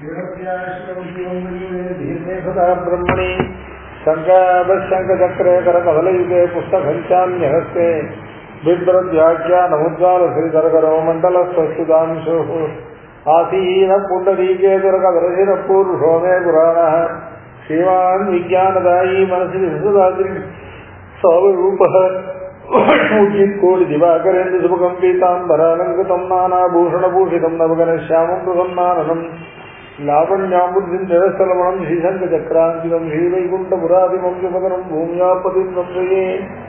सदा ब्रह्मणि शङ्कादशङ्कचक्रे करकमलयुगे पुस्तकञ्चान्यहस्ते बिभ्रद्व्याख्यानमुद्गाल श्रीधरकरो मण्डलस्वस्तुतांशुः आसीन पुण्डरीके दुरकदरशिरपूरुषो मे पुराणः श्रीमान् विज्ञानदायी मनसि विसदाद्रि सौरूपः कोटि दिवाकरेन्द्र सुभगम् पीताम्बरालङ्कृतम् नानाभूषणभूषितम् नवगणश्यामम् प्रसन्नाननम् लावण्याम्बुद्धिम् निरस्तलमणम् श्रीशङ्खचक्रान्तिकम् श्रीवैकुण्ठपुरादिमम् सुपदनम् भूम्यापतिम् संश्रये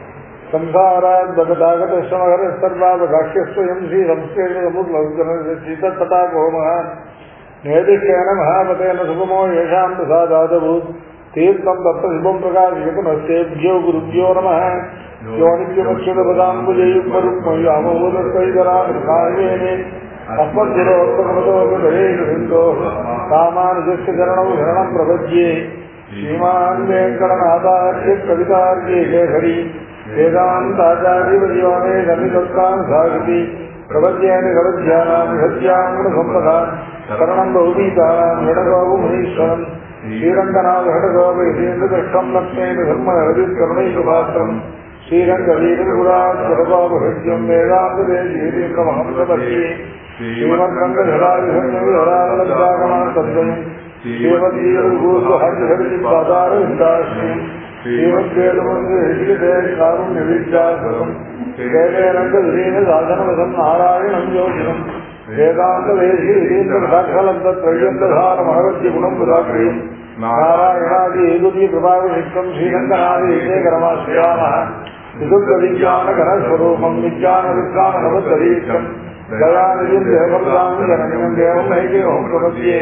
संसाराद्भगतागतश्रमहरः सर्वावकाश्यस्वयम् श्रीसंस्कृतमुद्लौकनचिततटाकोमः निर्दिष्टेन महामतेन सुगमो येषाम् प्रसादादभूत् तीर्थम् दत्तशिवम् प्रकाशयपुनस्तेभ्यो गुरुभ्यो नमः योनित्यमक्षुरपदाम्बुजयुग्मरुक्मयामोदस्तैतरामेने अस्मद्गुरोत्तमतोपदरेन्दोः रामानुजस्य चरणौ शरणम् प्रपद्ये श्रीमान् वेङ्कटनाथार्य कवितार्ये केसरी वेदान्ताचार्यवर्यो मे सन्निधत्ताम् सागति प्रपद्येन कवध्यानाम् हत्याङ्गुणसम्पदा शरणम् बहुगीतानाम् षडगोमुनीश्वरम् श्रीरङ्गनाथघटगोपयसेन्द्रदृष्टम् लक्ष्मेण धर्महरदिकरुणैकपात्रम् श्रीरङ्गवीरगुराजगोपहृद्यम् वेदान्तदेशीर्यमहंसपत्ये श्रीमद्रङ्गधराजहरानलब्धागमान्तद्वयम् श्रीमद्वीरभूतहरिहरिपादारविन्दाश्रयम् श्रीमद्वेदमन्दिरकारुण्यविद्यासरम् वेदेरङ्गधीनसाधनवसम् नारायणम् योगिनम् वेदान्तवेशीन्द्रसाक्षलब्धत्रय्यन्तधारमहवद्यगुणम् पुराक्रियम् नारायणादि हेतुति कृपाविशिष्टम् श्रीरङ्गनादि विजयकरमाश्रयामः विदुर्गविज्ञानघनस्वरूपम् विज्ञानविज्ञानभवद्दरीक्षम् दयानिधिम् देवप्रदाम् जननिमम् देवम् नैकेवम् प्रपद्ये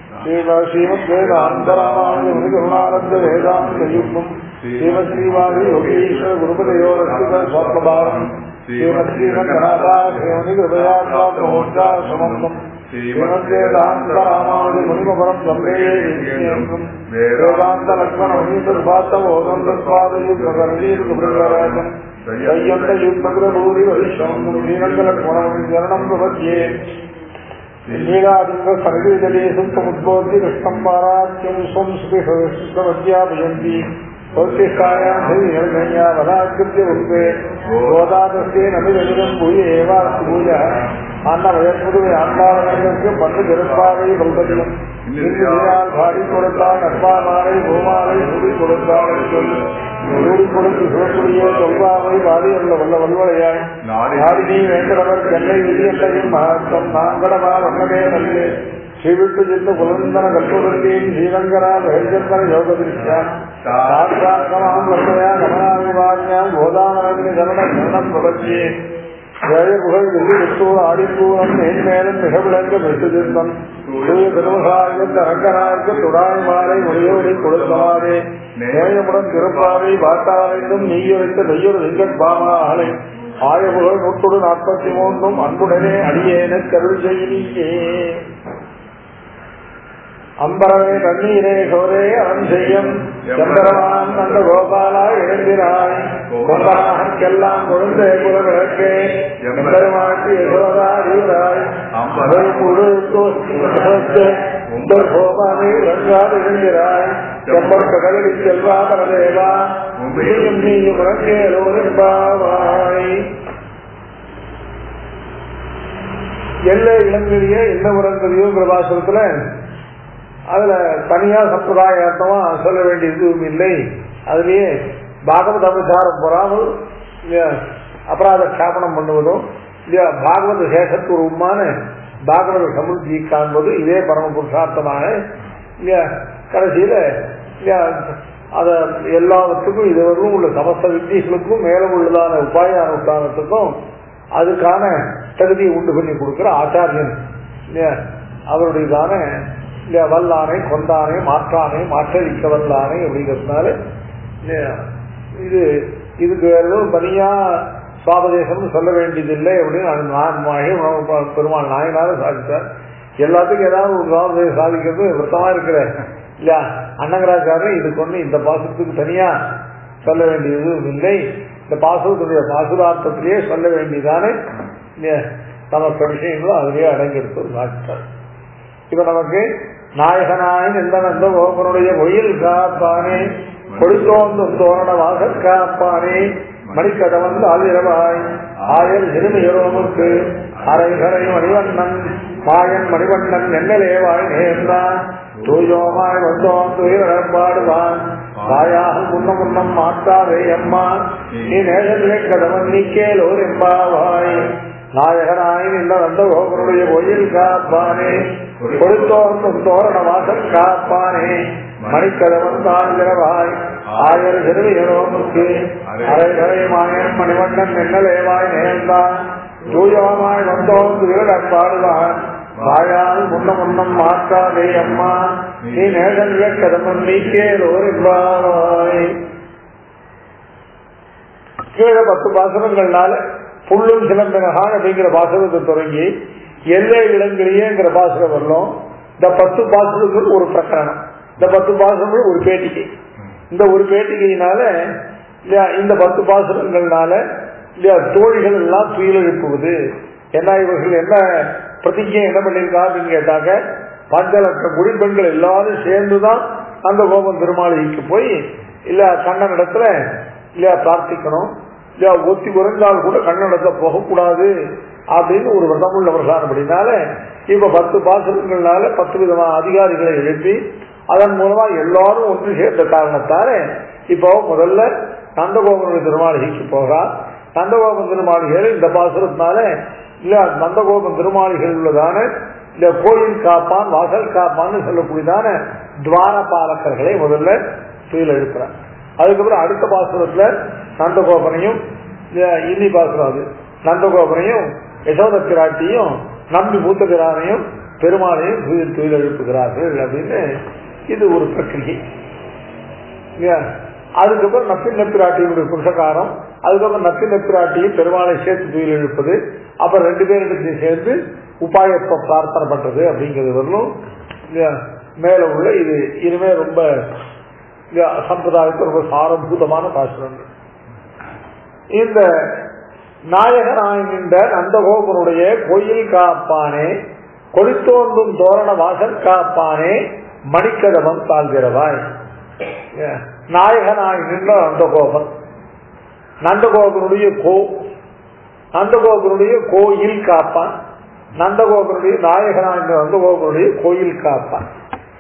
श्रीमद्वेदान्तरामानुजमुनिकरुणानन्दवेदान्तयुग्मम् श्रीमद्श्रीवादि योगीश्वर गुरुपदयोरस्थित स्वात्मभावम् श्रीमद्श्रीरङ्गनाथाख्योनिकृपया प्राप्तमोक्षाश्रमम् श्रीमद्वेदान्तरामानुजमुनिमपरम् सम्प्रेयम् वेदान्तलक्ष्मणमुनीतर्भातबोधम् तत्पादयुग्मकरणीर्गुप्रराजम् सय्यन्तयुग्मग्रभूरि वरिष्ठम् श्रीरङ्गलक्ष्मणम् शरणम् प्रपद्ये लीलादिङ्ग सर्गजले सुप्तमुद्बोध्य कृष्णम् पारात्यम् स्वम् सुखिष्ठवद्यापयन्ति स्वस्तिष्ठायाम् हरिहर्गण्या वदाकृत्य रूपे गोदादस्ये नमिदमिदम् भूय एवास्तु भूयः அன்னவயற்புதுவை ஆண்டாளர்களுக்கு பத்து திருப்பாவை கல்பதியும் இந்தியால் பாடி கொடுத்தால் நட்பாமாலை பூமாலை சுடி கொடுத்தால் சொல்லு சூடி கொடுத்து சிவக்குடியே சொல்வாவை பாடி உள்ள வல்ல வல்வளையாய் நாடினி வேண்டவர் சென்னை விதியத்தையும் மகத்தம் நாங்கடமா வண்ணமே நல்லே ஸ்ரீவிட்டு சித்த குலந்தன கல்பவர்த்தியும் ஸ்ரீரங்கராஜ ஹரிச்சந்திர யோக திருஷ்யா சாட்சாத்மாம் லட்சயா கமனாவிவான்யாம் கோதானரங்கி சரண சரணம் பிரபத்தியே ஏழை புகழ் வெள்ளி விட்டூர் ஆடிப்பூரம் மேன்மேலும் மிக விளங்க பெற்றுதிருந்தம் தூய திருமசாயத்து அரங்கனாய்க்கு துடாய் மாலை முடியோடி கொடுத்தவாறே நேயமுடன் திருப்பாவை பாட்டாளைந்தும் நீயுரைத்த நெய்யொரு வெங்கட் பாமா ஆலை ஆய புகழ் நூற்றுடு நாற்பத்தி மூன்றும் அன்புடனே அடியேன கருள் செய்யே அம்பரவே தண்ணீரே சோரே அறம் செய்யும் சந்திரவான் அந்த கோபாலா எழுந்தினாய் கொம்பனாகெல்லாம் குழந்தை குலவிளக்கே எம்பெருமாட்டி யசோதா வீராய் அம்பல் முழு உங்கள் கோபாலை இறங்காது எழுந்திராய் செம்பர் கடலி செல்வா பரதேவா உண்மையும் நீயும் இறங்கேலோபாவாய் எல்லை இளங்கிலேயே என்ன உறங்கலையோ பிரபாசத்துல அதுல தனியா சம்பிரதாயத்தமா சொல்ல வேண்டிய எதுவும் இல்லை அதுலயே பாகவத அபசாரம் பொறாமல் அபராத க்ஷாபனம் பண்ணுவதும் இல்லையா பாகவத சேஷத்துவமான பாகவத சமுத்தி காண்பது இதே பரம புருஷார்த்தமாக இல்லையா கடைசியில இல்லையா அத எல்லாவற்றுக்கும் இதுவரையும் உள்ள சமஸ்த வித்தியர்களுக்கும் மேலும் உள்ளதான உபாய அனுஷ்டானத்துக்கும் அதுக்கான தகுதியை உண்டு பண்ணி கொடுக்கிற ஆச்சாரியன் இல்லையா அவருடையதான இல்லையா வல்லானை கொண்டானை மாற்றானை மாற்றடிக்க வல்லானை அப்படிங்கிறதுனால இது இதுக்கு வேற எதுவும் தனியா சுவாபதேசம்னு சொல்ல வேண்டியதில்லை அப்படின்னு நான் பெருமாள் நாயனாரும் சாதித்தார் எல்லாத்துக்கும் ஏதாவது ஒரு சுவாபதேசம் சாதிக்கிறது விருத்தமா இருக்கிற இல்லையா அன்னங்கராச்சாரம் இதுக்கு ஒண்ணு இந்த பாசத்துக்கு தனியா சொல்ல வேண்டியது இல்லை இந்த பாசுரத்துடைய பாசுரார்த்தத்திலேயே சொல்ல வேண்டியதானே சமஸ்த விஷயங்களும் அதிலேயே அடங்கியிருப்பது சாதித்தார் இப்ப நமக்கு நாயகனாய் நின்ற நந்த கோபனுடைய ஒயில் காப்பானே கொடுத்தோந்தும் தோரண வாசல் காப்பானே மணிக்கதவன் ஆதிரவாய் ஆயல் சிறுமியரோமுக்கு அரைகரை மணிவண்ணன் மாயன் மணிவண்ணன் என்னலேவாய் நேர்ந்தான் தூயோமாய் வந்தோம் துயிரப்பாடுவான் வாயாக முன்ன முன்னம் மாட்டாதே அம்மா நீ நேரத்திலே கதவன் நீ கேளோர் எம்பாவாய் நாயகனாய் நின்ற வந்த கோபனுடைய கோயில் காப்பானே கொடுத்தோர்க்கும் தோரண வாசல் காப்பானே மணிக்கதவன் தாழ்கிறவாய் ஆயர் சிறுவியரோமுக்கு அரைகரை மாயன் மணிவண்ணன் என்னலேவாய் நேர்ந்தான் தூயமாய் வந்தோம் துயிரப்பாடுவான் வாயால் முன்ன முன்னம் மாற்றாதே அம்மா நீ நேரன் கதமன் நீ கேளோர் என்பாய் கீழே பத்து பாசனங்கள்னால புல்லும் சிலம்பினகான் அப்படிங்கிற பாசனத்தை தொடங்கி எல்லை இளங்கிலேயேங்கிற பாசனம் வரலாம் இந்த பத்து பாசனங்கள் ஒரு பிரகரணம் இந்த பத்து பாசனங்கள் ஒரு பேட்டிகை இந்த ஒரு பேட்டிகையினால இல்லையா இந்த பத்து பாசனங்கள்னால இல்லையா தோழிகள் எல்லாம் துயில் எழுப்புவது என்ன இவர்கள் என்ன பிரதிஜை என்ன பண்ணியிருக்கா அப்படின்னு கேட்டாக்க பஞ்ச லட்சம் குடிப்பெண்கள் எல்லாரும் சேர்ந்துதான் அந்த கோபம் திருமாளிகைக்கு போய் இல்ல கண்ணன் இடத்துல இல்லையா பிரார்த்திக்கணும் இல்லையா ஒத்தி குறைந்தால் கூட கண்ணனிடத்துல போகக்கூடாது அப்படின்னு ஒரு விரதம் உள்ளவர்களான அப்படின்னால இப்ப பத்து பாசனங்கள்னால பத்து விதமான அதிகாரிகளை எழுப்பி அதன் மூலமா எல்லாரும் ஒன்று சேர்ந்த காரணத்தால இப்போ முதல்ல நந்தகோபனுடைய திருமாளிகைக்கு போகிறா நந்தகோபன் திருமாளிகையில் இந்த பாசுரத்தினால இல்ல நந்தகோபன் திருமாளிகள் உள்ளதான இந்த கோயில் காப்பான் வாசல் காப்பான்னு சொல்லக்கூடியதான துவார பாலக்கர்களை முதல்ல துயில் எழுப்புறார் அதுக்கப்புறம் அடுத்த பாசுரத்துல நந்தகோபனையும் இன்னி பாசுரம் அது நந்தகோபனையும் யசோத பிராட்டியும் நம்பி மூத்த பிரானையும் பெருமாளையும் துயில் துயில் எழுப்புகிறார்கள் அப்படின்னு இது ஒரு பிரக்கிரியை அதுக்கப்புறம் நப்பின் நப்பிராட்டியினுடைய புருஷகாரம் அதுக்கப்புறம் நப்பின் நப்பிராட்டியும் பெருமாளை சேர்த்து துயில் எழுப்பது அப்புறம் ரெண்டு பேரிடத்தையும் சேர்ந்து உபாயத்தை பிரார்த்தனை பண்றது அப்படிங்கிறது வரலும் மேல உள்ள இது இனிமே ரொம்ப சம்பிரதாயத்தை ரொம்ப சாரபூதமான பாசுரங்கள் இந்த நாயகனாய் நின்ற நந்தகோபனுடைய கோயில் காப்பானே கொடித்தோன்றும் தோரண வாசல் காப்பானே மணிக்கதவம் தாழ்கிறவாய் நாயகனாய் நின்ற நந்தகோபன் நந்தகோபனுடைய கோ நந்தகோபனுடைய கோயில் காப்பான் நந்தகோபனுடைய நாயகனாய் நின்ற நந்தகோபனுடைய கோயில் காப்பான்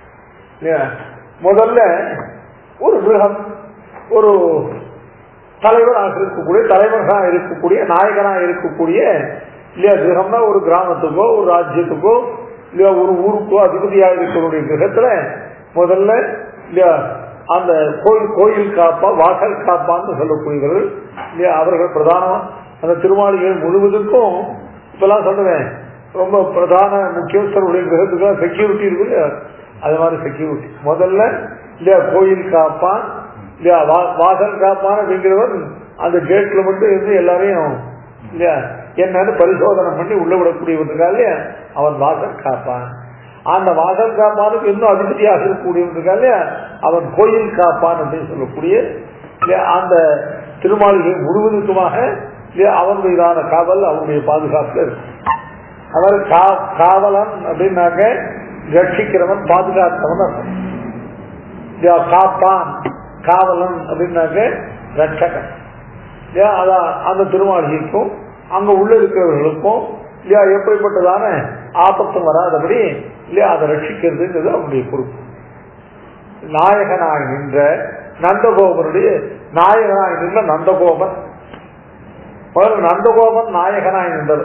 முதல்ல ஒரு மிருகம் ஒரு தலைவராக இருக்கக்கூடிய தலைவராக இருக்கக்கூடிய நாயகனாக இருக்கக்கூடிய இல்லையா கிரகம்னா ஒரு கிராமத்துக்கோ ஒரு ராஜ்யத்துக்கோ இல்லையா ஒரு ஊருக்கோ அதிபதியாக இருக்கக்கூடிய கிரகத்துல முதல்ல இல்லையா அந்த கோயில் கோயில் காப்பா வாசல் காப்பான்னு சொல்லக்கூடியவர்கள் இல்லையா அவர்கள் பிரதானம் அந்த திருமாளிகள் முழுவதுக்கும் இப்பெல்லாம் சொல்லுவேன் ரொம்ப பிரதான முக்கியஸ்தருடைய கிரகத்துக்கு செக்யூரிட்டி இருக்கு இல்லையா அது மாதிரி செக்யூரிட்டி முதல்ல இல்லையா கோயில் காப்பான் இல்லையா வாசல் காப்பான் அப்படிங்கிறவன் அந்த கேட்ல மட்டும் இருந்து எல்லாரையும் இல்லையா என்னன்னு பரிசோதனை பண்ணி உள்ள விடக்கூடியவன் இல்லையா அவன் வாசல் காப்பான் அந்த வாசல் காப்பானுக்கு இன்னும் அதிபதியாக இருக்கக்கூடியவன் இல்லையா அவன் கோயில் காப்பான் அப்படின்னு சொல்லக்கூடிய அந்த திருமாளிகை முழுவதுக்குமாக அவன் மீதான காவல் அவனுடைய பாதுகாப்புல இருக்கு அவர் காவலன் அப்படின்னாக்க ரட்சிக்கிறவன் பாதுகாத்தவன் அர்த்தம் காப்பான் காவலன் அப்படின்னாக்க ரட்சகன் அதான் அந்த திருமாளிகைக்கும் அங்க உள்ள இருக்கிறவர்களுக்கும் இல்லையா எப்படிப்பட்டதான ஆபத்தும் வராதபடி இல்லையா அதை ரட்சிக்கிறதுங்கிறது அவனுடைய பொறுப்பு நாயகனாய் நின்ற நந்தகோபனுடைய நாயகனாய் நின்ற நந்தகோபன் முதல்ல நந்தகோபன் நாயகனாய் நின்றது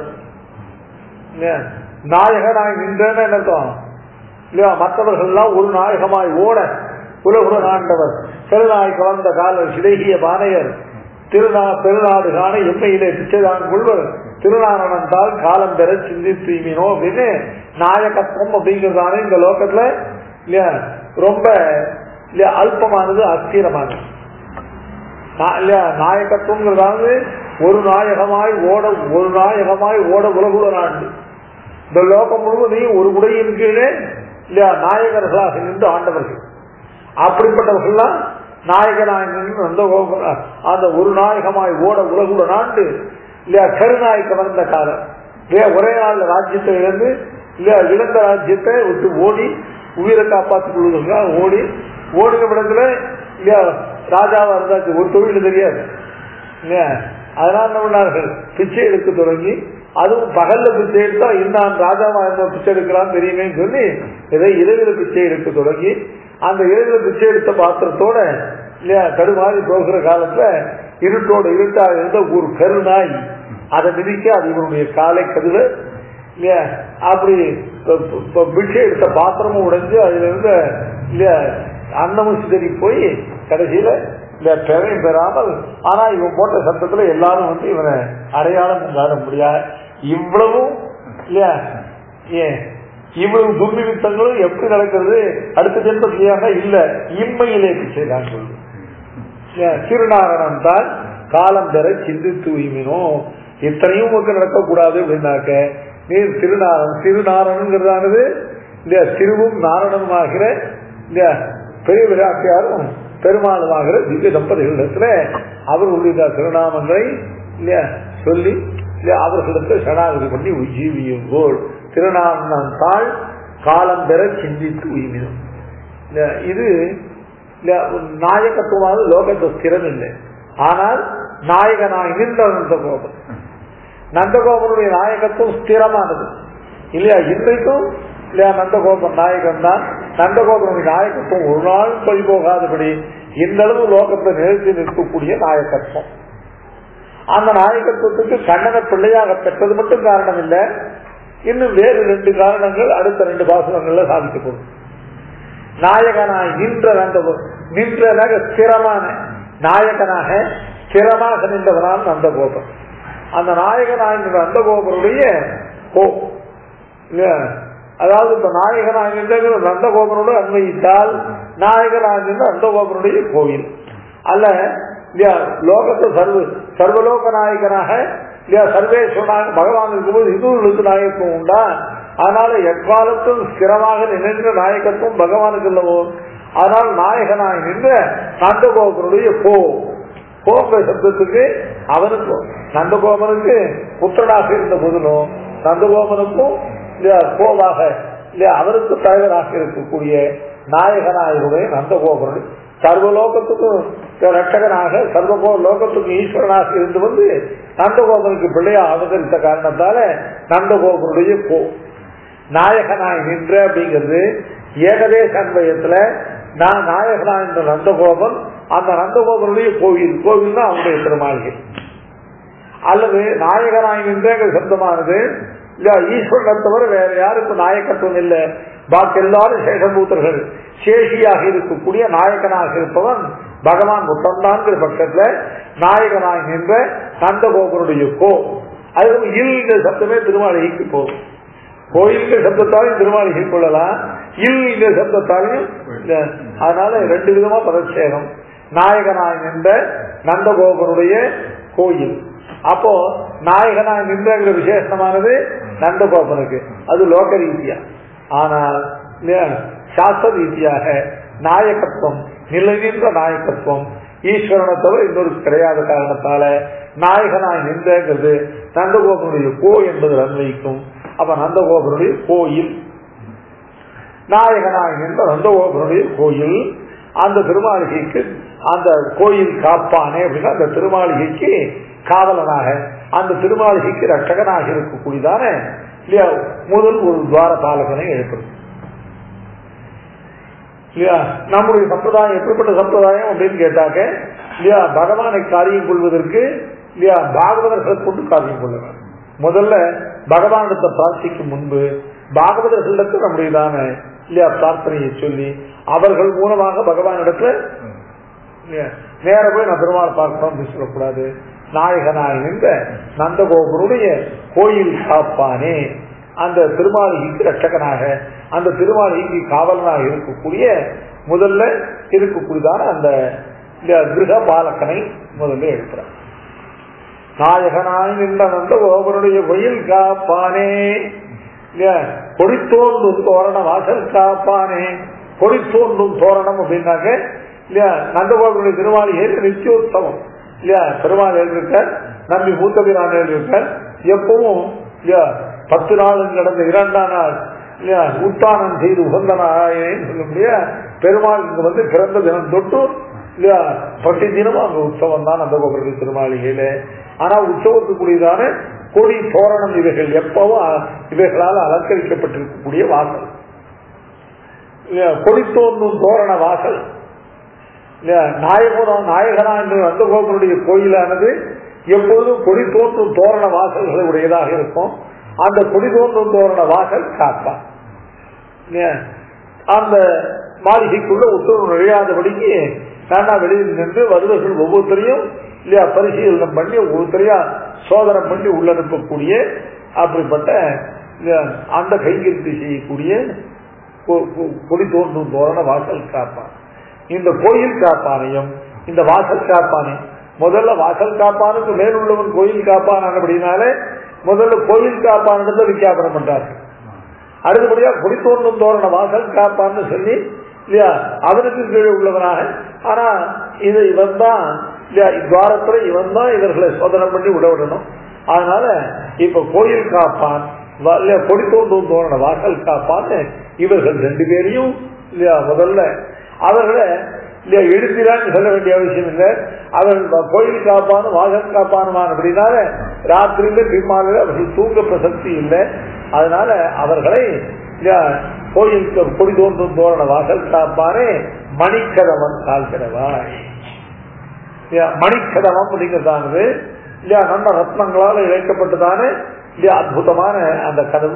நாயகனாய் நின்றன்னு என்ன அர்த்தம் இல்லையா மற்றவர்கள் எல்லாம் ஒரு நாயகமாய் ஓட உலகுடன் ஆண்டவர் பெருநாய் கலந்த காலர் சிதைகிய பானையர் திருநா பெருநாடு காண எம்மையிலே பிச்சைதான் கொள்வர் திருநாரணந்தால் காலம் பெற சிந்தித்து மீனோ அப்படின்னு நாயகத்துவம் அப்படிங்கிறதான இந்த லோகத்துல இல்லையா ரொம்ப இல்லையா அல்பமானது அஸ்தீரமானது இல்லையா நாயகத்துவங்கிறதாவது ஒரு நாயகமாய் ஓட ஒரு நாயகமாய் ஓட உலகுடன் ஆண்டு இந்த லோகம் முழுவதையும் ஒரு உடையின் கீழே இல்லையா நாயகர்களாக நின்று ஆண்டவர்கள் அப்படிப்பட்டவர்கள்லாம் நாயகனாய் நின்று அந்த அந்த ஒரு நாயகமாய் ஓட உலகுடன் ஆண்டு இல்லையா கருநாயக்க வந்த காலம் இல்லையா ஒரே நாள் ராஜ்யத்தை இழந்து இல்லையா இழந்த ராஜ்யத்தை விட்டு ஓடி உயிரை காப்பாற்றிக் கொள்வதற்காக ஓடி ஓடுகிற இடத்துல இல்லையா ராஜாவா இருந்தாச்சு ஒரு தொழில் தெரியாது இல்லையா அதனால என்ன பண்ணார்கள் பிச்சை எடுக்க தொடங்கி அதுவும் பகல்ல பிச்சை எடுத்தா இன்னும் ராஜாவா இருந்த பிச்சை எடுக்கலாம் தெரியுமேன்னு சொல்லி இதை இரவில் பிச்சை எடுக்க தொடங்கி அந்த இரவில் பிச்சை எடுத்த பாத்திரத்தோட இல்லையா தடுமாறி போகிற காலத்துல இருட்டோட இருட்டா இருந்த ஒரு கருநாய் அதை மிதிக்க அது இவனுடைய காலை கதுல இல்லையா அப்படி ப- ப- ப- பிச்சை எடுத்த பாத்திரமும் உடைஞ்சு அதுல இருந்த இல்லையா அன்னமும் சிதறி போய் கடைசியில இல்ல பெறையும் பெறாமல் ஆனா இவன் போட்ட சத்தத்துல எல்லாரும் வந்து இவனை அடையாளம் காண முடியாது இவ்வளவும் இல்லையா ஏன் இவ்வளவு துர்நிமித்தங்களும் எப்படி நடக்கிறது அடுத்த ஜென்மத்திலேயாக இல்ல இம்மையிலே பிச்சை தான் சொல்லுது ஏன், திருநாரணம் தான் காலம் பெற சிந்தித்து உய்மினோ இத்தனையும் உங்களுக்கு நடக்கக்கூடாது அப்படின்னாக்க நீர் திருநாரணம் திருநாரணங்கிறதானது இந்த திருவும் நாரணனுமாகிற இந்த பெரிய விராட்டியாரும் பெருமாளுமாகிற திவ்ய தம்பதிகளிடத்துல அவர்களுடைய திருநாமங்களை இல்லையா சொல்லி இல்லையா அவர்களிடத்தை சடாகதி பண்ணி உஜீவியுங்கோள் திருநாரணம் தாள் காலம் பெற சிந்தித்து உய்மினோம் இல்ல, இது இல்ல, நாயகத்துவமானது லோகத்து ஸ்திரம் இல்லை ஆனால் நாயகனாய் நின்ற நந்தகோபன் நந்தகோபனுடைய நாயகத்துவம் ஸ்திரமானது இல்லையா இன்றைக்கும் இல்லையா நந்தகோபன் நாயகன் தான் நந்தகோபனுடைய நாயகத்துவம் ஒரு நாள் பழி போகாதபடி இந்த அளவு லோகத்தை நிறுத்தி நிற்கக்கூடிய நாயகத்துவம் அந்த நாயகத்துவத்துக்கு கண்ணன பிள்ளையாக பெற்றது மட்டும் காரணம் இல்லை இன்னும் வேறு ரெண்டு காரணங்கள் அடுத்த ரெண்டு பாசனங்கள்ல சாதிக்கப்படும் நாயகனாய் நின்ற நந்தகோ நின்றனாக ஸ்திரமான நாயகனாக ஸ்திரமாக நின்றவனான் நந்தகோபன் அந்த நாயகனாய் நின்ற நந்தகோபனுடைய கோ இல்லையா? அதாவது இப்ப நாயகனாய் நின்ற நந்தகோபனோடு அன்வயித்தால் நாயகனாய் நின்ற நந்தகோபனுடைய கோவில் அல்ல இல்லையா லோகத்து சர்வ சர்வலோக நாயகனாக இல்லையா சர்வேஸ்வரனாக பகவான் இருக்கும்போது இந்துக்களுக்கு நாயகத்துவம் உண்டா அதனால எக்காலத்தும் ஸ்திரமாக நினைந்த நாயகத்துவம் பகவானுக்கு இல்லவோ அதனால் நாயகனாய் நின்ற நந்தகோபனுடைய கோ கோப சப்தத்துக்கு அவனுக்கு நந்தகோபனுக்கு புத்திரனாக இருந்த போதிலும் நந்தகோபனுக்கும் இல்லையா கோவாக இல்லையா அவருக்கு தலைவராக இருக்கக்கூடிய நாயகனாயுடைய நந்தகோபனுடைய சர்வலோகத்துக்கும் ரட்சகனாக சர்வ லோகத்துக்கும் ஈஸ்வரனாக இருந்து வந்து நந்தகோபனுக்கு பிள்ளையா அவதரித்த காரணத்தால நந்தகோபனுடைய கோ நாயகனாய் நின்ற அப்படிங்கிறது ஏகதேச அன்வயத்துல நான் நாயகனா என்ற நந்தகோபன் அந்த நந்தகோபனுடைய கோவில் கோவில்னா அவனுடைய திருமாளிகை அல்லது நாயகனாய் நின்ற சப்தமானது இல்ல ஈஸ்வரனை தவிர வேற யாருக்கும் நாயகத்துவம் இல்லை பாக்கி எல்லாரும் சேஷபூத்தர்கள் சேஷியாக இருக்கக்கூடிய நாயகனாக இருப்பவன் பகவான் முத்தந்தான்கிற பட்சத்துல நாயகனாய் நின்ற நந்தகோபனுடைய கோ அது இல்ங்கிற சப்தமே திருமாளிகைக்கு போகும் கோயில்கிற சப்தத்தாலையும் திருமாளிகை கொள்ளலாம் இல்ங்கிற சப்தத்தாலையும் இல்ல. அதனால ரெண்டு விதமா பதச்சேகம் நாயகனாய் நின்ற நந்தகோபனுடைய கோயில் அப்போ நாயகனாய் நின்றங்கிற விசேஷமானது நந்தகோபனுக்கு அது லோக ரீதியா ஆனால் இல்லையா, சாஸ்திர ரீதியாக நாயகத்துவம் நிலை நின்ற நாயகத்துவம் ஈஸ்வரனை தவிர இன்னொரு கிடையாத காரணத்தால நாயகனாய் நின்றங்கிறது நந்தகோபனுடைய கோ என்பது அன்வயிக்கும் அப்ப நந்தகோபனுடைய கோயில் நாயகனாய் நின்ற நந்தகோபனுடைய கோயில் அந்த திருமாளிகைக்கு அந்த கோயில் காப்பானே அப்படின்னா அந்த திருமாளிகைக்கு காவலனாக அந்த திருமாளிகைக்கு ரட்சகனாக இருக்கக்கூடியதான இல்லையா முதல் ஒரு துவார பாலகனை எழுப்பணும் இல்லையா நம்முடைய சம்பிரதாயம் எப்படிப்பட்ட சம்பிரதாயம் அப்படின்னு கேட்டாக்க இல்லையா பகவானை காரியம் கொள்வதற்கு இல்லையா பாகவதர்களை கொண்டு காரியம் கொள்ளலாம் முதல்ல பகவானிடத்தை பிரார்த்திக்கும் முன்பு பாகவதர்களிடத்து நம்முடையதான இல்லையா பிரார்த்தனையை சொல்லி அவர்கள் மூலமாக பகவானிடத்துல இல்லையா, நேர போய் நான் பெருமாள் பார்க்கணும் அப்படின்னு சொல்லக்கூடாது நாயகனாய் நின்ற நந்தகோபருடைய கோயில் காப்பானே அந்த திருமாளிகைக்கு ரட்சகனாக அந்த திருமாளிகைக்கு காவலனாக இருக்கக்கூடிய முதல்ல இருக்கக்கூடியதான அந்த இந்த கிரக பாலக்கனை முதல்ல எழுப்புறார் நாயகனாய் நின்ற நந்தகோபருடைய கோயில் காப்பானே இல்லையா கொடித்தோன்றும் தோரணம் வாசல் காப்பானே கொடித்தோன்றும் தோரணம் அப்படின்னாக்க இல்லையா நந்தகோபுடைய திருமாளிகை நித்தியோத்சவம் இல்லையா பெருமாள் எழுதிருக்க நம்பி மூத்த பிரான் எழுதிருக்க எப்பவும் இல்லையா பத்து நாள் நடந்த இரண்டாம் நாள் இல்லையா உத்தானம் செய்து உகந்தனாயேன்னு சொல்லக்கூடிய பெருமாள் இங்க வந்து பிறந்த தினம் தொட்டு இல்லையா பிரதி தினமும் அங்க உற்சவம் தான் அந்த கோபுரத்து திருமாளிகையில ஆனா உற்சவத்துக்குரியதான கொடி தோரணம் இவைகள் எப்பவும் அ- இவைகளால் அலங்கரிக்கப்பட்டிருக்கக்கூடிய வாசல் இல்லையா கொடி தோன்றும் தோரண வாசல் இல்லையா நாயகனம் நாயகனா என்று அந்த கோபுருடைய கோயிலானது எப்பொழுதும் கொடி தோன்றும் தோரண வாசல்களை உடையதாக இருக்கும் அந்த கொடி தோன்றும் தோரண வாசல் காப்பா இல்லையா? அந்த மாளிகைக்குள்ள உத்தரவு நுழையாதபடிக்கு நானா வெளியில் நின்று வருவர்கள் ஒவ்வொருத்தரையும் இல்லையா பரிசீலனை பண்ணி ஒவ்வொருத்தரையா சோதனை பண்ணி உள்ள அனுப்பக்கூடிய அப்படிப்பட்ட இல்லையா, அந்த கைங்கரித்து செய்யக்கூடிய கொ- கொ- கொடி தோன்றும் தோரண வாசல் காப்பான் இந்த கோயில் காப்பானையும் இந்த வாசல் காப்பானை முதல்ல வாசல் காப்பானுக்கு மேல் உள்ளவன் கோயில் காப்பான் அப்படின்னாலே முதல்ல கோயில் காப்பான் விஞ்ஞாபனம் பண்றார்கள் அடுத்தபடியா கொடி தோன்றும் தோரண வாசல் காப்பான்னு சொல்லி இல்லையா அவனுக்கு கீழே உள்ளவனாக ஆனா இது இவன் தான் இல்லையா இவ்வாரத்துல இவன் தான் இவர்களை சோதனை பண்ணி விட விடணும் அதனால இப்ப கோயில் காப்பான் வ- இல்லையா கொடி தோன்றும் தோரண வாசல் காப்பான்னு இவர்கள் ரெண்டு பேரையும் இல்லையா முதல்ல அவர்களை இல்லையா எழுதிறான்னு சொல்ல வேண்டிய அவசியம் இல்லை அவர்கள் கோயில் காப்பானும் வாசல் காப்பானுமான அப்படின்னால ராத்திரியில பின்மாலையில் அவர்கள் தூங்க பிரசக்தி இல்லை அதனால அவர்களை இல்லையா, கோயிலுக்கு கொடி தோன்றும் தோரண வாசல் காப்பானே மணிக்கதவன் கால்கிறவாய் இல்லையா, மணிக்கதவம் அப்படிங்கிறதானது இல்லையா நல்ல ரத்னங்களால் இழைக்கப்பட்டதான இல்லையா அற்புதமான அந்த கதவு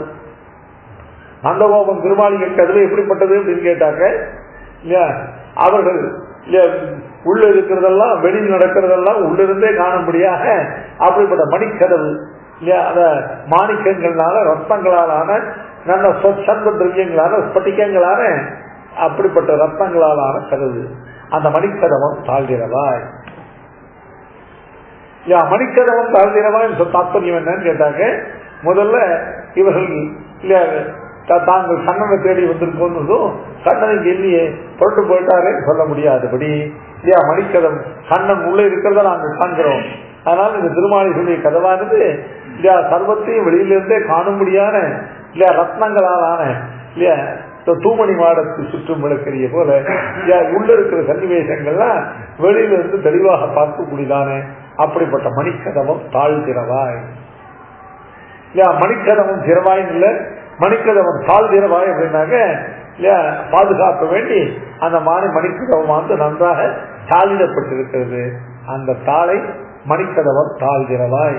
நந்தகோபம் திருமாளிகை கதவு எப்படிப்பட்டது அப்படின்னு கேட்டாக்க இல்லையா அவர்கள் இல்லையா உள்ள இருக்கிறதெல்லாம் வெளியில் நடக்கிறதெல்லாம் உள்ளிருந்தே காணும்படியாக அப்படிப்பட்ட மணிக்கதவு இல்லையா அந்த மாணிக்கங்களால ரத்னங்களாலான நல்ல சொச்சந்த திரவியங்களான ஸ்பட்டிகங்களான அப்படிப்பட்ட ரத்னங்களாலான கதவு அந்த மணிக்கதவம் தாழ்கிறவாய் யா மணிக்கதவம் தாழ்கிறவாய் தாற்பயம் என்னன்னு கேட்டாங்க முதல்ல இவர்கள் இல்லையா தா- தாங்கள் கண்ணனை தேடி வந்திருக்கோன்றதும் கண்ணன் இங்க இல்லையே புரட்டு போயிட்டாரேன்னு சொல்ல முடியாதபடி இல்லையா மணிக்கதம் கண்ணன் உள்ள இருக்கிறத நாங்கள் காண்கிறோம் அதனால இந்த திருமாளிகளுடைய கதவானது இல்லையா சர்வத்தையும் வெளியிலிருந்தே காணும்படியான இல்லையா ரத்னங்களாலான இல்லையா இந்த தூமணி மாடத்து சுற்றும் விளக்கறிய போல இல்லையா உள்ள இருக்கிற சன்னிவேசங்கள்லாம் வெளியில இருந்து தெளிவாக பார்க்கக்கூடியதானே அப்படிப்பட்ட மணிக்கதவம் தாழ்கிறவாய் இல்லையா மணிக்கதவம் திறவாய் இல்ல மணிக்கதவம் தாழ் திறவாய் அப்படின்னாக்க இல்லையா பாதுகாக்க வேண்டி அந்த மாறி மணிக்கதவமானது நன்றாக தாளிடப்பட்டிருக்கிறது அந்த தாளை மணிக்கதவம் தாழ்கிறவாய்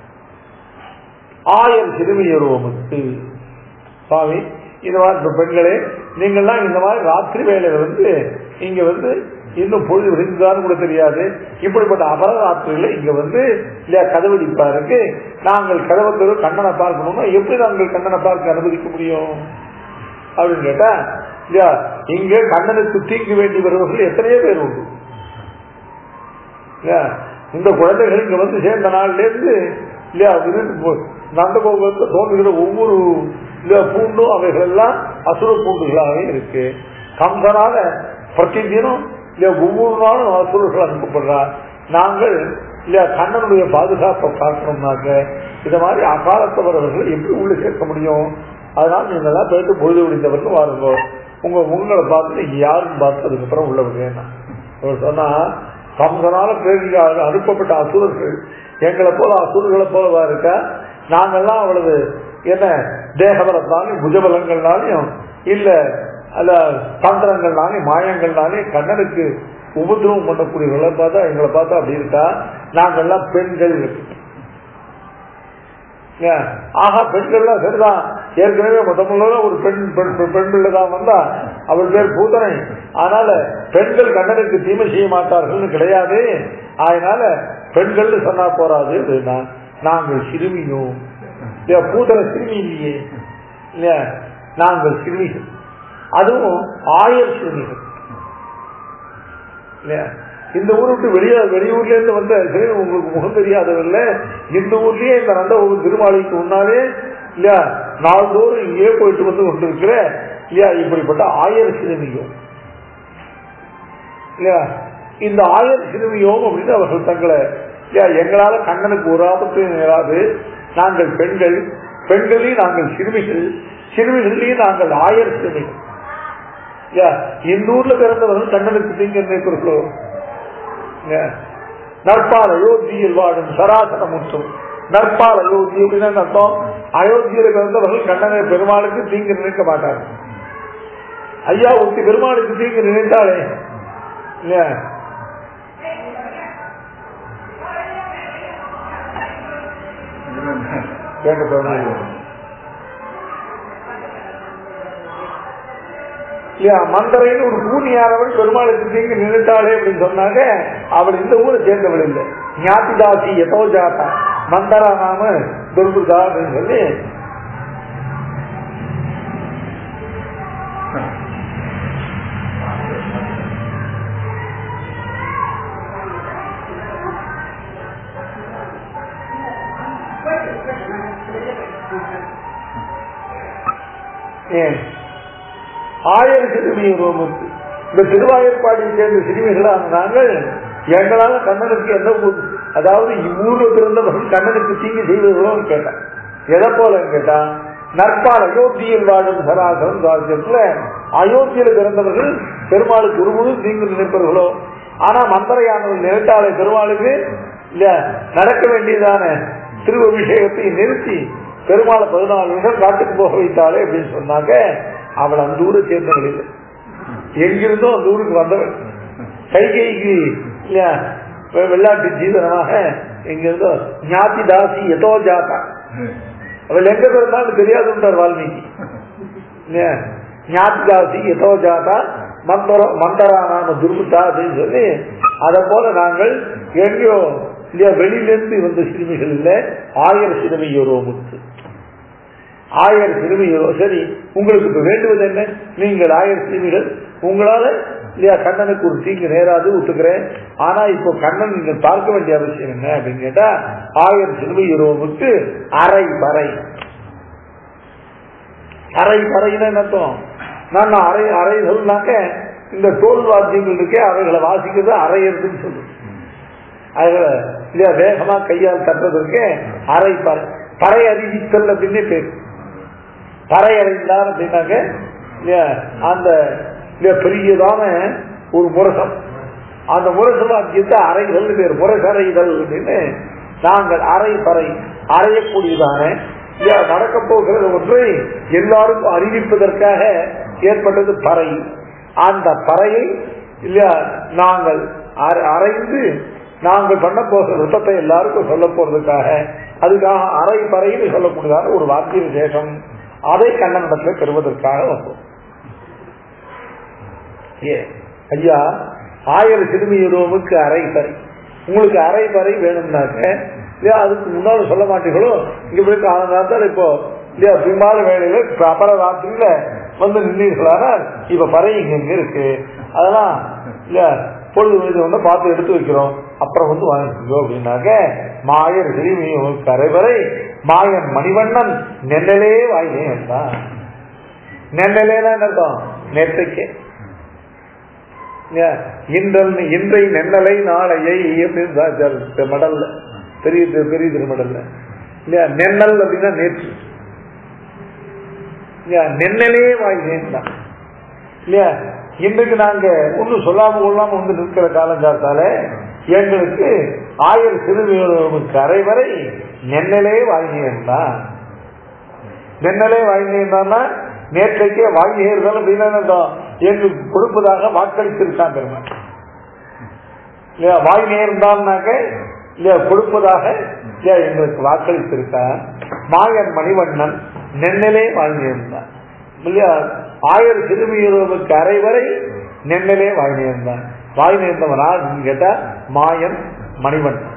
ஆயர் சிறுமியருவமுக்கு சுவாமி இந்த மாதிரி இப்ப பெண்களே நீங்கள்லாம் இந்த மாதிரி ராத்திரி வேலையில வந்து இங்க வந்து இன்னும் பொழுது விரிந்துதான் கூட தெரியாது இப்படிப்பட்ட அபரராத்திரியில இங்க வந்து இல்லையா கதவடிப்பாருக்கு நாங்கள் கதவை தெரு கண்ணனை பார்க்கணும்னா எப்படி நாங்கள் கண்ணனை பார்க்க அனுமதிக்க முடியும் அப்படின்னு கேட்டா இல்லையா இங்க கண்ணனுக்கு தீங்கு வேண்டி வருவர்கள் எத்தனையோ பேர் உண்டு இல்லையா இந்த குழந்தைகள் இங்க வந்து சேர்ந்த நாள்ல இருந்து இல்லையா நந்தகோபுரத்தை தோன்றுகிற ஒவ்வொரு இல்லையா பூண்டும் அவைகள் எல்லாம் அசுர பூண்டுகளாகவே இருக்கு கம்சனால பிரதி தினம் இல்லையா ஒவ்வொரு நாளும் அசுரர்கள் அனுப்பப்படுறார் நாங்கள் இல்லையா கண்ணனுடைய பாதுகாப்பை பார்க்கணும்னாக்க இந்த மாதிரி அகாலத்தவரவர்கள் எப்படி உள்ள சேர்க்க முடியும் அதனால நீங்க எல்லாம் போயிட்டு பொழுது விடிந்தவர்கள் வாருங்க உங்க உங்களை பார்த்து நீங்க யாருன்னு பார்த்து அதுக்கப்புறம் உள்ள விடுவேன் அவர் சொன்னா கம்சனால பிறகு அனுப்பப்பட்ட அசுரர்கள் எங்களை போல அசுரர்களை போலவா இருக்கா நாங்கெல்லாம் அவ்வளவு என்ன தேகபலத்தாலையும் புஜபலங்கள்னாலையும் இல்ல அல்ல தந்திரங்கள்னாலையும் மாயங்கள்னாலையும் கண்ணனுக்கு உபதிரவம் பண்ணக்கூடியவர்களை பார்த்தா எங்களை பார்த்தா அப்படி இருக்கா நாங்கெல்லாம் பெண்கள் ஏன்? ஆஹா பெண்கள்லாம் சரிதான் ஏற்கனவே முதல்ல ஒரு பெண் பெண் பெண் பிள்ளை தான் வந்தா அவள் பேர் பூதனை அதனால பெண்கள் கண்ணனுக்கு தீமை செய்ய மாட்டார்கள்னு கிடையாது அதனால பெண்கள் சொன்னா போறாது அப்படின்னா நாங்கள் சிறுமியும் இல்லையா பூதனை சிறுமி இல்லையே இல்லையா நாங்கள் சிறுமிகள் அதுவும் ஆயர் சிறுமிகள் இல்லையா இந்த ஊர் விட்டு வெளியே வெளியூர்ல இருந்து வந்த சரி உங்களுக்கு முகம் தெரியாதவல்ல இந்த ஊர்லயே இந்த நந்த ஊர் திருமாளிக்கு முன்னாலே இல்லையா நாள்தோறும் இங்கே போயிட்டு வந்து கொண்டிருக்கிற இல்லையா இப்படிப்பட்ட ஆயர் சிறுமியும் இல்லையா இந்த ஆயர் சிறுமியோம் அப்படின்னு அவர்கள் தங்களை இல்லையா எங்களால கண்ணனுக்கு ஒரு ஆபத்து நேராது நாங்கள் பெண்கள் பெண்களையும் நாங்கள் சிறுமிகள் சிறுமிகள்லயும் நாங்கள் ஆயிரம் சிறுமிகள் யா, இந்த ஊர்ல பிறந்தவர்கள் கண்ணனுக்கு தீங்கு நினைப்பவர்களோ யா, நற்பால் அயோத்தியில் வாழும் சராசர முற்றும் நற்பால் அயோத்தி அப்படின்னு என்ன அர்த்தம் அயோத்தியில பிறந்தவர்கள் கண்ணனை பெருமாளுக்கு தீங்கு நினைக்க மாட்டார்கள் ஐயா ஒருத்தி பெருமாளுக்கு தீங்கு நினைத்தாலே இல்லையா கேட்க தோணுது இல்லையா மந்தரைன்னு ஒரு கூனியானவள் பெருமாளுக்கு தீங்கு நினைத்தாளே அப்படின்னு சொன்னாங்க அவள் இந்த ஊரை சேர்ந்தவள் இல்லை ஞாத்திதாசி எதோ ஜாத்தா மந்தரா நாம துர்புதா அப்படின்னு சொல்லி ஏன் ஆயிரம் சிறுமி ரோமுக்கு இந்த திருவாயற்பாடியை சேர்ந்த சிறுமிகளான நாங்கள் எங்களால கண்ணனுக்கு என்ன ஊ- அதாவது இவ்வூர்ல பிறந்தவர்கள் கண்ணனுக்கு தீங்கு செய்வதோன்னு கேட்டான் எதை போல கேட்டா நற்பால் அயோத்தியில் வாழும் சராசரம் ராஜ்யத்துல அயோத்தியில பிறந்தவர்கள் பெருமாளுக்கு ஒரு முழு தீங்கு நினைப்பவர்களோ ஆனா மந்திரையானவர்கள் நினைத்தாலே பெருமாளுக்கு இல்ல நடக்க வேண்டியதான திருவபிஷேகத்தை நிறுத்தி பெருமாளை பதினாலு நிமிஷம் காட்டுக்கு போக வைத்தாலே அப்படின்னு சொன்னாங்க அவள் அந்த ஊரை சேர்ந்தவள் இல்லை எங்கிருந்தோ அந்த ஊருக்கு வந்தவள் கைகைக்கு இல்லையா வெ- வெள்ளாட்டு ஜீவனமாக எங்கிருந்தோ ஞாத்தி தாசி எதோ ஜாத்தா அவள் எங்க பிறந்தாலும் தெரியாதுன்றார் வால்மீகி இல்லையா ஞாத்தி தாசி எதோ ஜாத்தா மந்தர மந்தரா நாம துர்முத்தா அப்படின்னு சொல்லி அதை போல நாங்கள் எங்கேயோ இல்லையா வெளியிலிருந்து வந்த சிறுமிகள் இல்லை ஆயிரம் சிறுமியோரோ முத்து ஆயிரம் சிறுமிகளோ சரி உங்களுக்கு இப்ப வேண்டுவது என்ன நீங்கள் ஆயிரம் சிறுமிகள் உங்களால இல்லையா கண்ணனுக்கு ஒரு தீங்கு நேராது ஒத்துக்கிறேன் ஆனா இப்போ கண்ணன் நீங்கள் பார்க்க வேண்டிய அவசியம் என்ன அப்படின்னு கேட்டா ஆயிரம் சிறுமிகளுக்கு அரை பறை அரை பறைன்னு என்ன அர்த்தம் நான் அரை அரை சொல்லினாக்க இந்த தோல் வாத்தியங்கள் இருக்கே அவைகளை வாசிக்கிறது அரையிறதுன்னு சொல்லு அதுகளை இல்லையா வேகமா கையால் தட்டுறதற்கு அரை பறை பறை அறிவித்தல் அப்படின்னு பேர் பறை அறிந்தார் அப்படின்னாக்க இல்லையா அந்த இல்லையா பெரியதான ஒரு முரசம் அந்த முரசு வாக்கியத்தை அறைகள் பேர் முரசறைதல் அப்படின்னு நாங்கள் அரை பறை அறையக்கூடியதான இல்லையா நடக்க போகிறது ஒன்றை எல்லாருக்கும் அறிவிப்பதற்காக ஏற்பட்டது பறை அந்த பறையை இல்லையா நாங்கள் அரை- அரைந்து நாங்கள் பண்ண போகிற யுத்தத்தை எல்லாருக்கும் சொல்ல போறதுக்காக அதுக்காக அரை பறைன்னு சொல்லக்கூடியதான ஒரு வாக்கிய விசேஷம் அதை கண்ணனிடத்தில் பெறுவதற்காக வந்தோம் ஏ ஐயா ஆயிரம் சிறுமியுறவுக்கு அரை பறை உங்களுக்கு அரை பறை வேணும்னாக்க இல்லையா அதுக்கு முன்னால சொல்ல மாட்டீங்களோ இங்க போய் காலங்காலத்தால் இப்போ இல்லையா பிம்பால வேலையில இப்ப அபர ராத்திரியில வந்து நின்றீர்களானால் இப்ப பறை இங்க இங்க இருக்கு அதெல்லாம் இல்லையா பொழுது விழுது ஒன்று பார்த்து எடுத்து வைக்கிறோம் அப்புறம் வந்து வாங்கிக்கோ அப்படின்னாக்க மாயர் சிறுமி கரைவரை மாயன் மணிவண்ணன் நெல்லலே வாயிலே என்றான் நெல்லலேனா என்ன அர்த்தம் நேற்றைக்கே இன்றல் இன்றை நென்னலை நாளையை அப்படின்னு தான் சார் மடல்ல பெரிய திரு- பெரிய திருமடல்ல இல்லையா நென்னல் அப்படின்னா நேற்று இல்லையா நென்னலே வாய்ந்தேன் தான் இல்லையா இன்றைக்கு நாங்க ஒன்றும் சொல்லாம கொள்ளாம வந்து நிற்கிற காலங்காத்தால எங்களுக்கு ஆயிரம் சிறுமிகளுக்கு அரை வரை நென்னலே வாங்கினேன் தான் நென்னலே வாங்கினேன் நேற்றைக்கே வாங்கி இருந்தாலும் அப்படின்னா என்ன அர்த்தம்? எங்களுக்கு கொடுப்பதாக வாக்களித்திருக்கான் பெருமாள் இல்லையா வாய் நேர்ந்தான்னாக்க இல்லையா கொடுப்பதாக இல்லையா எங்களுக்கு வாக்களித்திருக்கான் மாயன் மணிவண்ணன் நென்னலே வாழ்ந்திருந்தான் இல்லையா ஆயிரம் சிறுமியுறவுக்கு அரை வரை நென்னலே வாய் நேர்ந்தான் வாய் நேர்ந்தவனா கேட்டா மாயன் மணிவண்ணன்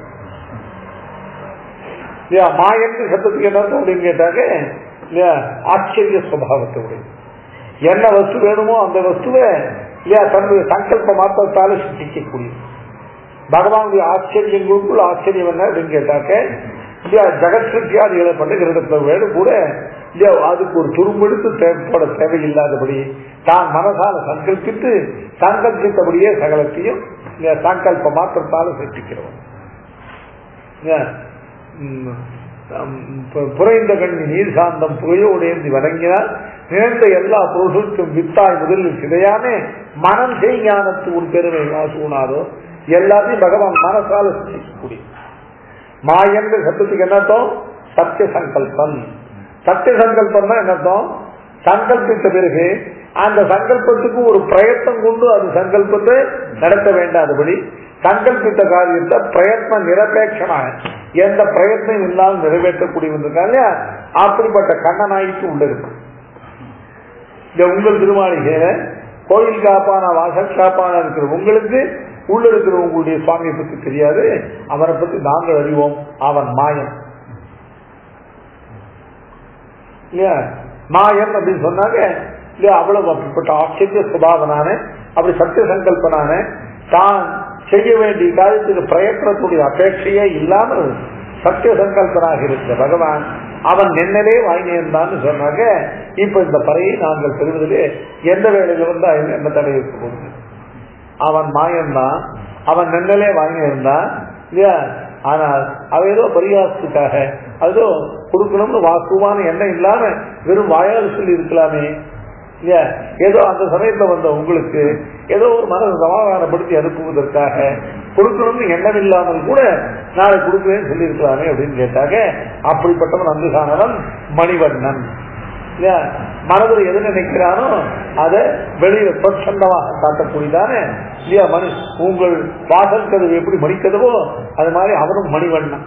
இல்லையா மாயன் சத்தத்துக்கு என்ன அர்த்தம் அப்படின்னு கேட்டாக்க இல்லையா ஆச்சரிய சுபாவத்தை உடையது என்ன வஸ்து வேணுமோ அந்த வஸ்துவை இல்லையா தன்னுடைய சங்கல்ப மாற்றத்தால சிருஷ்டிக்கக்கூடியது பகவானுடைய ஆச்சரியங்களுக்குள் ஆச்சரியம் என்ன அப்படின்னு கேட்டாக்க இல்லையா ஜெகத் சிருஷ்டியாதிகளை பண்ணுகிறத வேணும் கூட இல்லையா அதுக்கு ஒரு துரும்பெடுத்து தேவைப்பட தேவையில்லாதபடி தான் மனசால சங்கல்பித்து சங்கல்பித்தபடியே சகலத்தையும் இல்லையா சங்கல்ப மாற்றத்தால சிருஷ்டிக்கிறவன் இல்லையா? ம். புரைந்த கண்ணி நீர் சாந்தம் புகையோடேந்தி வழங்கினால் நினைந்த எல்லா பொருளுக்கும் வித்தாய் முதலில் சிதையாமே மனம் செய் ஞானத்து உன் பெருமை வாசூனாதோ எல்லாத்தையும் பகவான் மனசால சிந்திக்கக்கூடிய மாயன்ற சத்தத்துக்கு என்னத்தம் சத்திய சங்கல்பம் சத்திய சங்கல்பம்னா என்னத்தம் சங்கல்பித்த பிறகு அந்த சங்கல்பத்துக்கு ஒரு பிரயத்தனம் கொண்டு அது சங்கல்பத்தை நடத்த வேண்டாதபடி சங்கல்பித்த காரியத்தை பிரயத்ன நிரபேட்சனாக எந்த பிரயத்னம் இல்லாமல் நிறைவேற்றக்கூடியவங்க அப்படிப்பட்ட கண்ணனாய்க்கு உள்ள இருக்கு இந்த உங்கள் திருமாளிகையில கோயில் காப்பான வாசல் காப்பான இருக்கிற உங்களுக்கு உள்ள இருக்கிற உங்களுடைய சுவாமியை பத்தி தெரியாது அவனை பத்தி நாங்கள் அறிவோம் அவன் மாயன் இல்லையா மாயன் அப்படின்னு சொன்னாங்க இல்லையா அவ்வளவு அப்படிப்பட்ட ஆச்சரிய சுபாவனான அப்படி சத்திய சங்கல்பனான தான் செய்ய வேண்டிய காரியத்துக்கு பிரயத்தனத்துடைய அபேட்சையே இல்லாமல் சத்திய சங்கல்பனாக இருக்கிற பகவான் அவன் நின்னலே வாங்கியிருந்தான்னு சொன்னாங்க இப்ப இந்த பறையை நாங்கள் பெறுவதிலே எந்த வேலையில வந்து என்ன தடை இருக்க போகுது அவன் மாயன்தான் அவன் நின்னலே வாங்கியிருந்தான் இல்லையா ஆனால் அவ ஏதோ பரிகாசத்துக்காக அதோ கொடுக்கணும்னு வாக்குவான எண்ணம் இல்லாம வெறும் வாயால் சொல்லி இருக்கலாமே இல்லையா ஏதோ அந்த சமயத்துல வந்த உங்களுக்கு ஏதோ ஒரு மனதை சமாதானப்படுத்தி அனுப்புவதற்காக கொடுக்கணும்னு எண்ணம் இல்லாமல் கூட நாளை கொடுக்குறேன்னு சொல்லி இருக்கலாமே அப்படின்னு கேட்டாங்க அப்படிப்பட்டவன் அங்குகானவன் மணிவண்ணன் இல்லையா மனதில் எது நினைக்கிறானோ அதை வெளியில பிரச்சண்டமாக காட்டக்கூடியதானே இல்லையா மணி உங்கள் வாசல் கதவு எப்படி மணிக்கதவோ அது மாதிரி அவனும் மணிவண்ணன்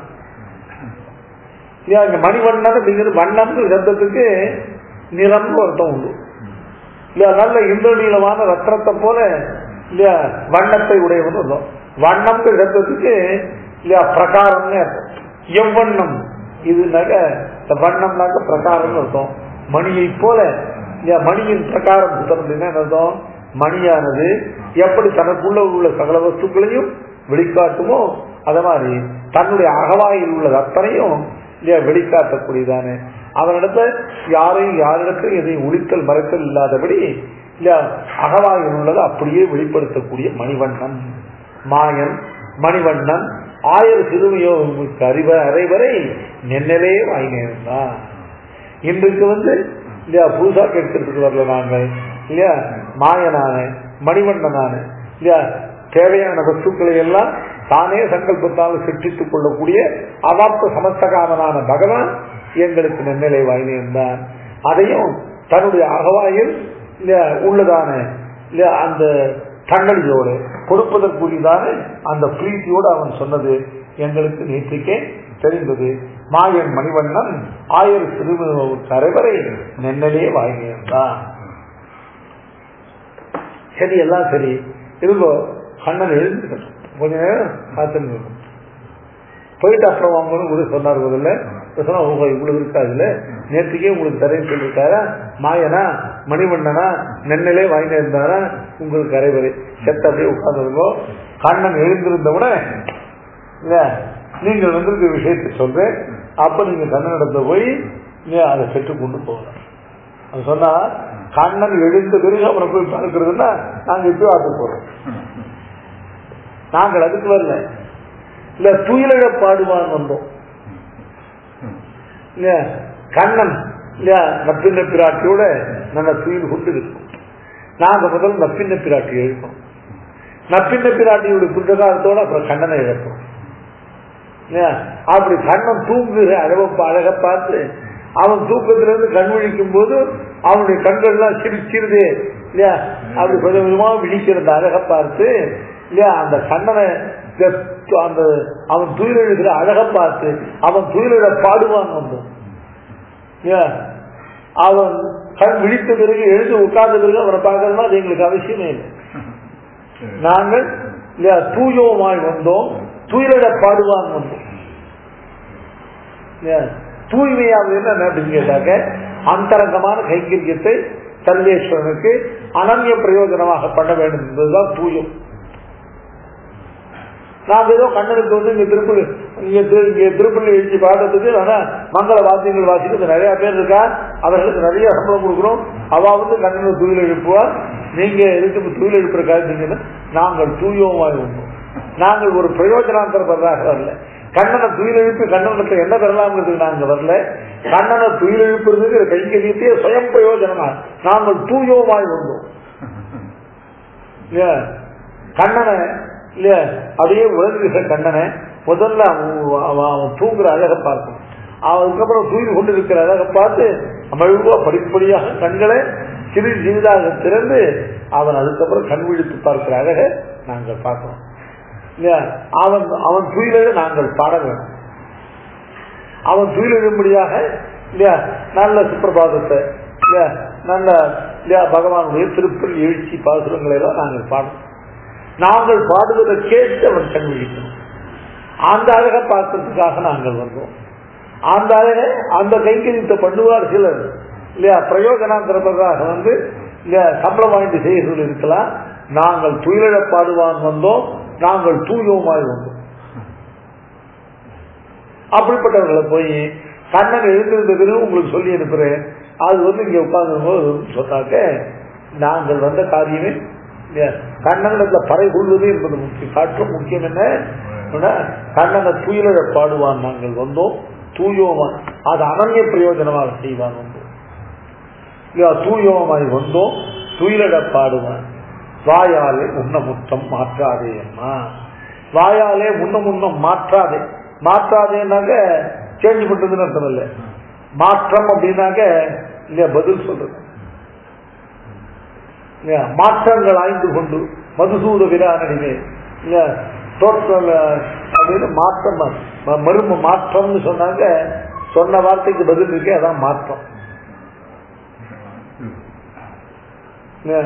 இல்லையா இங்க மணிவண்ணன் அப்படிங்கிறது வண்ணம்னு சப்தத்துக்கு நிறம்னு அர்த்தம் உண்டு இல்லையா நல்ல இந்திரநீளமான ரத்னத்தை போல இல்லையா வண்ணத்தை உடையவன் அர்த்தம் வண்ணம் சப்தத்துக்கு இல்லையா பிரகாரம்னு அர்த்தம் எவ்வண்ணம் இதுனாக்க இந்த வண்ணம்னாக்க பிரகாரம்னு அர்த்தம் மணியை போல இல்லையா மணியின் பிரகாரம் புத்தகம் அர்த்தம் மணியானது எப்படி தனக்குள்ள உள்ள சகல வஸ்துக்களையும் வெளிக்காட்டுமோ அத மாதிரி தன்னுடைய அகவாயில் உள்ள அத்தனையும் இல்லையா வெளிக்காட்டக்கூடியதானே அவனிடத்துல யாரையும் யாரிடத்தையும் எதையும் ஒழித்தல் மறைத்தல் இல்லாதபடி இல்லையா அகவாயில் உள்ளதை அப்படியே வெளிப்படுத்தக்கூடிய மணிவண்ணன் மாயன் மணிவண்ணன் ஆயிரம் சிறுமியோகங்களுக்கு அறிவ அறைவரை நென்னலே வாங்கினான் இன்றைக்கு வந்து இல்லையா புதுசா கேட்கறதுக்கு வரல நாங்கள் இல்லையா மாயனான மணிவண்ணனான இல்லையா தேவையான வஸ்துக்களை எல்லாம் தானே சங்கல்பத்தால் சிருஷ்டித்துக் கொள்ளக்கூடிய அவாப்த சமஸ்தகாமனான பகவான் எங்களுக்கு நெல்லை வாங்கியிருந்தான் அதையும் தன்னுடைய அகவாயில் உள்ளதான அந்த தங்களியோடு கொடுப்பதற்குரியதான அந்த பிரீத்தியோடு அவன் சொன்னது எங்களுக்கு நேற்றுக்கே தெரிந்தது மாயன் மணிவண்ணன் ஆயிரம் சிறுவனுக்கு அரைவரை நென்னலே வாங்கியிருந்தான் சரி எல்லாம் சரி இருந்தோ கண்ணன் எழுந்துக்கட்டும் கொஞ்ச நேரம் காத்துன்னு போயிட்டு அப்புறம் வாங்கணும் கூட சொன்னார் முதல்ல சொன்னா ஓஹோ இவ்வளவு இருக்காதுல்ல நேற்றுக்கே உங்களுக்கு தரேன்னு சொல்லியிருக்காரா மாயனா மணிவண்ணனா நென்னலே வாங்கி இருந்தாரா உங்களுக்கு அரைவரை செத்த அப்படியே உட்கார்ந்துருங்கோ கண்ணன் எழுந்திருந்தவுடனே இல்ல நீங்கள் வந்திருக்க விஷயத்தை சொல்றேன் அப்ப நீங்க கண்ணனிடத்துல போய் அதை பெற்று கொண்டு போகலாம் அது சொன்னா கண்ணன் எழுந்த பிறகு அவரை போய் பார்க்கிறதுன்னா நாங்க இப்பயும் ஆட்டு போறோம் நாங்கள் அதுக்கு வரல இல்ல துயிலழ பாடுவான் வந்தோம் இல்ல கண்ணன் இல்லையா நப்பின்ன பிராட்டியோட நல்ல துயில் கொண்டு இருக்கும் நாங்க முதல் நப்பின்ன பிராட்டி எழுப்போம் நப்பின்ன பிராட்டியோட புத்தகாலத்தோட அப்புறம் கண்ணனை இழப்போம் அப்படி கண்ணன் தூங்குகிற அழக அழக பார்த்து அவன் தூக்கத்திலிருந்து கண் விழிக்கும் போது அவனுடைய கண்கள்லாம் சிரிச்சிருது இல்லையா அப்படி கொஞ்சம் கொஞ்சமா விழிக்கிறது அழக பார்த்து இல்லையா அந்த கண்ணனை அந்த அவன் துயிலெழுகிற அழக பார்த்து அவன் துயிலிட பாடுவான் வந்தோம் அவன் கண் விழித்த பிறகு எழுந்து உட்கார்ந்த பிறகு அவனை பார்க்கறதுனா அது எங்களுக்கு அவசியமே இல்லை நாங்கள் இல்லையா தூயோமாய் வந்தோம் துயிலிட பாடுவான் வந்தோம் தூய்மையாவது என்ன அப்படின்னு கேட்டாக்க அந்தரங்கமான கைங்கரியத்தை சர்வேஸ்வரனுக்கு அனன்ய பிரயோஜனமாக பண்ண வேண்டும் என்பதுதான் தூயம் நாங்க ஏதோ கண்ணனுக்கு வந்து இங்க திருப்பள்ளி இங்க இங்க திருப்பள்ளி எழுச்சி பாடுறதுக்கு ஆனா மங்கள வாத்தியங்கள் வாசிக்கிறது நிறைய பேர் இருக்கா அவர்களுக்கு நிறைய சம்பளம் கொடுக்குறோம் அவ வந்து கண்ணனுக்கு தூயில் எழுப்புவா நீங்க எதுக்கு தூயில் எழுப்புற காரணீங்கன்னா நாங்கள் தூயோமாய் உண்டோம் நாங்கள் ஒரு பிரயோஜனாந்தரப்படுறாக வரல கண்ணனை துயிலெழுப்பி கண்ணனத்தை என்ன பெறலாம்ங்கிறதுக்கு நாங்க வரல கண்ணனை துயிலெழுப்புறதுக்கு கைங்கரியத்தையே சுயம் பிரயோஜனமா நாங்கள் தூயோமாய் வந்தோம் இல்லையா கண்ணனை இல்லையா அப்படியே உலகிற கண்ணனை முதல்ல அவன் அவன் அவன் தூங்குற அழகை பார்க்கணும் அதுக்கப்புறம் தூங்கி கொண்டு இருக்கிற அழகை பார்த்து அமழ்வா படிப்படியாக கண்களை சிறிது சிறிதாக திறந்து அவன் அதுக்கப்புறம் கண் விழித்து பார்க்கிற அழகை நாங்கள் பார்க்கிறோம் இல்லையா அவன் அவன் துயிலெழ நாங்கள் பாட வேண்டும் அவன் துயிலெழும்படியாக இல்லையா நல்ல சுப்பிரபாதத்தை இல்லையா நல்ல இல்லையா பகவானுடைய திருப்பல் எழுச்சி பாசுரங்களை எல்லாம் நாங்கள் பாடணும் நாங்கள் பாடுவதை கேட்டு அவன் கண் விழிக்கணும் அந்த அழகை பார்க்கறதுக்காக நாங்கள் வந்தோம் அந்த அழகை அந்த கைங்கரியத்தை பண்ணுவார் சிலர் இல்லையா பிரயோஜனாந்திரமாக வந்து இல்லையா சம்பளம் வாங்கிட்டு செய்கிறவர்கள் இருக்கலாம் நாங்கள் துயிலழ பாடுவான் வந்தோம் நாங்கள் தூயோமாய் வந்தோம் அப்படிப்பட்டவர்களை போய் கண்ணன் எழுந்திருந்த பிறகு உங்களுக்கு சொல்லி அனுப்புறேன் அது வந்து இங்க உட்கார்ந்து போது சொன்னாக்க நாங்கள் வந்த காரியமே இல்லையா கண்ணனிடத்துல பறை கொள்வது என்பது முக்கியம் காற்றும் முக்கியம் என்ன அப்படின்னா, கண்ணனை துயிலழ பாடுவான் நாங்கள் வந்தோம் தூயோமான் அது அனன்ய பிரயோஜனமாக செய்வான் வந்தோம் இல்லையா தூயோமாய் வந்தோம் துயிலழ பாடுவான் வாயாலே உன்ன முத்தம் மாற்றாதே அம்மா வாயாலே முன்ன முன்னம் மாற்றாதே மாற்றாதேனாக்க சேஞ்ச் பண்றதுன்னு அர்த்தம் இல்லை மாற்றம் அப்படின்னாக்க இல்லையா பதில் சொல்றது இல்லையா மாற்றங்கள் ஆய்ந்து கொண்டு மதுசூத விரானடிமே இல்லையா தோற்றம் அப்படின்னு மாற்றம் ம- மரும மாற்றம்னு சொன்னாங்க சொன்ன வார்த்தைக்கு பதில் இருக்கே அதான் மாற்றம் இல்லையா?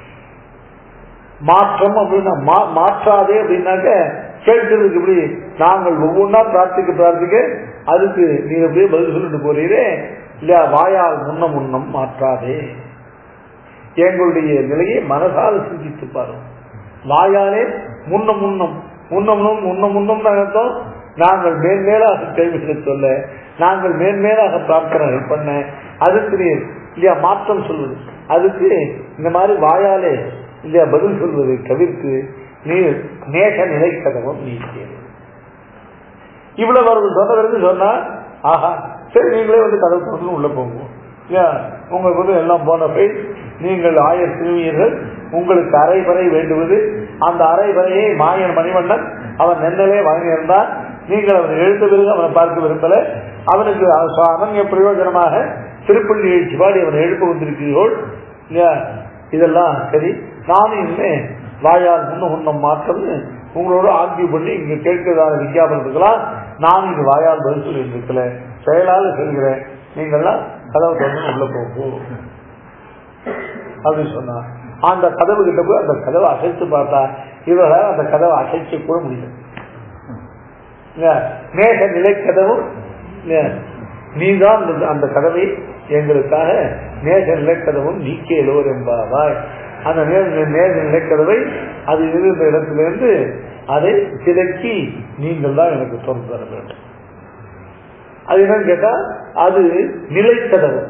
மாற்றம் அப்படின்னா மா- மாற்றாதே அப்படின்னாக்க கேட்கறதுக்கு இப்படி நாங்கள் ஒவ்வொன்றா பிரார்த்திக்க பிரார்த்திக்க அதுக்கு நீ அப்படியே பதில் சொல்லிட்டு போறீரே இல்லையா வாயால் முன்ன முன்னம் மாற்றாதே எங்களுடைய நிலையை மனசால் சிந்தித்து பாருங்க வாயாலே முன்ன முன்னம் முன்ன முன்னம் முன்ன முன்னம் அர்த்தம் நாங்கள் மேன்மேலாக கேள்விகளை சொல்ல நாங்கள் மேன்மேலாக பிரார்த்தனைகள் பண்ண அதுக்கு நீ இல்லையா மாற்றம் சொல்வது அதுக்கு இந்த மாதிரி வாயாலே இல்லையா பதில் சொல்வதை தவிர்த்து நீ நேச நிலைக்கதவும் நீ இவ்வளவு அவர்கள் சொன்ன பிறகு சொன்னா ஆஹா சரி நீங்களே வந்து கதவு திறந்து உள்ள போங்க ஏன் உங்களுக்கு வந்து எல்லாம் போன போய் நீங்கள் ஆயர் திரும்பியர்கள் உங்களுக்கு அரைபறை வேண்டுவது அந்த அரைபறையை மாயன் மணிவண்ணன் அவன் நென்னலே வழங்கியிருந்தான் நீங்கள் அவன் எழுந்த பிறகு அவனை பார்க்க விரும்பல அவனுக்கு அ- அனன்ய பிரயோஜனமாக திருப்பள்ளி எழுச்சி பாடி அவனை எழுப்ப வந்திருக்கிறீர்கள் இல்லையா? இதெல்லாம் சரி நானும் இனிமே வாயால் முன்ன முன்னம் மாற்றம்னு உங்களோட ஆர்கியூ பண்ணி இங்க கேட்கிறதான விஞ்ஞாபனம் இருக்கலாம் நான் இங்க வாயால் பதில் சொல்லி இருக்கல செயலால சொல்கிறேன் நீங்கள்லாம் கதவு திறந்து உள்ள போகும் அப்படின்னு சொன்னா அந்த கதவு கிட்ட போய் அந்த கதவை அசைத்து பார்த்தா இவர்களால் அந்த கதவை அசைக்க கூட முடியல இல்லையா? மேக நிலை கதவும் இல்லையா? நீதான் அந்த- அந்த கதவை எங்களுக்காக நேச நிலைக்கதவும் நீக்கேலோர் என்பாவாய் அந்த நேர நேச நிலைக்கதவை அது இருந்த இடத்திலிருந்து அதை சிதைக்கி நீங்கள் தான் எனக்கு திறந்து தர வேண்டும் அது என்னன்னு கேட்டா அது நிலைக்கதவு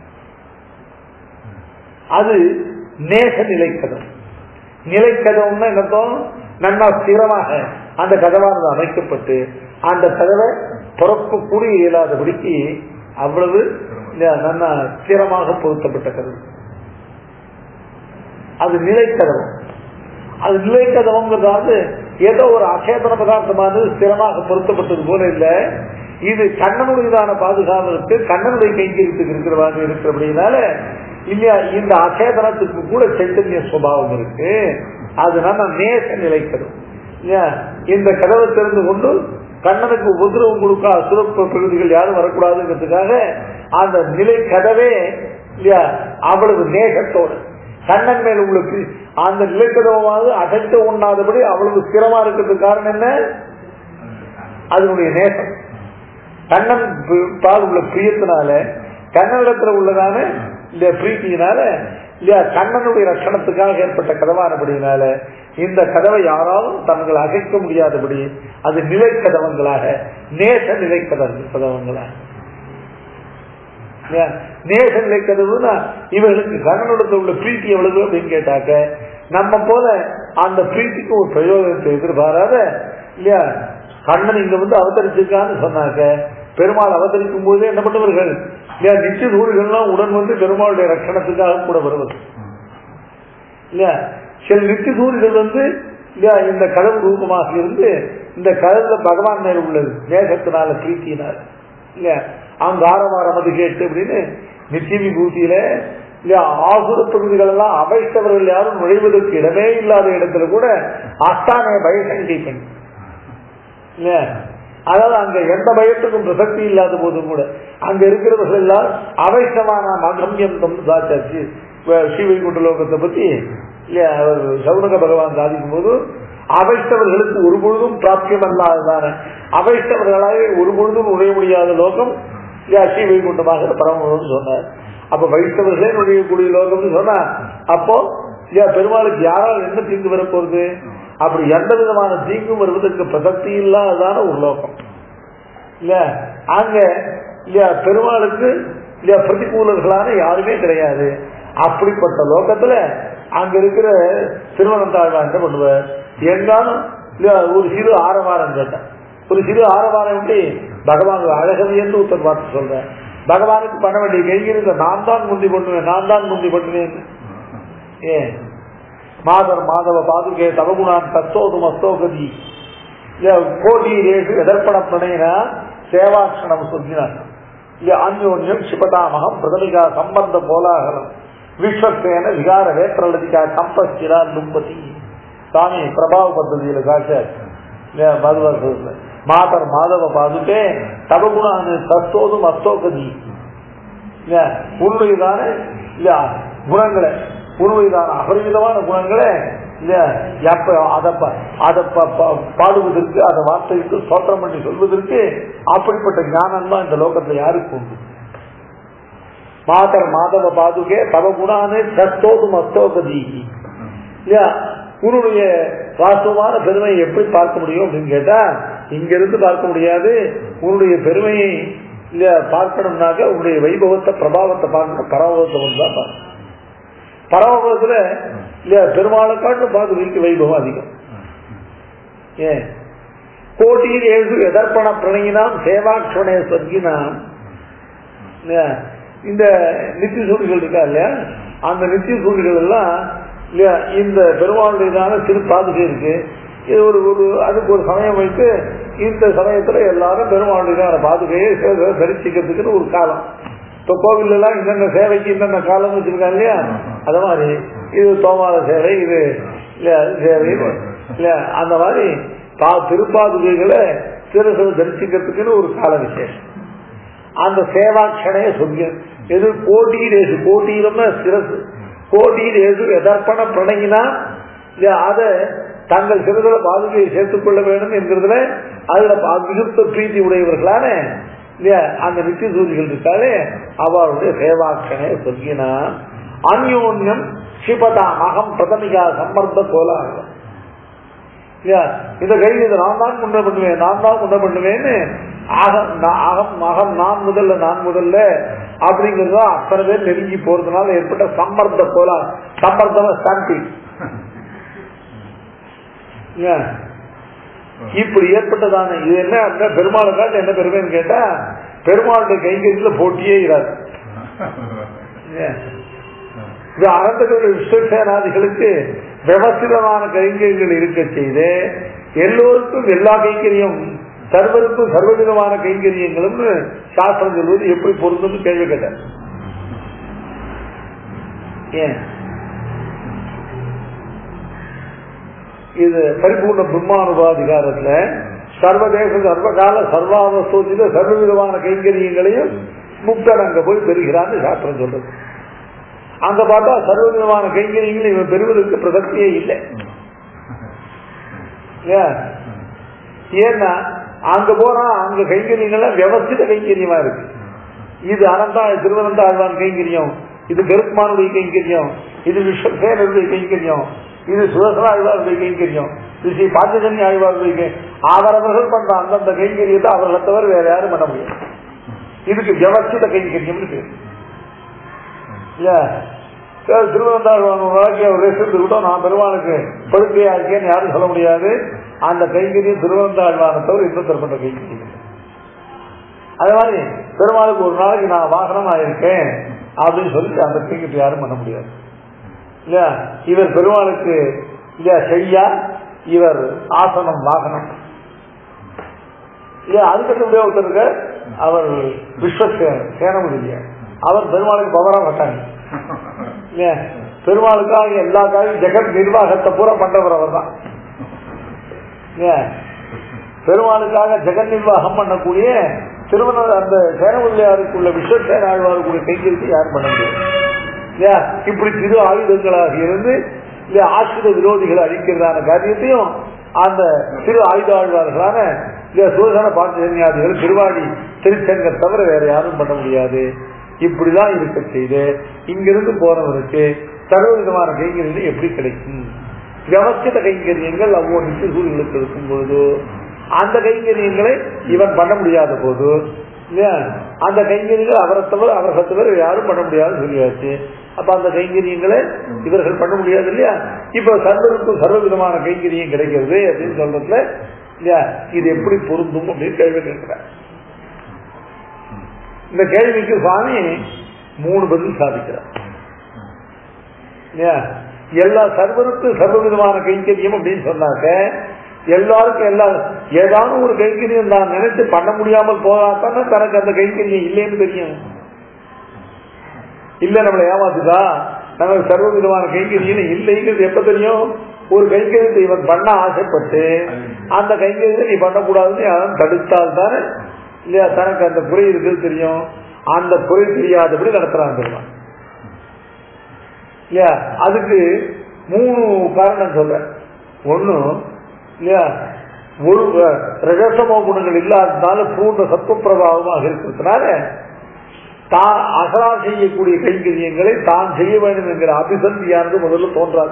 அது நேச நிலைக்கதவு நிலைக்கதவுன்னா என்னத்தோம் நன்னா ஸ்திரமாக அந்த கதவானது அமைக்கப்பட்டு அந்த கதவை திறக்கக்கூடிய இயலாதபடிக்கு அவ்வளவு இல்லையா, நன்னா ஸ்திரமாக பொருத்தப்பட்ட கதவு அது நிலைக்கதவு அது நிலைக்கதவுங்கிறது ஏதோ ஒரு அச்சேதன பதார்த்தமானது ஸ்திரமாக பொருத்தப்பட்டது போல இல்ல இது கண்ணனுடையதான பாதுகாவலுக்கு கண்ணனுடைய கைங்கரியத்துக்கு இருக்கிற மாதிரி இருக்கிறபடினால இல்லையா இந்த அச்சேதனத்துக்கு கூட சைத்தன்ய சுபாவம் இருக்கு அது நம்ம நேச நிலைக்கதவு இல்லையா இந்த கதவை திறந்து கொண்டு கண்ணனுக்கு உபதிரவம் கொடுக்க அசுரப்ப பகுதிகள் யாரும் வரக்கூடாதுங்கிறதுக்காக அந்த நிலை கதவே இல்லையா அவ்வளவு நேசத்தோடு கண்ணன் மேல் உங்களுக்கு அந்த நிலைக்கதவாவது அசைக்க உண்ணாதபடி அவ்வளவு ஸ்திரமா இருக்கிறதுக்கு காரணம் என்ன அதனுடைய நேசம் கண்ணன் பி- பால் உள்ள பிரியத்தினால கண்ணனிடத்துல உள்ளதான இந்த பிரீத்தியினால இல்லையா கண்ணனுடைய ரட்சணத்துக்காக ஏற்பட்ட கதவானபடியினால இந்த கதவை யாராலும் தங்கள் அசைக்க முடியாதபடி அது நிலைக்கதவங்களாக நேச நிலைக்கதவ கதவங்களாக இல்லையா? நேச நிலைக்கதவுனா இவர்களுக்கு கண்ணனிடத்துல உள்ள பிரீத்தி எவ்வளவு அப்படின்னு கேட்டாக்க நம்ம போல அந்த பிரீத்திக்கு ஒரு பிரயோஜனத்தை எதிர்பாராத இல்லையா கண்ணன் இங்க வந்து அவதரிச்சிருக்கான்னு சொன்னாக்க பெருமாள் அவதரிக்கும் போதே என்ன பண்ணுவார்கள் இல்லையா நித்திய சூழ்கள்லாம் உடன் வந்து பெருமாளுடைய ரட்சணத்துக்காக கூட வருவது இல்லையா சில நித்திய சூழ்கள் வந்து இல்லையா இந்த கடவுள் ரூபமாக இருந்து இந்த கடவுள பகவான் மேல உள்ளது மேகத்தினால பிரீத்தியினால இல்லையா அங்க ஆரவாரம் அது கேட்டு அப்படின்னு நித்திய விபூதியில இல்லையா ஆசுர பகுதிகள் எல்லாம் அவைத்தவர்கள் யாரும் நுழைவதற்கு இடமே இல்லாத இடத்துல கூட அஸ்தானே பயசங்கை பெண் இல்லையா அதாவது அங்க எந்த பயத்துக்கும் பிரசக்தி இல்லாத போதும் கூட அங்க இருக்கிறவர்கள் எல்லாம் அவைஷ்டமான மகம்யம் தம் சாச்சாச்சு ஸ்ரீவைகுண்ட லோகத்தை பத்தி இல்லையா அவர் சவுனக பகவான் சாதிக்கும் போது அவைஷ்டவர்களுக்கு ஒரு பொழுதும் பிராப்தியம் அல்லாததான அவைஷ்டவர்களாக ஒரு பொழுதும் நுழைய முடியாத லோகம் இல்லையா ஸ்ரீவைகுண்டமாக பரமன்னு சொன்னார் அப்ப வைஷ்ணவர்களே நுழையக்கூடிய லோகம்னு சொன்னா அப்போ இல்லையா பெருமாளுக்கு யாரால் என்ன தீங்கு வரப்போகுது அப்படி எந்த விதமான தீங்கும் வருவதற்கு பிரசக்தி இல்லாததான ஒரு லோகம் இல்ல அங்க இல்லையா பெருமாளுக்கு இல்லையா பிரதிகூலர்களான யாருமே கிடையாது அப்படிப்பட்ட லோகத்துல அங்க இருக்கிற திருவனந்தாழ்வா என்ன பண்ணுவார் எங்காலும் இல்லையா ஒரு சிறு ஆரவாரம் கேட்டேன் ஒரு சிறு ஆரவாரம் எப்படி பகவான் அழகவி என்று ஒருத்தர் பார்த்து சொல்றேன் பகவானுக்கு பண்ண வேண்டிய கைகிறது நான் தான் முந்தி பண்ணுவேன் நான் தான் முந்தி பண்ணுவேன் ஏன் மாதர் மாதவ பாதுகே தவகுணான் தத்தோது மஸ்தோகதி கோடி ரேஷு எதர்ப்பண பிரணயின சேவாட்சணம் சொல்லினார் இல்ல அந்யோன்யம் சிபதாமகம் பிரதமிகா சம்பந்த போலாகலம் விஸ்வசேன விகார வேத்திரலதிகா கம்பஸ்திரா லும்பதி சாமி பிரபாவ பദ്ധதியில காட்ச மதுவர்கள் மாதர் மாதவ பாதுகே தவகுணான் தத்தோது மஸ்தோகதி உன்னுடையதான இல்ல குணங்களை உருவைதான அபரிமிதமான குணங்களை அதை அதை பாடுவதற்கு அதை வார்த்தைக்கு சோற்றம் பண்ணி சொல்வதற்கு அப்படிப்பட்ட ஞானம் தான் இந்த லோகத்துல யாருக்கு உண்டு மாதர் மாதவ பாதுகே தவ குணானே சத்தோது மஸ்தோகதி இல்லையா உன்னுடைய வாஸ்தவமான பெருமையை எப்படி பார்க்க முடியும் அப்படின்னு கேட்டா இங்க இருந்து பார்க்க முடியாது உன்னுடைய பெருமையை இல்லையா பார்க்கணும்னாக்க உன்னுடைய வைபவத்தை பிரபாவத்தை பார்க்கணும் பரவத்தை வந்து தான் பார்க்கணும் பரமபதத்துல இல்லையா பெருமாளை காட்டு பார்க்க வைபவம் அதிகம் ஏன் கோட்டியில் ஏழு எதர்ப்பண பிரணயினாம் சேவாட்சணே சொர்க்கினாம் இந்த நித்திய சூழ்கள் இருக்கா இல்லையா அந்த நித்திய சூழ்கள் எல்லாம் இல்லையா இந்த பெருமாளுடையதான திருப்பாதுகை இருக்கு இது ஒரு ஒரு அதுக்கு ஒரு சமயம் வைத்து இந்த சமயத்துல எல்லாரும் பெருமாளுடையதான பாதுகையை தரிசிக்கிறதுக்குன்னு ஒரு காலம் இப்ப கோவில் எல்லாம் இந்தந்த சேவைக்கு இந்தந்த காலம் வச்சிருக்காங்க இல்லையா அது மாதிரி இது சோமார சேவை இது இல்ல சேவை இல்ல அந்த மாதிரி பா திருப்பாதுகைகளை சிறசு தரிசிக்கிறதுக்குன்னு ஒரு கால விசேஷம் அந்த சேவாட்சணைய சொல்லி எது கோட்டீரேசு கோட்டீரம்னா சிரசு கோட்டீரேசு எதர்ப்பண பிரணங்கினா அத தங்கள் சிறதுல பாதுகையை சேர்த்துக் கொள்ள வேண்டும் என்கிறதுல அதுல மிகுத்த பிரீத்தி உடையவர்களான இல்லையா அந்த நித்திய சூரிகள் இருக்காரு அவருடைய சேவாட்சனை சொல்லினா அந்யோன்யம் சிபதா அகம் பிரதமிகா சம்பர்த்த கோலாகும் இல்லையா இந்த கை இதை நான் தான் முன்ன பண்ணுவேன் நான் தான் முன்ன பண்ணுவேன்னு அகம் அகம் அகம் நான் முதல்ல நான் முதல்ல அப்படிங்கிறதா அத்தனை பேர் நெருங்கி போறதுனால ஏற்பட்ட சம்பர்த்த கோலா சம்பர்த்தமா ஸ்டாண்டிங் இப்படி ஏற்பட்டதான இது என்ன பெருமாளை காட்டு என்ன பெருமைன்னு கேட்டா பெருமாளுடைய கைங்கரியத்துல போட்டியே இராது இது அறந்தகளுடைய விஸ்வசேனாதிகளுக்கு விவசிதமான கைங்கரியங்கள் இருக்க செய்து எல்லோருக்கும் எல்லா கைங்கரியம் சர்வருக்கும் சர்வவிதமான கைங்கரியங்களும் சாஸ்திரம் சொல்வது எப்படி பொருந்தும் கேள்வி கேட்டார் ஏன் இது பரிபூர்ண பிரம்மானுபாதிகாரத்துல சர்வதேச சர்வகால சர்வாவஸ்தோதில சர்வவிதமான கைங்கரியங்களையும் முக்தன் அங்க போய் பெறுகிறான்னு சாஸ்திரம் சொல்றது அங்க பார்த்தா சர்வவிதமான கைங்கரியங்கள் இவன் பெறுவதற்கு பிரசக்தியே இல்லை ஏன்னா அங்க போனா அங்க கைங்கரியங்கள்லாம் வியவஸ்தித கைங்கரியமா இருக்கு இது அனந்தா திருவனந்தாழ்வான் கைங்கரியம் இது கருத்மானுடைய கைங்கரியம் இது விஸ்வசேனருடைய கைங்கரியம் இது சுதசன ஆழ்வாருடைய கைங்கரியம் இது ஸ்ரீ பாஞ்சஜன்ய ஆழ்வாருடைய அவரவர்கள் பண்ற அந்தந்த கைங்கரியத்தை அவர்களை தவிர வேற யாரும் பண்ண முடியாது இதுக்கு வியவஸ்தித கைங்கரியம்னு பேர் இல்ல திருவனந்தாழ்வான் நாளைக்கு அவர் ரெஸ்ட் கூட நான் பெருமாளுக்கு படுக்கையா இருக்கேன்னு யாரும் சொல்ல முடியாது அந்த கைங்கரியம் திருவந்தாழ்வான தவிர இன்னொருத்தர் பண்ற கைங்கரியம் இல்லை. அதே மாதிரி பெருமாளுக்கு ஒரு நாளைக்கு நான் வாகனம் ஆயிருக்கேன் அப்படின்னு சொல்லிட்டு அந்த கைங்கரியம் யாரும் பண்ண முடியாது இல்லையா இவர் பெருமாளுக்கு இல்லையா செய்யா இவர் ஆசனம் வாகனம் இல்லையா அதுக்கடுத்து ஒருத்தருக்கு அவர் விஸ்வசேன சேனமுடிய அவர் பெருமாளுக்கு பவரா மாட்டாங்க இல்லையா பெருமாளுக்காக எல்லா காரியம் ஜெகத் நிர்வாகத்தை பூரா பண்றவர் அவர் தான் பெருமாளுக்காக ஜெகன் நிர்வாகம் பண்ணக்கூடிய திருவண்ணூர் அந்த சேனமுல்லையாருக்குள்ள விஸ்வசேன ஆழ்வாருக்குள்ள கைகளுக்கு யாரும் பண்ண முடியாது இல்லையா இப்படி திரு ஆயுதங்களாக இருந்து இல்லையா ஆசிர விரோதிகளை அழிக்கிறதான காரியத்தையும் அந்த திரு ஆயுத ஆழ்வார்களான இல்லையா சுதர்சன பாஞ்சன்யாதிகள் திருவாடி திருச்செங்கர் தவிர வேற யாரும் பண்ண முடியாது இப்படிதான் இருக்க செய்து இங்கிருந்து போனவருக்கு சர்வ விதமான கைங்கரியங்கள் எப்படி கிடைக்கும் வியவஸ்தித கைங்கரியங்கள் அவ்வளோ நித்தியசூரிகளுக்கு இருக்கும் பொழுது அந்த கைங்கரியங்களை இவன் பண்ண முடியாத போது இல்லையா அந்த கைங்கரியங்கள் அவரை தவிர அவரை தவிர யாரும் பண்ண முடியாது சொல்லியாச்சு அப்ப அந்த கைங்கரியங்களை இவர்கள் பண்ண முடியாது இல்லையா இப்ப சர்வருக்கும் சர்வ விதமான கைங்கரியம் கிடைக்கிறது அப்படின்னு சொல்றதுல இல்லையா இது எப்படி பொருந்தும் அப்படின்னு கேள்வி கேட்கிறார் இந்த கேள்விக்கு சுவாமி மூணு பதில் சாதிக்கிறார் இல்லையா எல்லா சர்வருக்கும் சர்வ விதமான கைங்கரியம் அப்படின்னு சொன்னாக்க எல்லாருக்கும் எல்லா ஏதாவது ஒரு கைங்கரியம் நான் நினைச்சு பண்ண முடியாமல் போகாதானே தனக்கு அந்த கைங்கரியம் இல்லைன்னு தெரியும் இல்ல நம்மளை ஏமாத்துதா நமக்கு சர்வ விதமான கைங்கரியம் இல்லைங்கிறது எப்ப தெரியும் ஒரு கைங்கரியத்தை இவன் பண்ண ஆசைப்பட்டு அந்த கைங்கரியத்தை நீ பண்ணக்கூடாதுன்னு யாரும் தடுத்தால் தானே இல்லையா தனக்கு அந்த குறை இருக்குது தெரியும் அந்த குறை தெரியாதபடி நடத்துறான் தெரியுமா இல்லையா அதுக்கு மூணு காரணம் சொல்றேன் ஒண்ணு இல்லையா ஒரு ரஜசமோ குணங்கள் இல்லாததுனால பூர்ண சத்துவ பிரபாவமாக இருக்கிறதுனால தான் அசரா செய்யக்கூடிய கைங்கரியங்களை தான் செய்ய வேண்டும் என்கிற அபிசந்தியானது முதல்ல தோன்றாது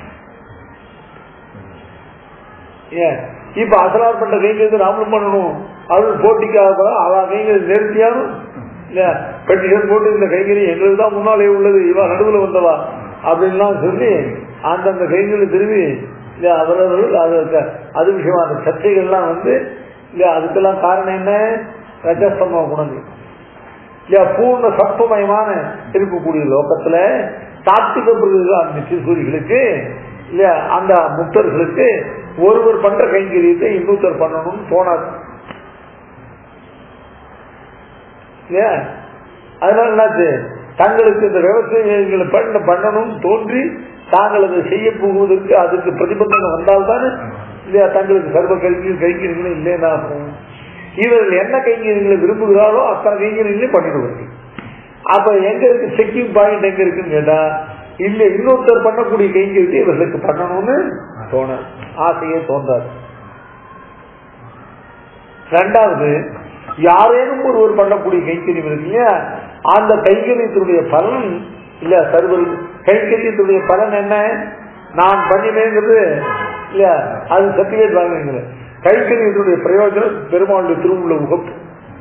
ஏன் இப்ப அசலார் பண்ற கைங்கரியத்தை நாமளும் பண்ணணும் அது போட்டிக்காக அவன் கைங்கரியம் நிறுத்தியாலும் இல்லையா பெட்டிஷன் போட்டு இந்த கைங்கரியம் எங்களுக்கு தான் முன்னாலே உள்ளது இவா நடுவில் வந்தவா அப்படின்லாம் சொல்லி அந்தந்த கைங்களை திரும்பி இல்லையா அவரவர்கள் அது அது விஷயமான சர்ச்சைகள்லாம் வந்து இல்லையா அதுக்கெல்லாம் காரணம் என்ன ரஜஸ்தம குணங்கள் இல்லையா பூர்ண சத்துவமயமான இருக்கக்கூடிய லோகத்துல தாத்திக நிச்சயசூரிகளுக்கு இல்லையா அந்த முக்தர்களுக்கு ஒருவர் பண்ற கைங்கரியத்தை இன்னொருத்தர் பண்ணணும்னு தோணாது இல்லையா அதனால என்னாச்சு தங்களுக்கு இந்த விவசாயங்களை பண்ண பண்ணணும் தோன்றி தாங்கள் அதை செய்ய போவதற்கு அதுக்கு பிரதிபந்தம் வந்தால்தானே இல்லையா தங்களுக்கு சர்வ கல்வி கைங்கரியங்களும் இல்லைன்னா இவர்கள் என்ன கைங்கரியங்களை விரும்புகிறாரோ அத்தனை கைங்கரியங்களையும் பண்ணிடுவார்கள் அப்ப எங்க இருக்கு செக்கிங் பாயிண்ட் எங்க இருக்குன்னு கேட்டா இல்ல இன்னொருத்தர் பண்ணக்கூடிய கைங்கரியத்தை இவர்களுக்கு பண்ணணும்னு தோண ஆசையே தோன்றாது ரெண்டாவது யாரேனும் ஒருவர் பண்ணக்கூடிய கைங்கரியம் இருக்கு இல்லையா அந்த கைங்கரியத்தினுடைய பலன் இல்ல சர்வர் கைங்கரியத்துடைய பலன் என்ன நான் பண்ணினேங்கிறது இல்ல அது சர்டிபிகேட் வாங்குறீங்க கைங்கரியத்துடைய பிரயோஜனம் பெருமாளுடைய திருவுள்ள உகப்பு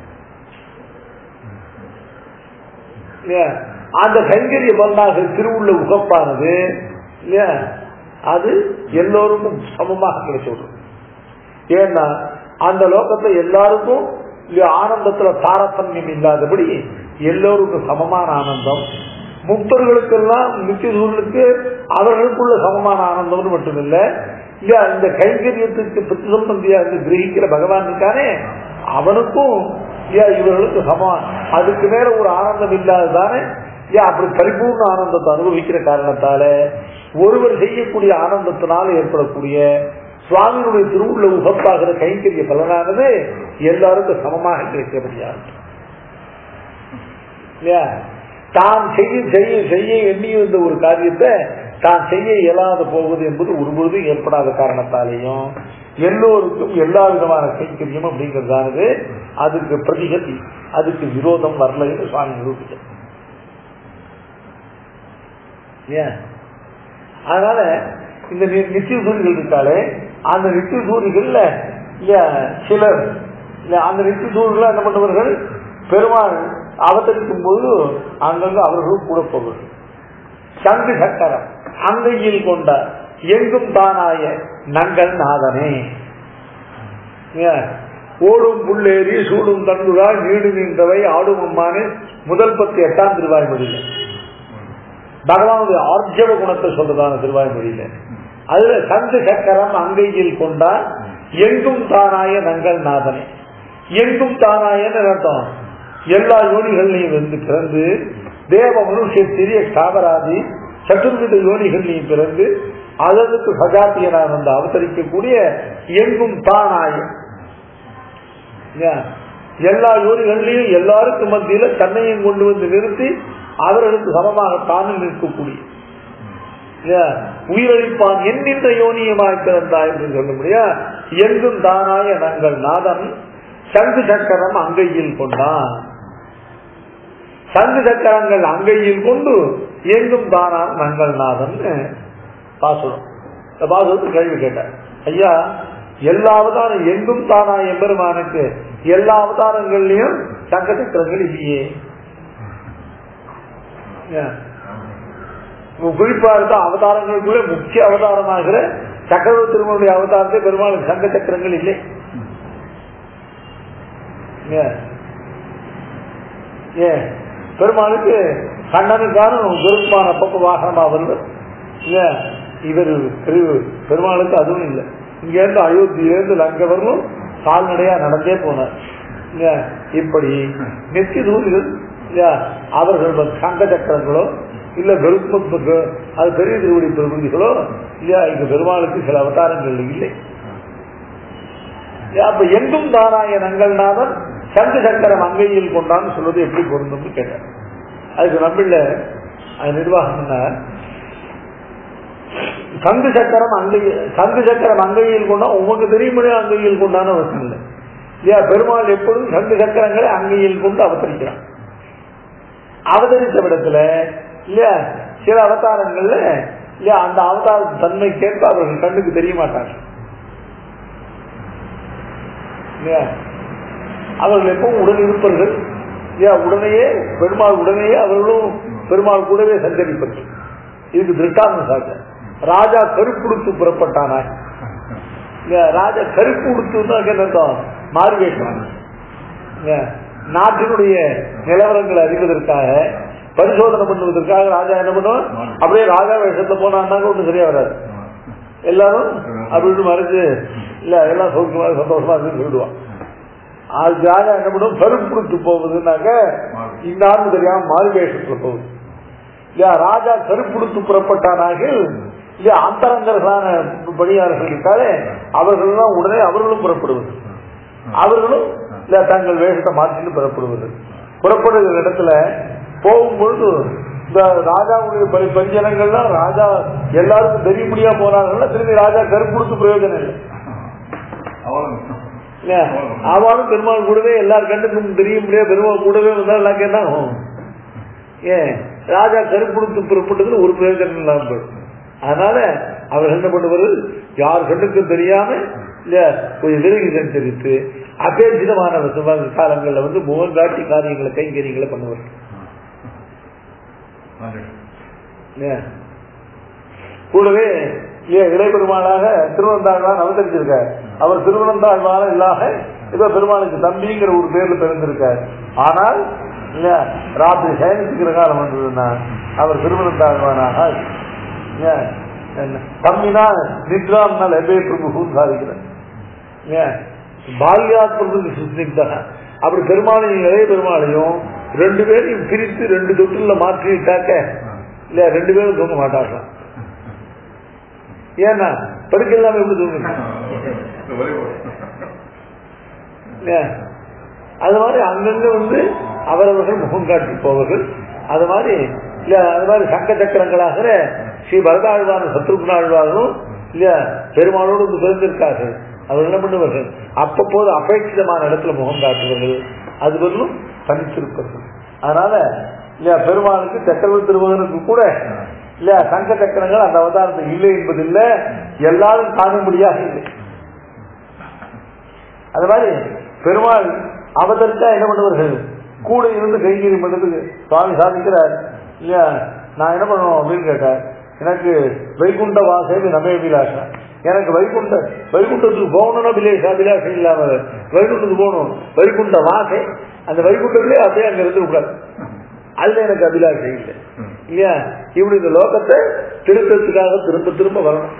இல்லையா அந்த கைங்கரிய பலனாக திருவுள்ள உகப்பானது இல்லையா அது எல்லோருக்கும் சமமாக கிடைச்சிடும் ஏன்னா அந்த லோகத்தை எல்லாருக்கும் ஆனந்தத்துல தாரதமியம் இல்லாதபடி எல்லோருக்கும் சமமான ஆனந்தம் முக்தர்களுக்கெல்லாம் நித்தியசூர்களுக்கு அவர்களுக்குள்ள சமமான ஆனந்தம்னு மட்டுமில்ல இல்ல இந்த கைங்கரியத்துக்கு பிரதிசம்பந்தியா இருந்து கிரகிக்கிற பகவான் இருக்கானே அவனுக்கும் ஏன் இவர்களுக்கு சமம் அதுக்கு மேல ஒரு ஆனந்தம் இல்லாததானே ஏன் அப்படி பரிபூர்ண ஆனந்தத்தை அனுபவிக்கிற காரணத்தால ஒருவர் செய்யக்கூடிய ஆனந்தத்தினால் ஏற்படக்கூடிய சுவாமியினுடைய திருவுள்ள உகப்பாகிற கைங்கரிய பலனானது எல்லாருக்கும் சமமாக கிடைக்க முடியாது இல்லையா தான் செய்ய செய்ய செய்ய எண்ணி வந்த ஒரு காரியத்தை தான் செய்ய இயலாத போவது என்பது ஒருபொழுதும் ஏற்படாத காரணத்தாலேயும் எல்லோருக்கும் எல்லா விதமான கைங்கரியம் அப்படிங்கிறதானது அதுக்கு பிரதிகதி அதுக்கு விரோதம் வரல என்று சுவாமி நிரூபிக்க ஏன் அதனால இந்த நித்திய சூரிகள் இருக்காலே அந்த நித்திய சூரிகள்ல சிலர் அந்த நித்திய சூரிகள் என்ன பண்ணவர்கள் பெருமாள் அவதரிக்கும் போது அங்கங்க அவர்களும் கூட போவார்கள் சங்கு சக்கரம் அங்கையில் கொண்ட எங்கும் தானாய நங்கள் நாதனே ஏன்? ஓடும் புள்ளேறி சூடும் தண்டுராய் நீடு நின்றவை ஆடும் அம்மானு முதல் பத்து எட்டாம் திருவாய்மொழியில பகவானுடைய ஆர்ஜவ குணத்தை சொல்றதான திருவாய்மொழியில அதுல சந்து சக்கரம் அங்கையில் கொண்டார் எங்கும் தானாய நங்கள் நாதனை எங்கும் தானாயன்னு அர்த்தம் எல்லா யோனிகள்லையும் வந்து பிறந்து தேவ மனுஷ சிறிய காவராதி சதுர்வித யோனிகள்லையும் பிறந்து அதற்கு சஜாத்தியனாக வந்து அவதரிக்கக்கூடிய எங்கும் தானாய ஏன்? எல்லா யோனிகள்லையும் எல்லாருக்கும் மத்தியில தன்னையும் கொண்டு வந்து நிறுத்தி அவர்களுக்கு சமமாக தானும் நிற்கக்கூடிய ஏன்? உயிரளிப்பான் என்கின்ற யோனியமாய் பிறந்தாய் என்று சொல்ல முடியா எங்கும் தானாய நாங்கள் நாதன் சங்கு சக்கரம் அங்கையில் கொண்டான் சங்கு சக்கரங்கள் அங்கையில் கொண்டு எங்கும் தானா நங்கள் நாதன் பாசுரம் இந்த பாசுரத்துக்கு கேள்வி கேட்டார் ஐயா எல்லா அவதாரம் எங்கும் தானா எம்பெருமானுக்கு எல்லா அவதாரங்கள்லயும் சங்க சக்கரங்கள் இல்லையே ஏன்? உங்க குறிப்பா இருக்க அவதாரங்களுக்குள்ள முக்கிய அவதாரமாகிற சக்கரவர்த்தி திருமணுடைய அவதாரத்தை பெருமாளுக்கு சங்க சக்கரங்கள் இல்லை ஏன்? ஏன் பெருமாளுக்கு கண்ணனுக்கான பெருமான பக்க வாகனமா வருது ஏன் இவர் திரு- பெருமாளுக்கு அதுவும் இல்லை இங்க இருந்து அயோத்தியிலிருந்து லங்கை வரலும் கால்நடையா நடந்தே போனார் இல்லையா? இப்படி நித்திய தூதிகள் இல்லையா அவர்கள் வந்து சங்க சக்கரங்களோ இல்ல கருப்பு அது பெரிய திருவடி பிரபுதிகளோ இல்லையா இங்க பெருமாளுக்கு சில அவதாரங்கள் இல்லை அப்ப எங்கும் தானாய நங்கள்நாதன் சங்கு சக்கரம் அங்கையில் கொண்டான்னு சொல்வது எப்படி பொருந்தும்னு கேட்டார் அதுக்கு நம்மள அது நிர்வாகம் என்ன சங்கு சக்கரம் அங்கையில் சங்கு சக்கரம் அங்கையில் கொண்டா உமக்கு தெரியும்படி அங்கையில் கொண்டான அவசியம் இல்லை இல்லையா பெருமாள் எப்பொழுதும் சங்கு சக்கரங்களை அங்கையில் கொண்டு அவதரிக்கிறான் அவதரித்த விடத்துல இல்லையா சில அவதாரங்கள்ல இல்லையா அந்த அவதார தன்மைக்கேற்ப அவர்கள் கண்ணுக்கு தெரிய மாட்டாங்க இல்லையா அவர்கள் எப்பவும் உடன் இருப்பார்கள் இல்லையா உடனேயே பெருமாள் உடனேயே அவர்களும் பெருமாள் கூடவே சஞ்சரிப்பார்கள் இதுக்கு திருட்டாந்தம் சாக்க ராஜா கருப்புடுத்து புறப்பட்டானா இல்லையா ராஜா கருப்பு உடுத்துன்னா என்ன அர்த்தம் மாறுவேஷம் இல்லையா? நாட்டினுடைய நிலவரங்களை அறிவதற்காக பரிசோதனை பண்ணுவதற்காக ராஜா என்ன பண்ணுவான் அப்படியே ராஜா வேஷத்துல போனான்னாக்க ஒன்றும் சரியா வராது எல்லாரும் அப்படின்னு மறைஞ்சு இல்ல எல்லாம் சௌக்கியமா சந்தோஷமா இருக்குன்னு சொல்லிடுவான் அது ராஜா என்ன பண்ணுவோம் கருப்புடுத்து போகுதுன்னாக்க இந்த ஆண்டு தெரியாம மாறு வேஷத்துல போகுது இல்லையா ராஜா கருப்புடுத்து புறப்பட்டானாக இல்லையா அந்தரங்கர்களான பணியாளர்கள் இருக்காலே அவர்கள் தான் உடனே அவர்களும் புறப்படுவது அவர்களும் இல்ல தங்கள் வேஷத்தை மாற்றிட்டு புறப்படுவது புறப்படுகிற இடத்துல போகும்பொழுது இந்த ராஜாவுடைய பரி- பரிஜனங்கள்லாம் ராஜா எல்லாருக்கும் தெரியும்படியா போனாங்கன்னா திரும்பி ராஜா கருப்புடுத்து பிரயோஜனம் இல்லை இல்லையா? அவனும் பெருமாள் கூடவே எல்லார் கண்ணுக்கும் தெரியும்படியா பெருமாள் கூடவே வந்தா எல்லாம் என்ன ஆகும் ஏன் ராஜா கருப்புடுத்து புறப்பட்டதுல ஒரு பிரயோஜனம் இல்லாம போயிடும் அதனால அவர் என்ன பண்ணுவாரு யார் கண்ணுக்கும் தெரியாம இல்ல கொஞ்சம் விலகி சஞ்சரித்து அபேட்சிதமான சும- காலங்கள்ல வந்து முகம் காட்டி காரியங்களை கைங்கரியங்களை பண்ணுவார் இல்லையா? கூடவே இல்லையா இளைப்பெருமாளாக திருவனந்தாழ்வான் அவதரிச்சிருக்கார் அவர் திருவனந்தாழ்வான இல்லாம ஏதோ பெருமாளுக்கு தம்பிங்கிற ஒரு பேர்ல பிறந்திருக்கார் ஆனால் இல்லையா ராத்திரி சயனிச்சுக்கிற காலம் வந்ததுன்னா அவர் திருவனந்தாழ்வானாக இல்லையா? என்ன? தம்பினா நித்ராம்னால் எபே பிரபுன்னு சாதிக்கிறார் ஏன்? பால்யாத் பிரபு சுஸ்னிக்தக அப்படி பெருமாளையும் இளைய பெருமாளையும் ரெண்டு பேரையும் பிரித்து ரெண்டு தொட்டில மாற்றிட்டாக்க இல்ல ரெண்டு பேரும் தூங்க மாட்டாங்களாம் ஏன்னா படுக்க இல்லாம எப்படி தூங்குங்க இல்லையா? அது மாதிரி அங்கங்க வந்து அவரவர்கள் முகம் காட்டி போவர்கள் அது மாதிரி இல்ல அது மாதிரி சங்க சக்கரங்களாகிற ஸ்ரீ பரதாழ்வான சத்ருகுணாழ்வாரும் இல்லையா பெருமாளோடு வந்து பிறந்திருக்கார்கள் அவர் என்ன பண்ணுவார்கள் அப்பப்போது அபேட்சிதமான இடத்துல முகம் காட்டுவார்கள் அது பதிலும் தனித்திருப்பார்கள் அதனால இல்லையா பெருமாளுக்கு சக்கரவர்த்தி திருமகனுக்கு கூட இல்லையா சங்க சக்கரங்கள் அந்த அவதாரத்தில் இல்லை என்பதில்லை எல்லாரும் காணும்படியாக இல்லை அது மாதிரி பெருமாள் அவதரித்தா என்ன பண்ணுவார்கள் கூட இருந்து கைங்கரியம் பண்ணதுக்கு சுவாமி சாதிக்கிறார் இல்லையா நான் என்ன பண்ணணும் அப்படின்னு கேட்டார் எனக்கு வைகுண்ட வாசேவி நமே அபிலாஷா எனக்கு வைகுண்ட வைகுண்டத்துக்கு போகணும்னா அபிலேஷ அபிலாஷம் இல்லாம வைகுண்டத்துக்கு போகணும் வைகுண்ட வாசை அந்த வைகுண்டத்திலே அப்படியே அங்க இருந்து கூடாது அதுல எனக்கு அபிலாஷம் இல்லை இல்லையா இப்படி இந்த லோகத்தை திருத்தத்துக்காக திரும்ப திரும்ப வரணும்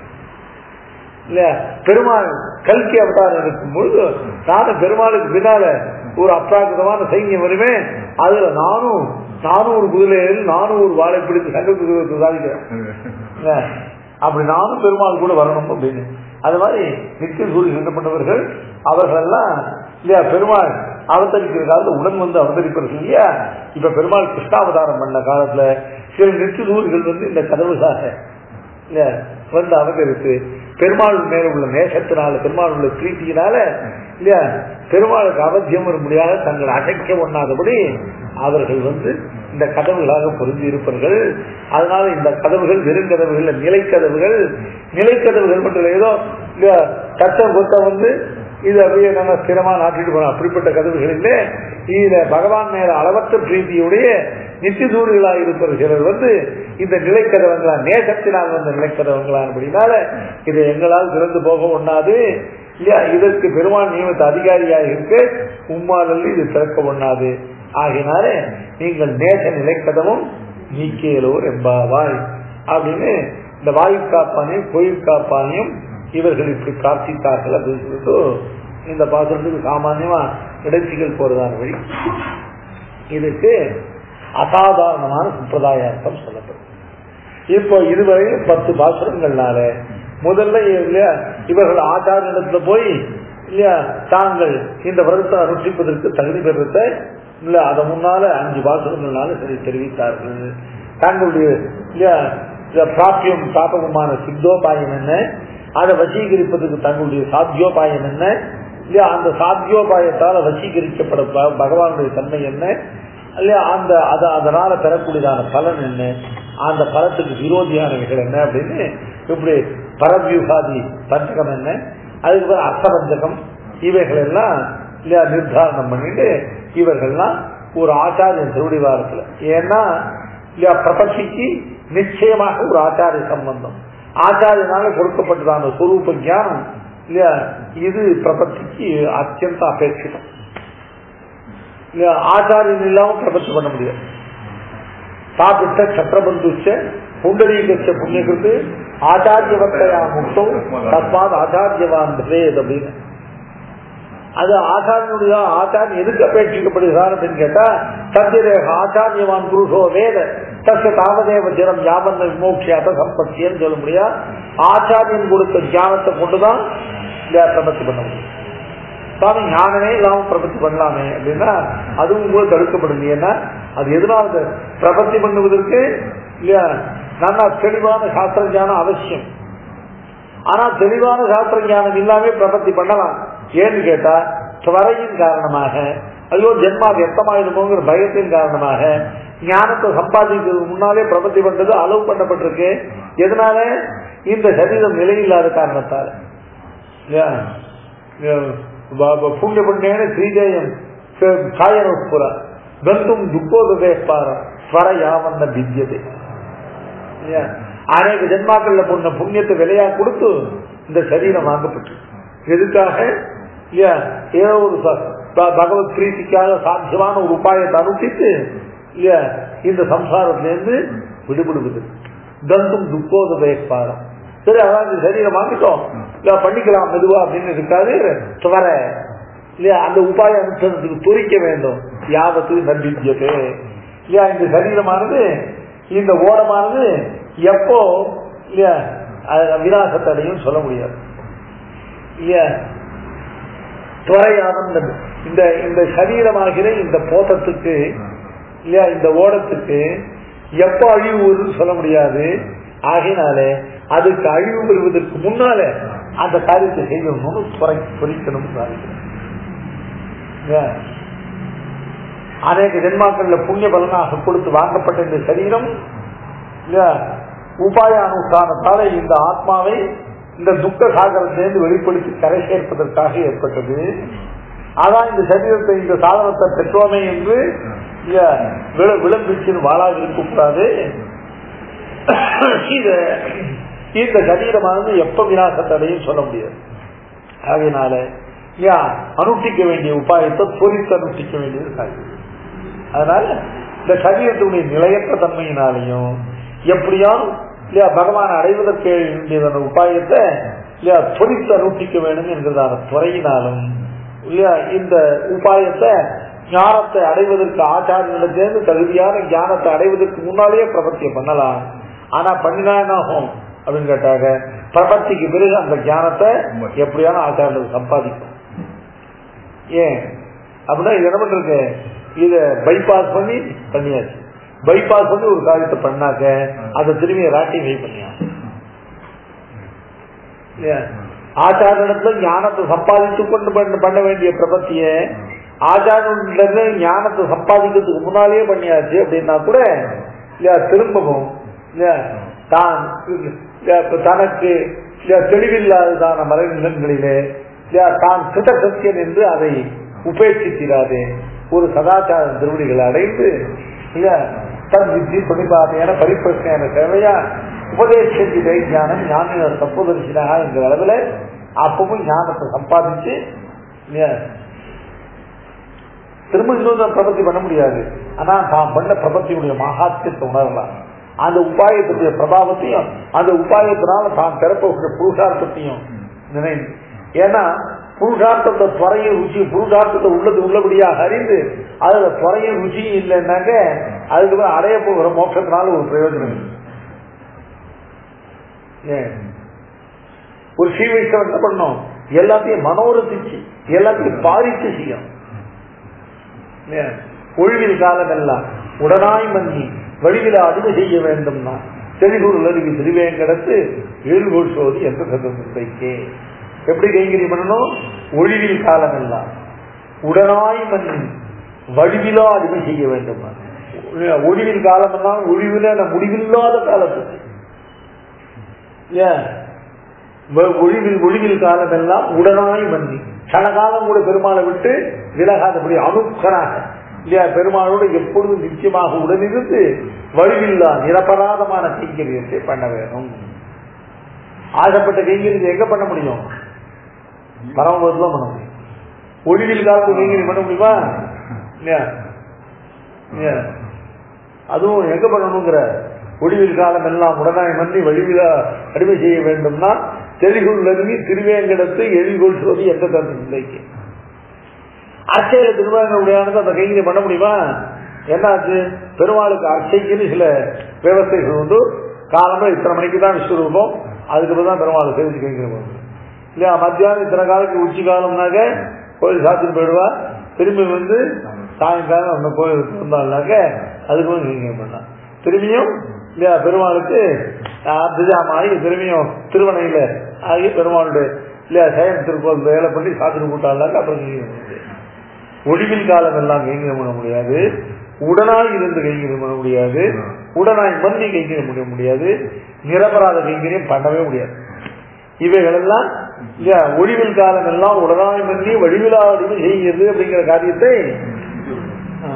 இல்லையா பெருமாள் கல்கி அவதாரம் இருக்கும் பொழுது நானும் பெருமாளுக்கு பின்னால ஒரு அப்ராகிருதமான சைன்யம் வருமே அதுல நானும் நானூறு குதிரையில் நானூறு வாழை பிடித்து சங்கத்துக்கு சாதிக்கிறேன் இல்லையா? அப்படி நானும் பெருமாள் கூட வரணும் அப்படின்னு அது மாதிரி நித்திய சூரிய சம்பந்தப்பட்டவர்கள் அவர்கள் எல்லாம் இல்லையா பெருமாள் அவதரிக்கிற காலத்துல உடன் வந்து அவதரிப்பார்கள் இல்லையா இப்ப பெருமாள் கிருஷ்ணாவதாரம் பண்ண காலத்துல சில நித்திய சூரியர்கள் வந்து இந்த கதவுக்காக இல்லையா வந்து அவதரித்து பெருமாள் மேல உள்ள நேசத்தினால பெருமாள் உள்ள பிரீத்தியினால இல்லையா பெருமாளுக்கு அவசியம் வர முடியாத தங்களை அசைக்க ஒண்ணாதபடி அவர்கள் வந்து இந்த கதவுகளாக பொருந்தி இருப்பார்கள் அதனால இந்த கதவுகள் வெறுங்கதவுகள் நிலைக்கதவுகள் நிலைக்கதவுகள் மட்டும் இல்லை. ஏதோ இல்லையா கஷ்டம் கொத்த வந்து இது அப்படியே நம்ம ஸ்திரமா நாட்டிட்டு போனோம் அப்படிப்பட்ட கதவுகள் இல்லை இதுல பகவான் மேல அளவற்ற பிரீத்தியுடைய நித்தியதூரிகளாக இருப்பவர் சிலர் வந்து இந்த நிலைக்கதவங்களா நேசத்தினால் வந்த நிலைக்கதவங்களா அப்படின்னால இதை எங்களால் திறந்து போக ஒண்ணாது இல்லையா இதற்கு பெருமாள் நியமித்த அதிகாரியாக இருக்க உம்மாலில் இது திறக்க ஒண்ணாது ஆகினால நீங்கள் நேச நிலைக்கதமும் நீக்கியலோர் எம்பாவாய் அப்படின்னு இந்த வாயு காப்பானையும் கோயில் காப்பானையும் இவர்கள் இப்படி பிரார்த்தித்தார்கள் அப்படின்னு சொல்லிட்டு இந்த பாசுரத்துக்கு சாமானியமா இடைச்சிகள் போறதான வழி இதுக்கு அசாதாரணமான சம்பிரதாயார்த்தம் சொல்லப்படும் இப்போ இதுவரையும் பத்து பாசுரங்கள்னால முதல்ல இல்லையா இவர்கள் ஆச்சாரியத்துல போய் இல்லையா தாங்கள் இந்த விரதத்தை அனுஷ்டிப்பதற்கு தகுதி பெறத்த இல்ல அதை முன்னால அஞ்சு பாசுரங்கள்னால சரி தெரிவித்தார்கள் தங்களுடைய இல்லையா இந்த பிராப்பியம் தாபகமான சித்தோபாயம் என்ன அதை வசீகரிப்பதற்கு தங்களுடைய சாத்தியோபாயம் என்ன இல்லையா அந்த சாத்தியோபாயத்தால வசீகரிக்கப்பட ப- பகவானுடைய தன்மை என்ன இல்லையா அந்த அத அதனால பெறக்கூடியதான பலன் என்ன அந்த பலத்துக்கு விரோதியானவைகள் என்ன அப்படின்னு இப்படி பரவியூகாதி பஞ்சகம் என்ன அதுக்கு பிறகு அர்த்தபஞ்சகம் இவைகள் எல்லாம் இல்லையா நிர்தாரணம் பண்ணிட்டு இவர்கள்லாம் ஒரு ஆச்சாரியன் திருவடிவாரத்துல ஏன்னா இல்லையா பிரபத்திக்கு நிச்சயமாக ஒரு ஆச்சாரிய சம்பந்தம் ஆச்சாரியனால கொடுக்கப்பட்டதான சொரூப ஞானம் இல்லையா இது பிரபத்திக்கு அத்தியந்த அபேட்சிதம் இல்லையா ஆச்சாரியன் இல்லாம பிரபத்தி பண்ண முடியாது சாப்பிட்ட சக்கரபந்துச்ச புண்டரீகச்ச புண்ணியகிருத்து ஆச்சாரியவத்தையா முக்தம் தஸ்மாத் ஆச்சாரியவான் பிரேத் அப்படின்னு அது ஆச்சாரியனுடைய ஆச்சாரியன் எதுக்கு அபேட்சிக்கப்படுகிறார் அப்படின்னு கேட்டா சத்தியரேக ஆச்சாரியவான் புருஷோ வேத தச தாவதேவ ஜனம் யாவந்த விமோட்சியாத சம்பத்தியன்னு சொல்ல முடியா ஆச்சாரியன் கொடுத்த ஞானத்தை கொண்டுதான் இல்லையா பிரபத்தி பண்ண முடியும் சுவாமி ஞானமே இல்லாம பிரபத்தி பண்ணலாமே அப்படின்னா அதுவும் கூட தடுக்கப்படும் ஏன்னா அது எதனால அது பிரபத்தி பண்ணுவதற்கு இல்லையா நல்லா தெளிவான சாஸ்திர ஞானம் அவசியம் ஆனா தெளிவான சாஸ்திர ஞானம் இல்லாம பிரபத்தி பண்ணலாம் ஏன்னு கேட்டா துவரையின் காரணமாக ஐயோ ஜென்மா வியர்த்தமாயிடுமோங்கிற பயத்தின் காரணமாக ஞானத்தை சம்பாதிக்கிறதுக்கு முன்னாலே பிரபத்தி பண்றது அளவு பண்ணப்பட்டிருக்கு எதனால இந்த சரீரம் நிலையில்லாத காரணத்தால இல்லையா? ப- ப- புண்ணிய புண்ணியன ஸ்ரீஜயம் காயனோஸ்புர கந்தும் துக்கோதேஸ்பார ஸ்வர யாவன்ன பித்தியதே இல்லையா? அநேக ஜென்மாக்கள்ல பொண்ண புண்ணியத்தை விலையா கொடுத்து இந்த சரீரம் வாங்கப்பட்டு எதுக்காக இல்லையா ஏதோ ஒரு ச- ப- பகவத் பிரீத்திக்காக சாத்தியமான ஒரு உபாயத்தை அனுப்பிட்டு இல்லையா இந்த சம்சாரத்திலிருந்து விடுபடுவது தந்தும் துக்கோத பயப்பாரம் சரி அதான் இந்த சரீரம் வாங்கிட்டோம் இல்ல பண்ணிக்கலாம் மெதுவா அப்படின்னு இருக்காது துவர இல்லையா அந்த உபாய அனுஷ்டானத்துக்கு துரிக்க வேண்டும் யாவத்து நம்பிக்கையது இல்லையா இந்த சரீரமானது இந்த ஓடமானது எப்போ இல்லையா அது விநாசத்தை அடையும் சொல்ல முடியாது இல்லையா துறையானந்த இந்த இந்த சரீரமாகிற இந்த போட்டத்துக்கு இல்லையா இந்த ஓடத்துக்கு எப்போ அழிவு வரும்னு சொல்ல முடியாது ஆகையினாலே அதுக்கு அழிவு வருவதற்கு முன்னால அந்த காரியத்தை செய்யணும்னு துறை குறிக்கணும்னு சாதிக்கிறேன் இல்லையா? அநேக ஜென்மாக்கள்ல புண்ணிய பலனாக கொடுத்து வாங்கப்பட்ட இந்த சரீரம் இல்லையா உபாய அனுஷ்டானத்தால இந்த ஆத்மாவை இந்த துக்க சாகரத்திலிருந்து வெளிப்படுத்தி கரை சேர்ப்பதற்காக ஏற்பட்டது அதான் இந்த சரீரத்தை இந்த சாதனத்தை பெற்றோமே என்று இல்லையா, விள- விளம்பிச்சு வாழாக இருக்கக்கூடாது இத இந்த சரீரமானது எப்ப விநாசத்தடையும் சொல்ல முடியாது ஆகையினால யா அனுஷ்டிக்க வேண்டிய உபாயத்தை பொறித்து அனுஷ்டிக்க வேண்டியது காரியம் அதனால இந்த சரீரத்தினுடைய நிலையற்ற தன்மையினாலையும் எப்படியாவது இல்லையா பகவான் அடைவதற்கு வேண்டியதான உபாயத்தை இல்லையா பொறித்து அனுஷ்டிக்க வேண்டும் என்கிறதான துறையினாலும் இல்லையா இந்த உபாயத்தை ஞானத்தை அடைவதற்கு ஆச்சாரியனிடத்திலிருந்து தகுதியான ஞானத்தை அடைவதற்கு முன்னாலேயே பிரபத்தியம் பண்ணலாம் ஆனா பண்ணினா என்ன ஆகும் அப்படின்னு கேட்டாங்க பிரபத்திக்கு பிறகு அந்த ஞானத்தை எப்படியான ஆச்சாரியர்கள் சம்பாதிக்கும் ஏன் அப்படின்னா இது என்ன பண்றது இத பைபாஸ் பண்ணி பண்ணியாச்சு பைபாஸ் பண்ணி ஒரு காரியத்தை பண்ணாக்க அதை திரும்பி ராட்டிஃபை பண்ணியா ஆச்சாரத்துல ஞானத்தை சம்பாதித்து கொண்டு பண்ண பண்ண வேண்டிய பிரபத்திய ஆச்சாரத்துல ஞானத்தை சம்பாதிக்கிறதுக்கு முன்னாலேயே பண்ணியாச்சு அப்படின்னா கூட இல்லையா திரும்பவும் இல்லையா தான் இல்லையா, இப்ப தனக்கு இல்லையா, தெளிவில்லாததான மறைநிலங்களிலே இல்லையா, தான் கிருத சத்தியன் என்று அதை உபேட்சிக்கிறாதே ஒரு சதாச்சார திருவடிகளை அடைந்து இல்லையா தன் வித்தி பிரணிபாதையான பரிப்பிரச்சனையான சேவையா உபதேசத்தி ஞானம் ஞான தத்துவதர்சினா என்கிற அளவில் அப்பவும் ஞானத்தை சம்பாதிச்சு இல்லையா திரும்ப இன்னொரு பிரபத்தி பண்ண முடியாது ஆனா தான் பண்ண பிரபத்தியுடைய மகாத்தியத்தை உணரலாம் அந்த உபாயத்துடைய பிரபாவத்தையும் அந்த உபாயத்தினால தான் பிறப்பக்கூடிய புருஷார்த்தத்தையும் நினைந்து ஏன்னா புருஷார்த்தத்தை துறையும் ருச்சி புருஷார்த்தத்தை உள்ளது உள்ளபடியாக அறிந்து அதுல துறையும் ருச்சியும் இல்லைன்னாக்க அதுக்கு மேல அடைய போகிற மோட்சத்தினால ஒரு பிரயோஜனம் இல்லை ஏன்? ஒரு ஸ்ரீ வைஷ்ணவன் என்ன பண்ணும் எல்லாத்தையும் மனோரசிச்சு எல்லாத்தையும் பாதித்து செய்யும் இல்லையா? ஒழிவில் காலம் எல்லாம் உடனாய் மன்னி வழிவில அடிமை செய்ய வேண்டும்னா தெளிகூர் அருவி திருவேங்கடத்து ஏழுகோள் சோதி என்ற சதத்தைக்கே எப்படி கைங்கரி பண்ணணும் ஒழிவில் காலம் எல்லாம் உடனாய் மன்னி வடிவிலா அடிமை செய்ய வேண்டும் ஒழிவில் காலம் எல்லாம் ஒழிவில முடிவில்லாத காலத்துக்கு ஏன் வ- ஒழிவில் ஒழிவில் காலம் எல்லாம் உடனாய் மன்னி கனகாலம் கூட பெருமாளை விட்டு விலகாதபடி அனுக்கனாக இல்லையா பெருமாளோடு எப்பொழுதும் நிச்சயமாக உடனிருந்து வழிவில்லா நிரபராதமான கைங்கரியத்தை பண்ண வேணும் ஆசைப்பட்ட கைங்கரியத்தை எங்க பண்ண முடியும் பரமபுரத்துல பண்ண முடியும் ஒழிவில் காலத்து கைங்கரியம் பண்ண முடியுமா இல்லையா இல்லையா அதுவும் எங்க பண்ணணுங்கிற ஒளிவில் காலம் எல்லாம் உடனாய் மன்னி வழிவிழா அடிமை செய்ய வேண்டும்னா தெளிகுள் அருவி திருவேங்கடத்து எழில்கொள் சோதி எந்த தந்து நிலைக்கு அர்ச்சையில திருவேங்கடையானது அந்த கைங்கரியம் பண்ண முடியுமா என்னாச்சு பெருமாளுக்கு அர்ச்சைக்குன்னு சில விவசாயிகள் உண்டு காலமே இத்தனை மணிக்கு தான் விஸ்வரூபம் அதுக்கு தான் பெருமாள் தெரிஞ்சு கைங்கரியம் பண்ணணும் இல்லையா மத்தியானம் இத்தனை காலத்துக்கு உச்சி காலம்னாக்க கோயில் சாத்திட்டு போயிடுவா திரும்பி வந்து சாயங்காலம் அந்த கோயிலுக்கு வந்தாள்னாக்க அதுக்கு வந்து கைங்கரியம் பண்ணலாம் திரும்பியும் இல்லையா பெருமாளுக்கு அர்த்தஜாமாகி திரும்பியும் திருவணையில ஆகி பெருமாளுடைய இல்லையா சயன் திருப்பதி வேலை பண்ணி சாத்திட்டு போட்டாள்னாக்க அப்புறம் கைங்கரியம் பண்ணுது ஒழிவில் காலம் எல்லாம் கைங்கரியம் பண்ண முடியாது உடனாய் இருந்து கைங்கரியம் பண்ண முடியாது உடனாய் மந்தி கைங்கரியம் பண்ண முடியாது நிரபராத கைங்கரியம் பண்ணவே முடியாது இவைகள் எல்லாம் இல்லையா ஒழிவில் காலம் எல்லாம் உடனாய் மந்தி வழிவிழா அடிமை செய்கிறது அப்படிங்கிற காரியத்தை ஆ.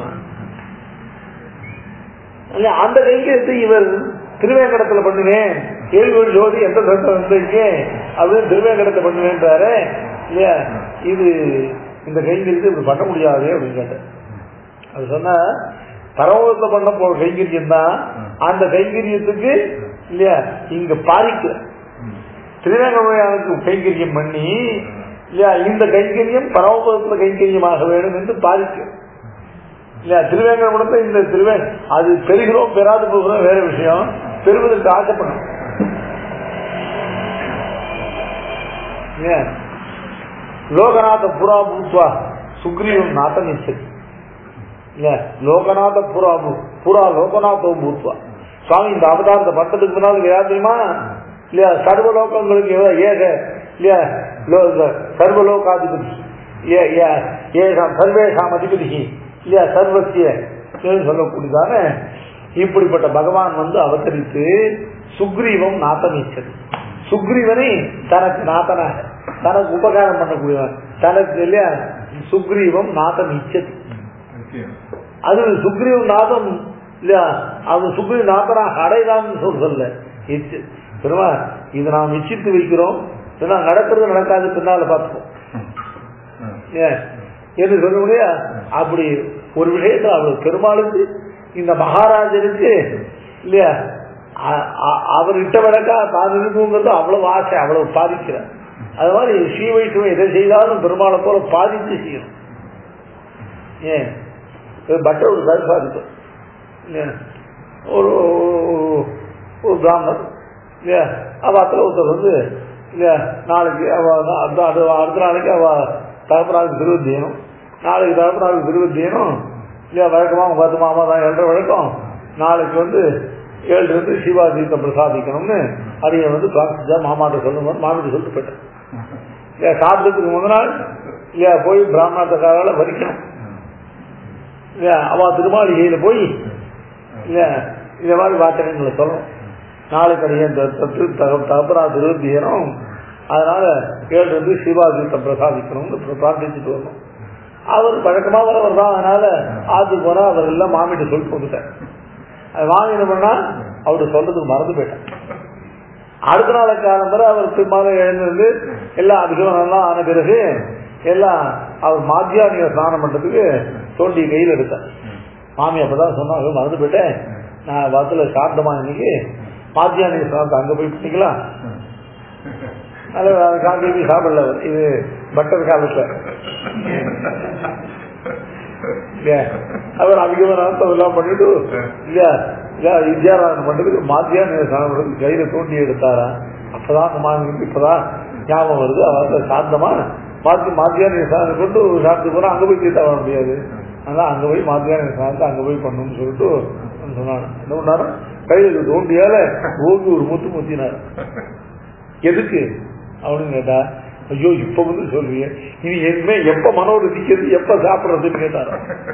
இல்ல, அந்த கைங்கரியத்தை இவர் திருவேங்கடத்துல பண்ணுவேன் கேள்வி ஜோதி எந்த சட்டம் வந்திருக்கு அப்படின்னு திருவேங்கடத்தை பண்ணுவேன்றாரு இல்லையா இது இந்த கைங்கரியத்தை இப்படி பண்ண முடியாது அப்படின்னு கேட்டேன் அது சொன்னா பரவத்தை பண்ண போற கைங்கரியம் தான் அந்த கைங்கரியத்துக்கு இல்லையா இங்க பாதிக்க திருவேங்கடனுக்கு கைங்கரியம் பண்ணி இல்லையா இந்த கைங்கரியம் பரமபதத்துல கைங்கரியமாக வேண்டும் என்று பாதிக்க இல்லையா திருவேங்கடத்தை இந்த திருவே அது பெறுகிறோம் பெறாது போகிறோம் வேற விஷயம் பெறுவதற்கு ஆசைப்படும் ஏன்? லோகநாத புறா பூத்வா சுக்ரீவம் நாத்தம் இச்சதி இல்ல லோகநாத புறா பூ- புறா லோகநாதோ பூத்வா சுவாமி இந்த அவதாரத்தை பட்டதுக்கு முன்னால் யார் தெரியுமா இல்லையா சர்வலோகங்களுக்கு எவ்வளவு ஏக இல்லையா லோ- சர்வலோகாதிபதி ஏ- ஏ- ஏகாம் சர்வேஷாம் அதிபதி இல்லையா சர்வசிய என்று சொல்லக்கூடியதான இப்படிப்பட்ட பகவான் வந்து அவதரித்து சுக்ரீவம் நாத்தமீச்சது சுக்ரீவனை தனக்கு நாத்தனாக தனக்கு உபகாரம் பண்ணக்கூடியவன் தனக்கு இல்லையா சுக்ரீவம் நாதம் இச்சது அது சுக்ரீவ நாதம் இல்லையா அது சுக்ரி நாத்தனா அடைதான்னு சொல்றதில்ல இச்சு பெருமா இது நாம் இச்சித்து வைக்கிறோம் இதெல்லாம் நடக்கிறது நடக்காது பின்னால பார்த்துப்போம் ஏன் என்று சொல்ல முடியா அப்படி ஒரு விஷயத்தை அவர் பெருமாளுக்கு இந்த மகாராஜனுக்கு இல்லையா அ- அ- அவர் இட்ட வழக்கா தான் இருக்குங்கிறது அவ்வளவு ஆசை அவ்வளவு பாதிக்கிறார் அது மாதிரி ஸ்ரீ வைஷ்ணவம் எதை செய்தாலும் பெருமாளை போல பாதித்து செய்யணும் ஏன் இது பட்டர் ஒரு கருத்து பாதிக்கும் இல்லையா ஒரு ஒரு- ஒரு பிராமணர் இல்லையா அவாத்துல ஒருத்தர் வந்து இல்லையா நாளைக்கு அவ அந்த அது அடுத்த நாளைக்கு அவ தகப்பனாருக்கு திருவத்தியனும் நாளைக்கு தகப்பனாருக்கு திருவத்தியனும் இல்லையா வழக்கமாக உங்க பத்து மாமா தான் எழுற வழக்கம் நாளைக்கு வந்து ஏழு இருந்து சிவாஜித்தை பிரசாதிக்கணும்னு அதைய வந்து பிரார்த்திச்சா மாமாட்ட சொல்லுங்க மாமிட்ட சொல்லிட்டு போயிட்டேன் இல்லையா சாப்பிட்டதுக்கு முத நாள் இல்லையா போய் பிராமணத்தக்காரால வரிக்கணும் இல்லையா அவ திருமாளிகையில போய் இல்லையா இந்த மாதிரி வார்த்தைகளை சொல்லணும் நாளைக்கு அடியேன் தத்து தகப்பரா திருவத்தியனும் அதனால ஏழு வந்து சிவாஜித்தை பிரசாதிக்கணும்னு பிர- பிரார்த்திச்சுட்டு வரணும் அவர் பழக்கமா வரவர் தான் அதனால ஆத்துக்கு போனா அவர் எல்லாம் மாமிட்ட சொல்லிட்டு வந்துட்டார் அது வாங்கி என்ன பண்ணா அவரு சொல்றதுக்கு மறந்து போயிட்டார் அடுத்த நாள் காலம்பர அவர் திருமாலை எழுந்திருந்து எல்லாம் அபிஷேகம்லாம் ஆன பிறகு எல்லாம் அவர் மாத்தியானிய ஸ்நானம் பண்றதுக்கு தோண்டி கையில் எடுத்தார் மாமி அப்பதான் சொன்னாங்க மறந்து போயிட்டேன் நான் வாரத்துல சாப்பிட்டமா இன்னைக்கு மாத்தியானிய ஸ்நானத்தை அங்க போய் பண்ணிக்கலாம் அதில் காந்தி சாப்பிடல அவர் இது பட்டர் காலத்துல இல்லையா அவர் அதிகமான அர்த்தம் எல்லாம் பண்ணிட்டு இல்லையா இல்ல வித்யாராதனை பண்றதுக்கு மாத்தியான ஸ்நானம் பண்றதுக்கு கையில தோண்டி எடுத்தாரா அப்பதான் அந்த மாநிலம் இப்பதான் ஞாபகம் வருது அவர் சாந்தமா மாத்தி மாத்தியான ஸ்நானம் கொண்டு சாப்பிட்டு போனா அங்க போய் தீர்த்தா வர முடியாது அதனால அங்க போய் மாத்தியான ஸ்நானத்தை அங்க போய் பண்ணணும்னு சொல்லிட்டு சொன்னாரு என்ன பண்ணாரு கையில தோண்டியால ஓங்கி ஒரு முத்து முத்தினார் எதுக்கு அப்படின்னு கேட்டா ஐயோ இப்ப வந்து சொல்றீங்க இனி இனிமே எப்ப மனோரசிக்கிறது எப்ப சாப்பிடுறதுன்னு கேட்டாரு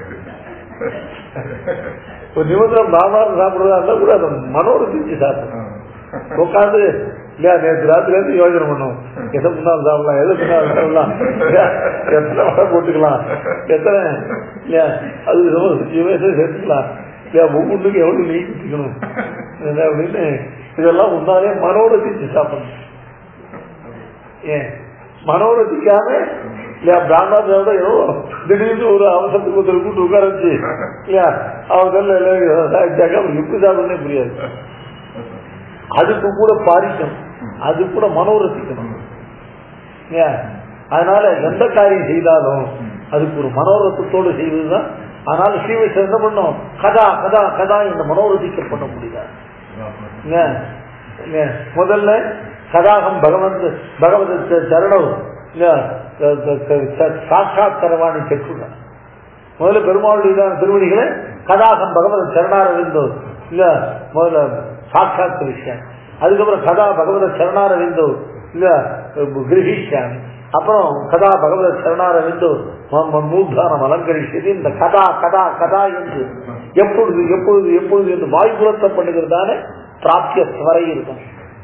ஒரு நிமிஷம் பாபாரம் சாப்பிடுறதா இருந்தா கூட அதை மனோரசிச்சு சாப்பிடணும் உட்காந்து இல்லையா நேற்று ராத்திரி இருந்து யோசனை பண்ணும் எதை முன்னால் சாப்பிடலாம் எதை பின்னால் சாப்பிடலாம் இல்லையா, எத்தனை வடை போட்டுக்கலாம் எத்தனை இல்லையா அது யோசனை சேர்த்துக்கலாம் இல்லையா ஒவ்வொன்றுக்கும் எவ்வளவு நெய் குத்திக்கணும் என்ன அப்படின்னு இதெல்லாம் முன்னாலே மனோரசிச்சு சாப்பிடணும் ஏன் மனோரசிக்காம இல்லையா பிராமணாவோட ஏதோ திடீர்னு ஒரு அவசரத்துக்கு ஒருத்தர் கூட்டு உட்கார வச்சு இல்லையா அவங்க அவர் எப்படி சாப்பிடனே புரியாது அதுக்கு கூட பாரிக்கணும் அது கூட மனோரசிக்கணும் இல்லையா அதனால எந்த காரியம் செய்தாலும் அதுக்கு ஒரு மனோரசத்தோடு செய்வதுதான் அதனால ஸ்ரீவிஷ்ணன் என்ன பண்ணும் கதா கதா கதா இந்த மனோரசிக்க பண்ண முடியாது ஏன்? ஏன்? முதல்ல கதாகம் பகவந்த் பகவத் சரணம் சாட்சாத் கரவாணி செக்குங்க முதல்ல பெருமாளுடைய திருவடிகளை கதாகம் பகவத் சரணாரவிந்தோ இல்ல முதல்ல சாட்சாத் விஷயம் அதுக்கப்புறம் கதா பகவத சரணாரவிந்தோ இல்ல கிரகிஷாமி அப்புறம் கதா பகவத சரணாரவிந்தோ மூர்தானம் அலங்கரிச்சது இந்த கதா கதா கதா என்று எப்பொழுது எப்பொழுது எப்பொழுது என்று வாய்ப்புலத்தை பண்ணுகிறதான பிராப்திய வரை இருக்கும்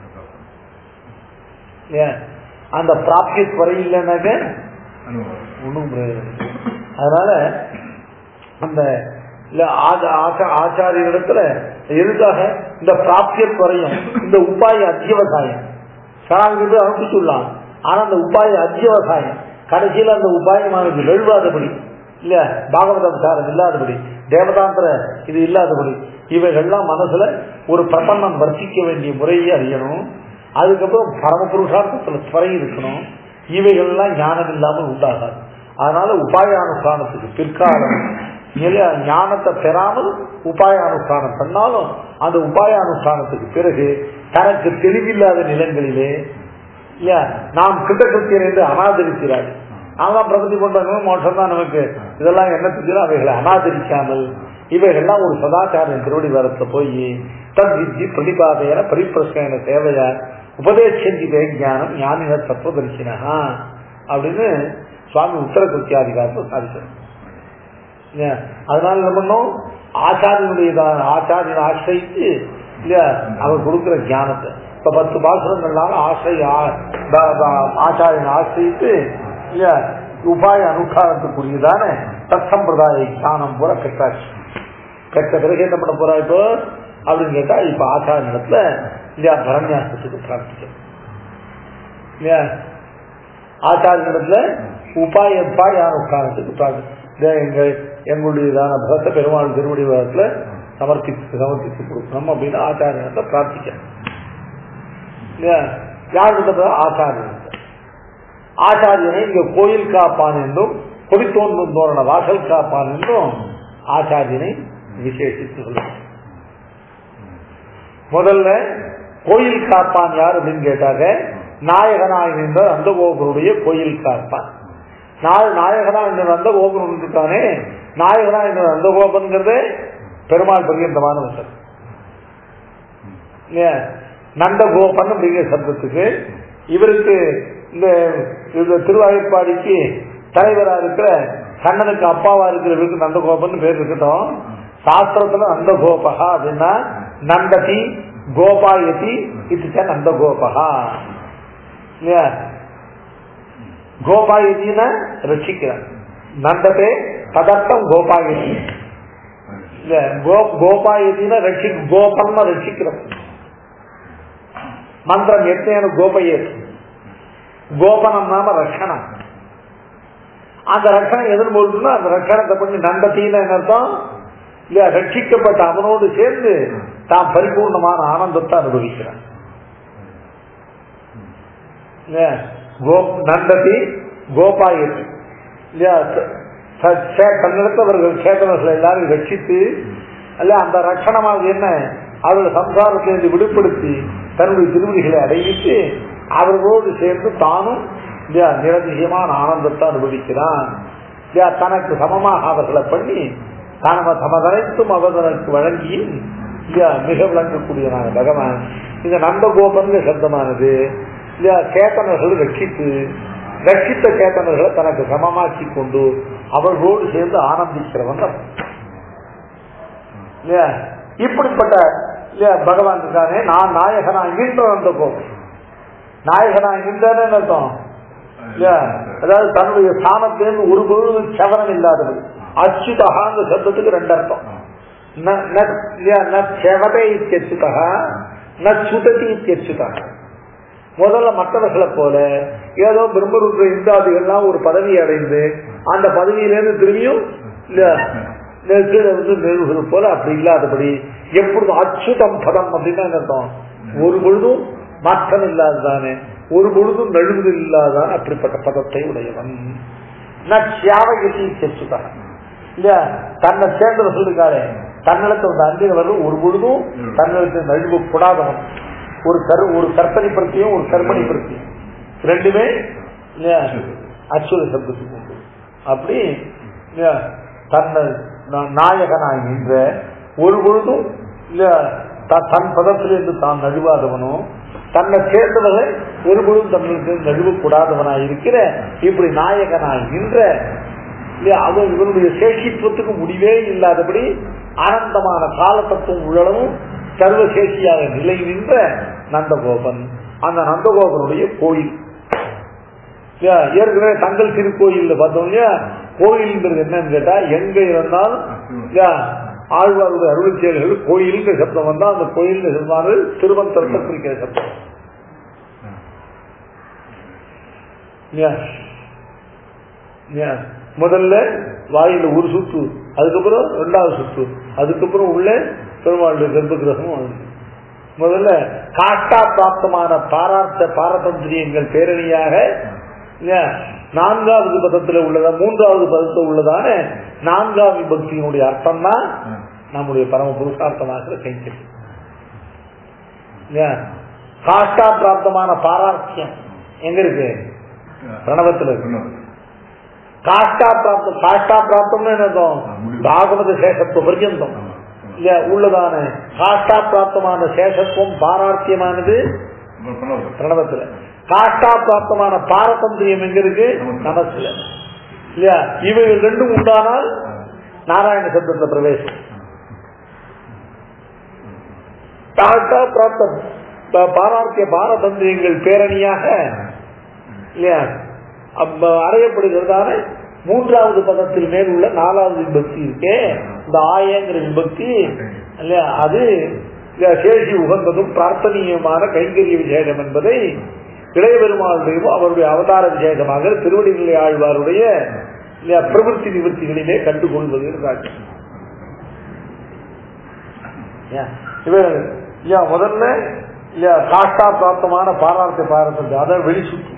ஏன் அந்த பிராப்திய வரை இல்லைன்னாக்க ஒன்றும் பிரயோஜனம் இல்லை. அதனால அந்த இல்ல ஆச்ச- ஆச்ச- ஆச்சாரியரிடத்துல எதுக்காக இந்த பிராப்திய குறையும் இந்த உபாய அத்தியவசாயம் சனாங்கிட்டு அனுப்பிச்சுடலாம் ஆனா அந்த உபாய அத்தியவசாயம் கடைசியில் அந்த உபாயமானது வெழுவாதபடி இல்ல பாகவதம் சாரம் இல்லாதபடி தேவதாந்திர இது இல்லாதபடி இவைகள்லாம் மனசுல ஒரு பிரபன்னம் வர்த்திக்க வேண்டிய முறையை அறியணும் அதுக்கப்புறம் பரமபுருஷார்த்தத்துல துறை இருக்கணும் இவைகள்லாம் ஞானம் இல்லாமல் உண்டாகாது அதனால உபாயானுஷ்டானத்துக்கு பிற்காலம் இல்லையா, ஞானத்தை பெறாமல் உபாயானுஷ்டானம் பண்ணாலும் அந்த உபாயானுஷ்டானத்துக்கு பிறகு தனக்கு தெளிவில்லாத நிலங்களிலே இல்லையா நாம் கிட்டக்கத்தியர் என்று அனாதரிக்கிறார் நாம பிரகதி பண்றாங்க மோட்சம் தான் நமக்கு இதெல்லாம் என்னத்துக்கு அவைகளை அனாதரிக்காமல் இவைகள்லாம் ஒரு சதாச்சாரம் திருவடி வரத்துல போய் தத் வித்தி பிரதிபாதையன பரிப்பிரசன சேவையா உபதேசந்தி ஞானம் ஞானின தத்துவதரிசினா அப்படின்னு சுவாமி உத்தர கிருத்தியாதிகாரத்தை சாதிக்கிறார் இல்லையா? அதனால என்ன பண்ணோம் ஆச்சாரியனுடைய ஆச்சாரியனை ஆசிரித்து இல்லையா அவர் கொடுக்கிற ஞானத்தை இப்ப பத்து பாசுரங்கள்னால ஆசிரிய ஆச்சாரியனை ஆசிரித்து இல்லையா உபாய அனுஷ்டானத்துக்குரியதான தற்சம்பிரதாய ஞானம் போல கட்டாச்சு பெற்ற பிறகு என்ன பண்ண போறா இப்போ அப்படின்னு கேட்டா இப்ப ஆச்சார இடத்துல இல்லையா பரநியாசத்துக்கு பிரார்த்திக்கும் இல்லையா ஆச்சார இடத்துல உபாய உபாயானுஷ்டானத்துக்கு பிரார்த்தி இதை எங்க எங்களுடையதான பகத்த பெருமாள் திருவடி விதத்துல சமர்ப்பித்து சமர்ப்பித்து கொடுக்கணும் அப்படின்னு ஆச்சார இடத்துல பிரார்த்திக்கணும் இல்லையா யார் கிட்ட ஆச்சாரியன் ஆச்சாரியனை இங்க கோயில் காப்பான் என்றும் கொடித்தோன்றும் தோரண வாசல் காப்பான் என்றும் ஆச்சாரியனை விசேஷித்து சொல்லுவாங்க முதல்ல கோயில் காப்பான் யார் அப்படின்னு கேட்டாங்க நாயகனாய் நின்ற நந்தகோபருடைய கோயில் காப்பான் நாள் நாயகனா என்ற நந்தகோபன் இருக்கானே நாயகனா என்ற நந்தகோபன்கிறது பெருமாள் பரியந்தமான வசம் நந்தகோபன் அப்படிங்கிற சப்தத்துக்கு இவருக்கு இந்த இந்த திருவாய்ப்பாடிக்கு தலைவரா இருக்கிற கண்ணனுக்கு அப்பாவா இருக்கிறவருக்கு நந்தகோபன் பேர் இருக்கட்டும் சாஸ்திரத்துல நந்தகோபகா அப்படின்னா நந்ததி கோபாயதி இதுக்க நந்தகோபகா இல்லையா கோபாயதினா ரட்சிக்கிறான் நந்ததே பதர்த்தம் கோபாயதி இல்ல கோபாயதினா ரட்சி கோபம்னா ரட்சிக்கிறோம் மந்திரம் எத்தேனு கோபயேத் கோபனம் நாம ரட்சணம் அந்த ரட்சணம் எதிர் போட்டுன்னா அந்த ரட்சணத்தை பண்ணி நந்தத்தின்னு என்ன அர்த்தம் இல்லையா ரட்சிக்கப்பட்ட அவனோடு சேர்ந்து தாம் பரிபூர்ணமான ஆனந்தத்தை அனுபவிக்கிறான் நந்ததி கோபாயதி இல்லையா தன்னிடத்தில் அவர்கள் சேதனர்கள் எல்லாரும் ரட்சித்து அல்ல அந்த ரட்சணமாக என்ன அவர்கள் சம்சாரத்திலிருந்து விடுபடுத்தி தன்னுடைய திருவடிகளை அடைவித்து அவர்களோடு சேர்ந்து தானும் இல்லையா நிரதிசயமான ஆனந்தத்தை அனுபவிக்கிறான் இல்லையா தனக்கு சமமாக அவர்களை பண்ணி தானம தமதனைத்தும் அவதனுக்கு வழங்கி இல்லையா மிக விளங்கக்கூடியவனான பகவான் இந்த நந்தகோபன் சப்தமானது இல்லையா சேத்தனர்கள் ரட்சித்து ரட்சித்த சேத்தனர்களை தனக்கு சமமாக்கி கொண்டு அவர்களோடு சேர்ந்து ஆனந்திக்கிறவன் இல்லையா இப்படிப்பட்ட இல்லையா பகவான் இருக்கானே நான் நாயகனா இன்ற அந்த கோபம் நாயகனா இன்றன்னு அர்த்தம் இல்லையா அதாவது தன்னுடைய ஸ்தானத்திலிருந்து ஒரு பொழுது சவரம் இல்லாதது அச்சுதகாங்க சப்தத்துக்கு ரெண்டு அர்த்தம் செவதை இத்தியச்சுதா ந சுததி இத்தியச்சுதா முதல்ல மற்றவர்களை போல ஏதோ பிரம்மருத்ர இந்தாதிகள்லாம் ஒரு பதவி அடைந்து அந்த பதவியிலிருந்து திரும்பியும் கீழே வந்து நெருகுது போல அப்படி இல்லாதபடி எப்பொழுதும் அச்சுதம் பதம் அப்படின்னா அர்த்தம் ஒரு பொழுதும் மாற்றம் இல்லாததானே ஒரு பொழுதும் நழுவுது இல்லாதான் அப்படிப்பட்ட பதத்தை உடையவன் நச்சியாவகி செச்சுதான் இல்லையா தன்னை சேர்ந்தவர் சொல்லிருக்காரு தன்னிடத்தை வந்து அன்பினவர்கள் ஒரு பொழுதும் தன்னிடத்தை நழுவு கூடாதவன் ஒரு கரு ஒரு கற்பனை பருத்தியும் ஒரு கற்பனை பருத்தியும் ரெண்டுமே அச்சுத சப்தத்துக்கு உண்டு அப்படி தன்னை நாயகனாய் நின்ற ஒரு பொழுதும் இல்ல தன் பதத்திலிருந்து தான் நழுவாதவனும் தன்னை சேர்ந்தவர்கள் ஒரு பொழுதும் தன்னுக்கு நழுவக்கூடாதவனாய் இருக்கிற இப்படி நாயகனாய் நின்ற அவன் இவனுடைய சேஷித்துவத்துக்கு முடிவே இல்லாதபடி ஆனந்தமான காலத்தத்துவம் உழலும் சர்வசேஷியாக நிலை நின்ற நந்தகோபன் அந்த நந்தகோபனுடைய கோயில் ஏற்கனவே தங்கள் திருக்கோயில் பார்த்தோம் இல்லையா கோயில்ன்றது என்னன்னு கேட்டா எங்க இருந்தாலும் ஆழ்வாருடைய அருள் செயல்கள் கோயிலுக்கு சப்தம் வந்தா அந்த கோயில் சொன்னாரு திருவந்தரத்தை குறிக்கிற சப்தம் முதல்ல வாயில ஒரு சுத்து அதுக்கப்புறம் ரெண்டாவது சுத்து அதுக்கப்புறம் உள்ள பெருமாளுடைய கர்ப்ப கிரகமும் முதல்ல காட்டா பிராப்தமான பாராட்ட பாரதந்திரியங்கள் பேரணியாக நான்காவது பதத்துல உள்ளதா மூன்றாவது பதத்தில் உள்ளதான நான்காவது பக்தியினுடைய அர்த்தம் தான் நம்முடைய பரம புருஷார்த்தமாக கைத்தறி காஷ்டா பிராப்தமான பாராட்சியம் எங்க இருக்கு பிரணவத்தில் இருக்கு காஷ்டா பிராப்தம் காஷ்டா பிராப்தம்னு என்ன பாகவத சேஷத்துவ பர்யந்தம் இல்ல உள்ளதான காஷ்டா பிராப்தமான சேஷத்துவம் பாரார்த்தியமானது பிரணவத்துல காஷ்டா பிராப்தமான பாரதந்திரியம் எங்க இருக்கு நமஸ்ல இல்லையா இவைகள் ரெண்டும் உண்டானால் நாராயண சப்தத்துல பிரவேசம் காஷ்டா பிராப்தம் பாரார்த்திய பாரதந்திரியங்கள் பேரணியாக இல்லையா அறையப்படுகிறதான மூன்றாவது பதத்தில் மேல் உள்ள நாலாவது விபக்தி இருக்கே இந்த ஆயங்கிற விபக்தி இல்லையா அது இல்லையா, சேஷி உகந்ததும் பிரார்த்தனீயமான கைங்கரிய விசேஷம் என்பதை இளைய பெருமாளுடையும் அவருடைய அவதார விசேஷமாக திருவடிநிலை ஆழ்வாருடைய இல்லையா, பிரவൃத்தி நிவர்த்திகளிலே கண்டுகொள்வது என்றாங்க ஏன், இவர் இல்லையா முதல்ல இல்லையா காஷ்டா பிராப்தமான பாரார்த்திய பாரதத்தை அதான் வெளிச்சுற்று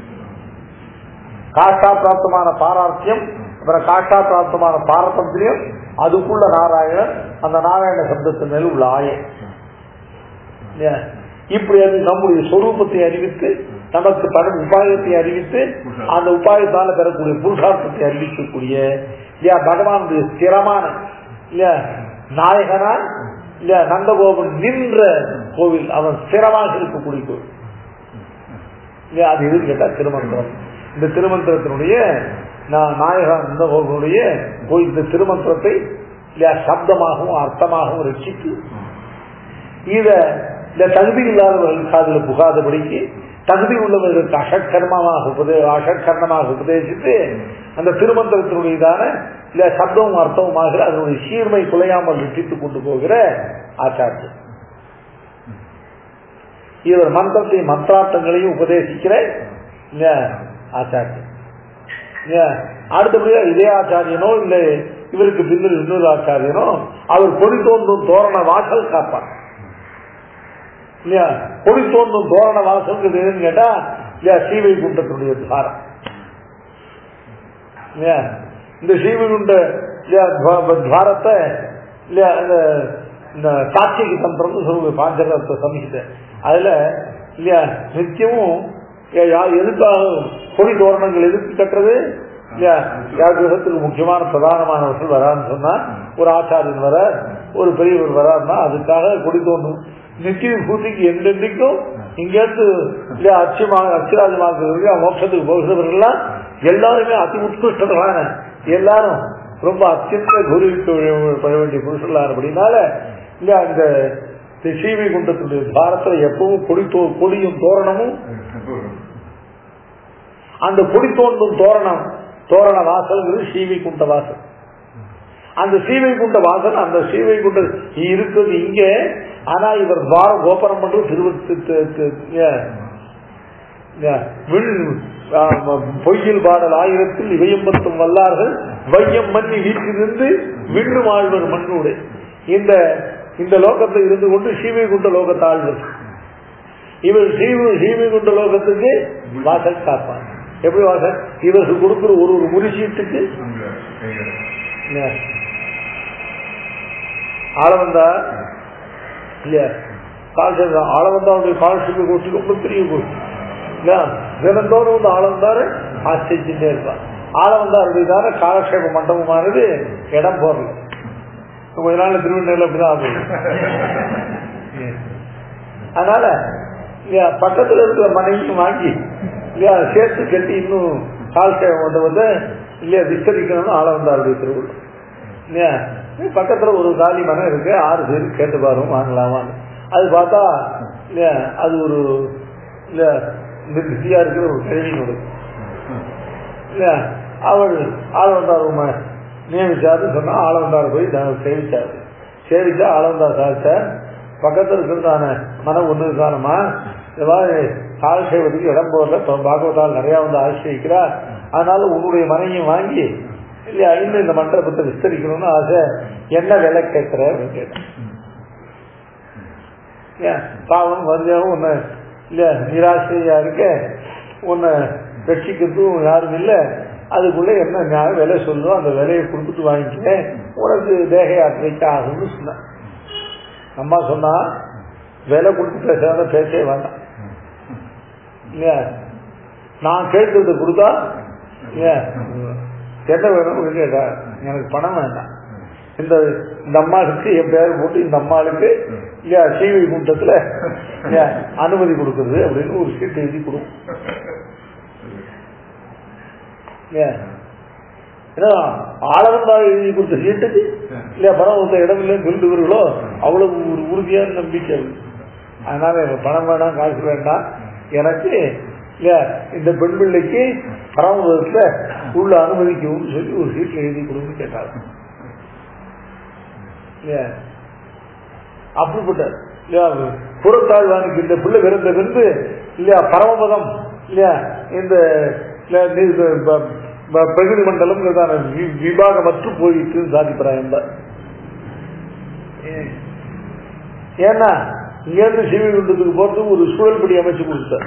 காஷ்டா பிராப்தமான பாரார்த்தியம் அப்புறம் காஷ்டா பிராப்தமான பாரதந்திரியம் அதுக்குள்ள நாராயணன் அந்த நாராயண சப்தத்தின் மேல் உள்ள ஆய இல்லையா? இப்படி அது நம்முடைய சொரூபத்தை அறிவித்து நமக்கு பல உபாயத்தை அறிவித்து அந்த உபாயத்தால பெறக்கூடிய புருஷார்த்தத்தை அறிவிக்கக்கூடிய இல்லையா பகவானுடைய ஸ்திரமான இல்லையா நாயகனா இல்லையா நந்தகோபன் நின்ற கோவில் அவன் ஸ்திரமாக இருக்கக்கூடிய கோவில் இல்லையா அது எதுன்னு கேட்டா திருமந்திரம் இந்த திருமந்திரத்தினுடைய நான் நாயகா நந்தகோபனுடைய போய் இந்த திருமந்திரத்தை இல்லையா சப்தமாகவும் அர்த்தமாகவும் ரட்சித்து இத இந்த தகுதி இல்லாதவர்கள் காதுல புகாதபடிக்கு தகுதி உள்ளவர்களுக்கு அஷட்கர்மமாக உபதே அஷட்கர்ணமாக உபதேசித்து அந்த திருமந்திரத்தினுடையதான இல்ல சப்தமும் அர்த்தமுமாக அதனுடைய சீர்மை குலையாமல் ரட்சித்துக் கொண்டு போகிற ஆச்சாரியர் இவர் மந்திரத்தை மந்திரார்த்தங்களையும் உபதேசிக்கிற இல்ல ஆச்சாரியர் இல்ல, அடுத்தபடியா இதே ஆச்சாரியனோ இல்ல இவருக்கு பின்னர் இன்னொரு ஆச்சாரியனோ அவர் பொடி தோன்றும் தோரண வாசல் காப்பார் இல்லையா பொடி தோன்றும் தோரண வாசல் எதுன்னு கேட்டா இல்லையா சீவை குண்டத்தினுடைய துவாரம் இல்லையா இந்த சீவைகுண்ட இல்லையா துவா- துவாரத்தை இல்லையா இந்த இந்த சாட்சிக்கு தந்திரம்னு சொல்லுவது பாஞ்சரத்த சமீகித அதுல இல்லையா நித்தியமும் ஏ- யா- எதுக்காக கொடி தோரணங்கள் எதுக்கு கட்டுறது இல்லையா யார் கிரகத்துக்கு முக்கியமான பிரதானமானவர்கள் வரான்னு சொன்னா ஒரு ஆச்சாரியன் வர ஒரு பெரியவர் வராருன்னா அதுக்காக கொடி தோன்றும் நித்திய பூஜைக்கு எந்தெந்தைக்கும் இங்கேருந்து இல்லையா அச்சுமாக அச்சுராஜமாக மோட்சத்துக்கு போகிறவர்கள்லாம் எல்லாருமே அதி உத்கிருஷ்டர்களான எல்லாரும் ரொம்ப அத்தியந்த கௌரவிக்கப்பட வேண்டிய புருஷர்களான அப்படின்னால இல்லையா இந்த சீவை குண்டத்துடைய பாரத்துல எப்பவும் கொடி தோ கொடியும் தோரணமும் அந்த கொடி தோன்றும் தோரணம் தோரண வாசல்ங்கிறது சீவை குண்ட வாசல் அந்த சீவை குண்ட வாசல் அந்த சீவை குண்ட இருக்குது இங்க ஆனா இவர் துவாரம் கோபுரம் பண்றது திருவத்து பொய்யில் பாடல் ஆயிரத்தில் இவையம்பத்தும் வல்லார்கள் வையம் மண்ணி வீட்டிலிருந்து விண்ணு வாழ்வர் மண்ணோடு இந்த இந்த லோகத்தில் இருந்து கொண்டு சீவை குண்ட லோகத்தை ஆழ்வர் இவர் சீவு சீவை குண்ட லோகத்துக்கு வாசல் காப்பார் எப்படி வாசல் இவருக்கு கொடுக்கிற ஒரு ஒரு முறிச்சீட்டுக்கு ஆளவந்தா இல்லையா கால் சேர்ந்தா ஆளவந்தாவுடைய கால்ஷிப்பு கோஷ்டி ரொம்ப பெரிய கோஷ்டி இல்லையா தினந்தோறும் வந்து ஆளவந்தாரு ஆச்சரிச்சுட்டே இருப்பான் ஆளவந்தாருடையதான காலக்ஷேப மண்டபமானது இடம் போடல கொஞ்ச நாள் திருவண்ணூர்ல அப்படிதான் ஆகுது அதனால இல்லையா பக்கத்துல இருக்கிற மனைவியும் வாங்கி இல்லையா சேர்த்து கட்டி இன்னும் கால் சேவை மண்டபத்தை இல்லையா விஸ்தரிக்கணும்னு ஆளவந்தாருடைய திருவிழா இல்லையா பக்கத்துல ஒரு காலி மனம் இருக்கு ஆறு பேர் கேட்டு பாருங்க வாங்கலாமான்னு அது பார்த்தா இல்லையா அது ஒரு இல்ல பிஸியா இருக்கிற ஒரு கேள்வியோடு இல்லையா அவள் ஆளவந்தார் உண்மை நியமிச்சாருன்னு சொன்னா ஆளவந்தார் போய் த- சேவிச்சாரு சேவிச்சா ஆளவந்தார் சாதிச்சார் பக்கத்துல இருக்கிறதான மனம் ஒண்ணு இருக்கானமா இந்த மாதிரி கால் செய்வதற்கு இடம் போடல இப்ப பாகவதால் நிறைய வந்து ஆசிரியிக்கிறா அதனால உன்னுடைய மனையும் வாங்கி இல்லையா இன்னும் இந்த மண்டபத்தை விஸ்தரிக்கணும்னு ஆசை என்ன விலை கேட்கிற அப்படின்னு கேட்டேன் ஏன் பாவம் வந்தாலும் உன்னை இல்ல நிராசையா இருக்க உன்னை ரட்சிக்கிறதும் யாரும் இல்லை அதுக்குள்ள என்ன நியாயம் விலை சொல்லுவோம் அந்த விலையை கொடுத்துட்டு வாங்கிக்க உனக்கு தேக யாத்திரைக்கு ஆகும்னு சொன்னேன் அம்மா சொன்னா விலை கொடுத்து பேசாத பேசவே வேண்டாம் இல்லையா நான் கேட்கறது கொடுத்தா இல்லையா என்ன வேணும் கேட்டா எனக்கு பணம் வேண்டாம் இந்த இந்த அம்மாளுக்கு என் பேர் போட்டு இந்த அம்மாளுக்கு இல்லையா சீவி கூட்டத்துல இல்லையா அனுமதி கொடுக்கறது அப்படின்னு ஒரு சீட் எழுதி கொடுக்கும் இல்லையா ஏன்னா ஆளவந்தாள் எழுதி கொடுத்த சீட்டுக்கு இல்லையா பணம் கொடுத்த இடம் இல்லைன்னு சொல்லிட்டுவர்களோ அவ்வளவு ஒரு உறுதியான நம்பிக்கை அது அதனால எனக்கு பணம் வேண்டாம் காசு வேண்டாம் எனக்கு இல்லையா இந்த பெண் பிள்ளைக்கு பரமபதத்துல உள்ள அனுமதிக்கவும் சொல்லி ஒரு சீட்ல எழுதி கொடுன்னு கேட்டாங்க இல்லையா அப்படிப்பட்ட இல்லையா புறத்தாழ்வானுக்கு இந்த பிள்ளை விருந்த விருந்து இல்லையா பரமபதம் இல்லையா இந்த இல்லையா, இந்த ப- ப- பிரகிருதி மண்டலம் விபாகமற்று போயிட்டு சாதிப்பறாங்க ஏன்னா இங்கேருந்து சிவகுண்டத்துக்கு போறதுக்கு ஒரு சூழல் படி அமைச்சு கொடுத்தார்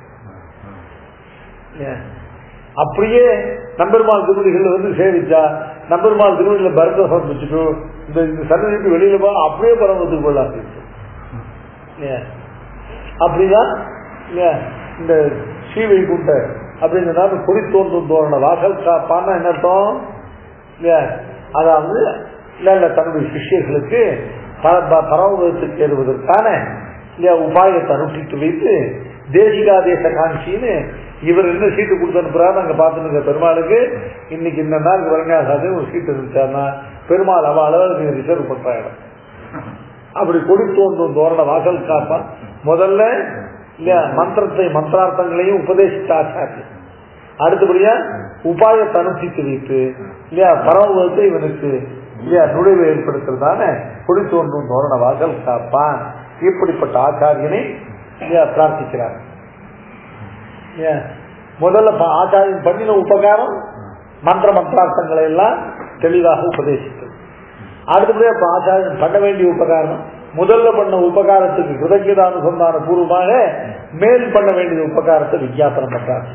ஏன்? அப்படியே நம்பெருமாள் திருவடிகள் வந்து சேவிச்சா நம்பெருமாள் திருவடியில பரத சமைச்சுட்டு இந்த இந்த சன்னதிக்கு வெளியில போ அப்படியே பரமத்துக்கு கொள்ளலாம் ஏன்? அப்படிதான் ஏன்? இந்த சீவை குண்ட அப்படிங்கிறனால கொடி தோன்றும் தோரண வாசல் காப்பான்னு என்ன அர்த்தம் இல்லையா அதாவது இல்ல இல்ல தன்னுடைய சிஷ்யர்களுக்கு பரமபதத்துக்கு ஏறுவதற்கான இல்லையா உபாயத்தை அனுப்பிட்டு வைத்து தேசிகாதேச காஞ்சின்னு இவர் என்ன சீட்டு கொடுத்து அனுப்புறாரு அங்க பார்த்துருக்க பெருமாளுக்கு இன்னைக்கு இந்த நாள் வரங்காசாது ஒரு சீட்டு இருந்துச்சாருன்னா பெருமாள் அவ அளவு நீங்க ரிசர்வ் பண்றாங்க அப்படி கொடி தோன்றும் தோரண வாசல் காப்பான் முதல்ல இல்லையா மந்திரத்தை மந்திரார்த்தங்களையும் உபதேசித்த ஆச்சாரியர் அடுத்தபடியா உபாயத்தை அனுப்பித்து வைத்து இல்லையா பரமபதத்தை இவனுக்கு இல்லையா நுழைவு ஏற்படுத்துறதான கொடி தோன்றும் தோரண வாசல் காப்பான் இப்படிப்பட்ட ஆச்சாரியனை இல்லையா பிரார்த்திக்கிறார் இல்லையா முதல்ல ப- ஆச்சாரியன் பண்ணின உபகாரம் மந்திர மந்திரார்த்தங்களை எல்லாம் தெளிவாக உபதேசித்தது அடுத்தபடியா இப்ப ஆச்சாரியன் பண்ண வேண்டிய உபகாரம் முதல்ல பண்ண உபகாரத்துக்கு கிருதஜதானுசந்தான பூர்வமாக மேல் பண்ண வேண்டிய உபகாரத்தை விஞ்ஞாபனம் பண்றார்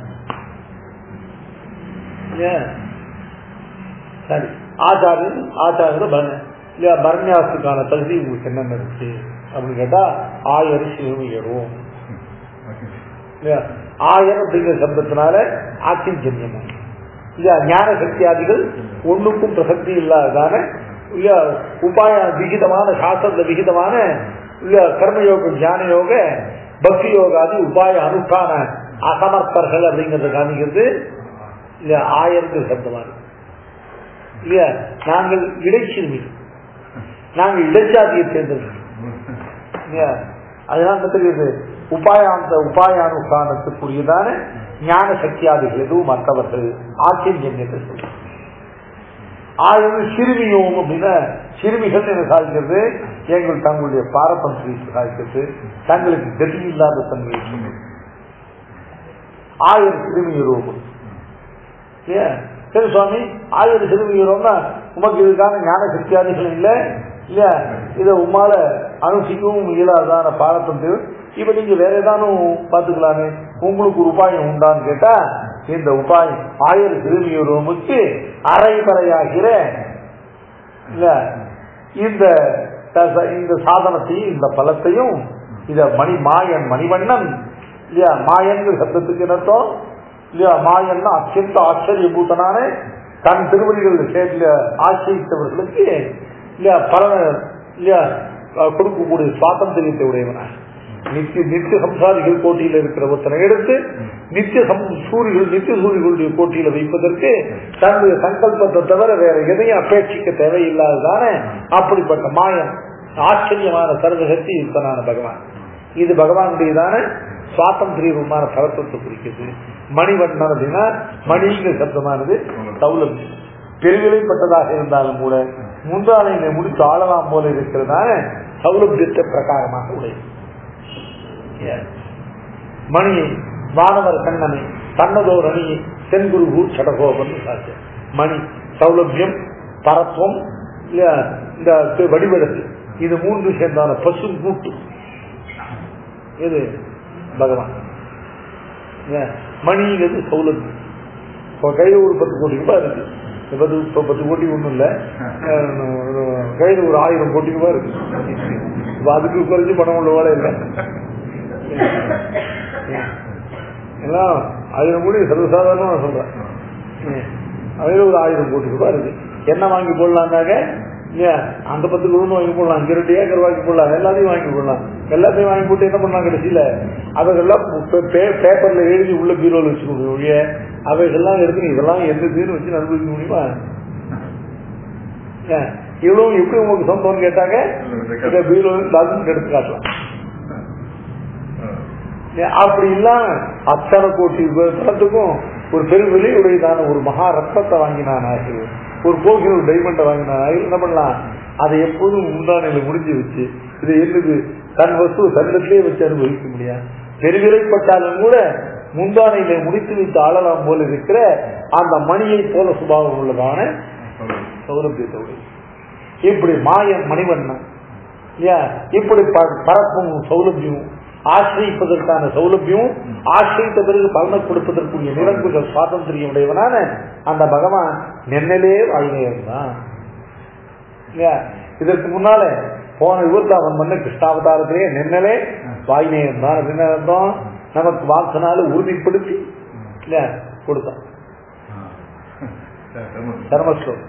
ஏன்? சரி ஆச்சாரியன் ஆச்சாரியர் பரண இல்லையா பரண்யாசத்துக்கான தகுதி உங்களுக்கு என்னென்ன இருக்கு அப்படின்னு கேட்டா ஆயர் சிவமியரும் இல்லையா ஆயர் அப்படிங்கிற சப்தத்தினால ஆக்கிஞ்சன்யமும் இல்லையா ஞான சக்தியாதிகள் ஒண்ணுக்கும் பிரசக்தி இல்லாததான இல்லையா உபாய விகிதமான சாஸ்திரத்துல விகிதமான இல்லையா கர்மயோக ஞான யோக பக்தி யோகாதி உபாய அனுஷ்டான அசமர்த்தர்கள் அப்படிங்கறத காமிக்கிறது இல்லையா ஆயர்கள் சப்தமா இருக்கு இல்லையா நாங்கள் இடைச்சிறுமி நாங்கள் இடைச்சாதியை சேர்ந்தவர்கள் இல்லையா அதனால என்ன தெரியுது உபாயாந்த உபாயானுஷ்டானத்துக்குரியதான ஞான சக்தியாதிகள் எதுவும் மற்றவர்கள் ஆச்சரியம் என்று சொல்றாங்க ஆயிரம் சிறுமியும் அப்படின்னா சிறுமிகள் என்ன சாதிக்கிறது எங்கள் தங்களுடைய பாரம்பரிய சாதிக்கிறது தங்களுக்கு கதி இல்லாத தன்மை ஆயிரம் சிறுமியரோகம் ஏன் சரி சுவாமி ஆயிரம் சிறுமியரோம்னா உமக்கு இதுக்கான ஞான சக்தியாதிகள் இல்லை இல்லையா இதை உமால அனுசிக்கவும் இயலாதான பாரத்தம் இப்ப நீங்க வேற ஏதானும் பாத்துக்கலாமே உங்களுக்கு ஒரு உபாயம் உண்டான்னு கேட்டா இந்த உபாயம் ஆயிரம் திரும்பியுறவுக்கு அரைபறையாகிற இல்ல இந்த த- இந்த சாதனத்தையும் இந்த பலத்தையும் இத மணி மாயன் மணிவண்ணன் இல்லையா மாயன் சப்தத்துக்கு என்ன அர்த்தம் இல்லையா மாயன்னா அத்தியந்த ஆச்சரியபூத்தனான தன் திருவடிகள் சேர்ந்த ஆச்சரித்தவர்களுக்கு இல்லையா பலன இல்லையா அஹ் கொடுக்கக்கூடிய சுவாதந்திரியத்தை உடையவனா நித்திய நித்திய சம்சாரிகள் போட்டியில் இருக்கிற ஒருத்தனை எடுத்து நித்திய சம் சூரிகள் நித்திய சூரிகளுடைய போட்டியில வைப்பதற்கு தன்னுடைய சங்கல்பத்தை தவிர வேற எதையும் அபேட்சிக்க தேவையில்லாததானே அப்படிப்பட்ட மாயம் ஆச்சரியமான சர்வசக்தி யுக்தனான பகவான் இது பகவானுடையதான சுவாதந்திரியமான பரத்துவத்தை குறிக்கிறது மணிவண்ணன் அப்படின்னா மணிங்கிற சப்தமானது சௌலபியம் பெருவிலைப்பட்டதாக இருந்தாலும் கூட முந்தானையில முடித்து ஆளலாம் போல இருக்கிறதான சௌலபியத்தை பிரகாரமாக உடையது மணியை வானவர் கண்ணனை தன்னதோர் அணியை தென்குருகு சடகோபன் சாட்சி மணி சௌலபியம் பரத்துவம் இல்ல இந்த வடிவெடுத்து இது மூன்று சேர்ந்தான பசு கூட்டு இது பகவான் ஏன்? மணிங்கிறது சௌலபியம் இப்போ கையில் ஒரு பத்து கோடி ரூபாய் இருக்கு இந்த பத்து இப்போ பத்து கோடி ஒன்றும் இல்லை கையில் ஒரு ஆயிரம் கோடி ரூபாய் இருக்கு இப்போ அதுக்கு குறைஞ்சு பணம் உள்ளவோட இல்லை எல்லாம் ஆயிரம் கோடி சர்வசாதாரணமா நான் சொல்றேன் அதுல ஒரு ஆயிரம் கோடி ரூபாய் இருக்கு என்ன வாங்கி போடலாம்னாக்க இல்லையா அந்த பத்து குழுன்னு வாங்கி போடலாம் அஞ்சு ரெண்டு ஏக்கர் வாங்கி போடலாம் எல்லாத்தையும் வாங்கி போடலாம் எல்லாத்தையும் வாங்கி போட்டு என்ன பண்ணலாம் கடைசியில அவைகள்லாம் பே- பே- பேப்பர்ல எழுதி உள்ள பீரோல வச்சுக்கணும் ஒழிய அவைகள்லாம் எடுத்து இதெல்லாம் எந்த தீர்வு வச்சு அனுபவிக்க முடியுமா ஏன், இவ்வளவு எப்படி உங்களுக்கு சொந்தம்னு கேட்டாங்க இந்த பீரோ டாக்குமெண்ட் எடுத்து காட்டலாம் அப்படி இல்லாம அத்தனை கோட்டி பணத்துக்கும் ஒரு பெருவிலை உடையதான ஒரு மகா ரத்தத்தை வாங்கினான் ஆகிய ஒரு போகிற ஒரு டைமண்டை வாங்கினான் ஆகிய என்ன பண்ணலாம் அதை எப்போதும் முந்தானையில முடிஞ்சு வச்சு இது என்னது தன் வசு தன்னிடத்திலே வச்சு அனுபவிக்க முடியாது பெருவிலைப்பட்டாலும் கூட முந்தானையில முடித்து வைத்து ஆளலாம் போல இருக்கிற அந்த மணியை போல சுபாவம் உள்ளதான சௌரபியத்தோடு இப்படி மாயன் மணிவண்ணன் இப்படி பரப்பும் சௌலபியம் ஆசிரியப்பதற்கான சௌலபியம் ஆசிரித்த பிறகு பலனை கொடுப்பதற்குரிய நிரங்குகள் சுவாதந்திரியம் உடையவனான அந்த பகவான் நென்னலே வாழ்க்கையன் தான் இதற்கு முன்னால போன யுகத்தில் அவன் பண்ண கிருஷ்ணாவதாரத்திலேயே நென்னலே வாய்நேயம் தான் என்ன அர்த்தம் நமக்கு வாக்குனால உறுதிப்படுத்தி இல்ல கொடுத்தான் தர்மஸ்லோகம்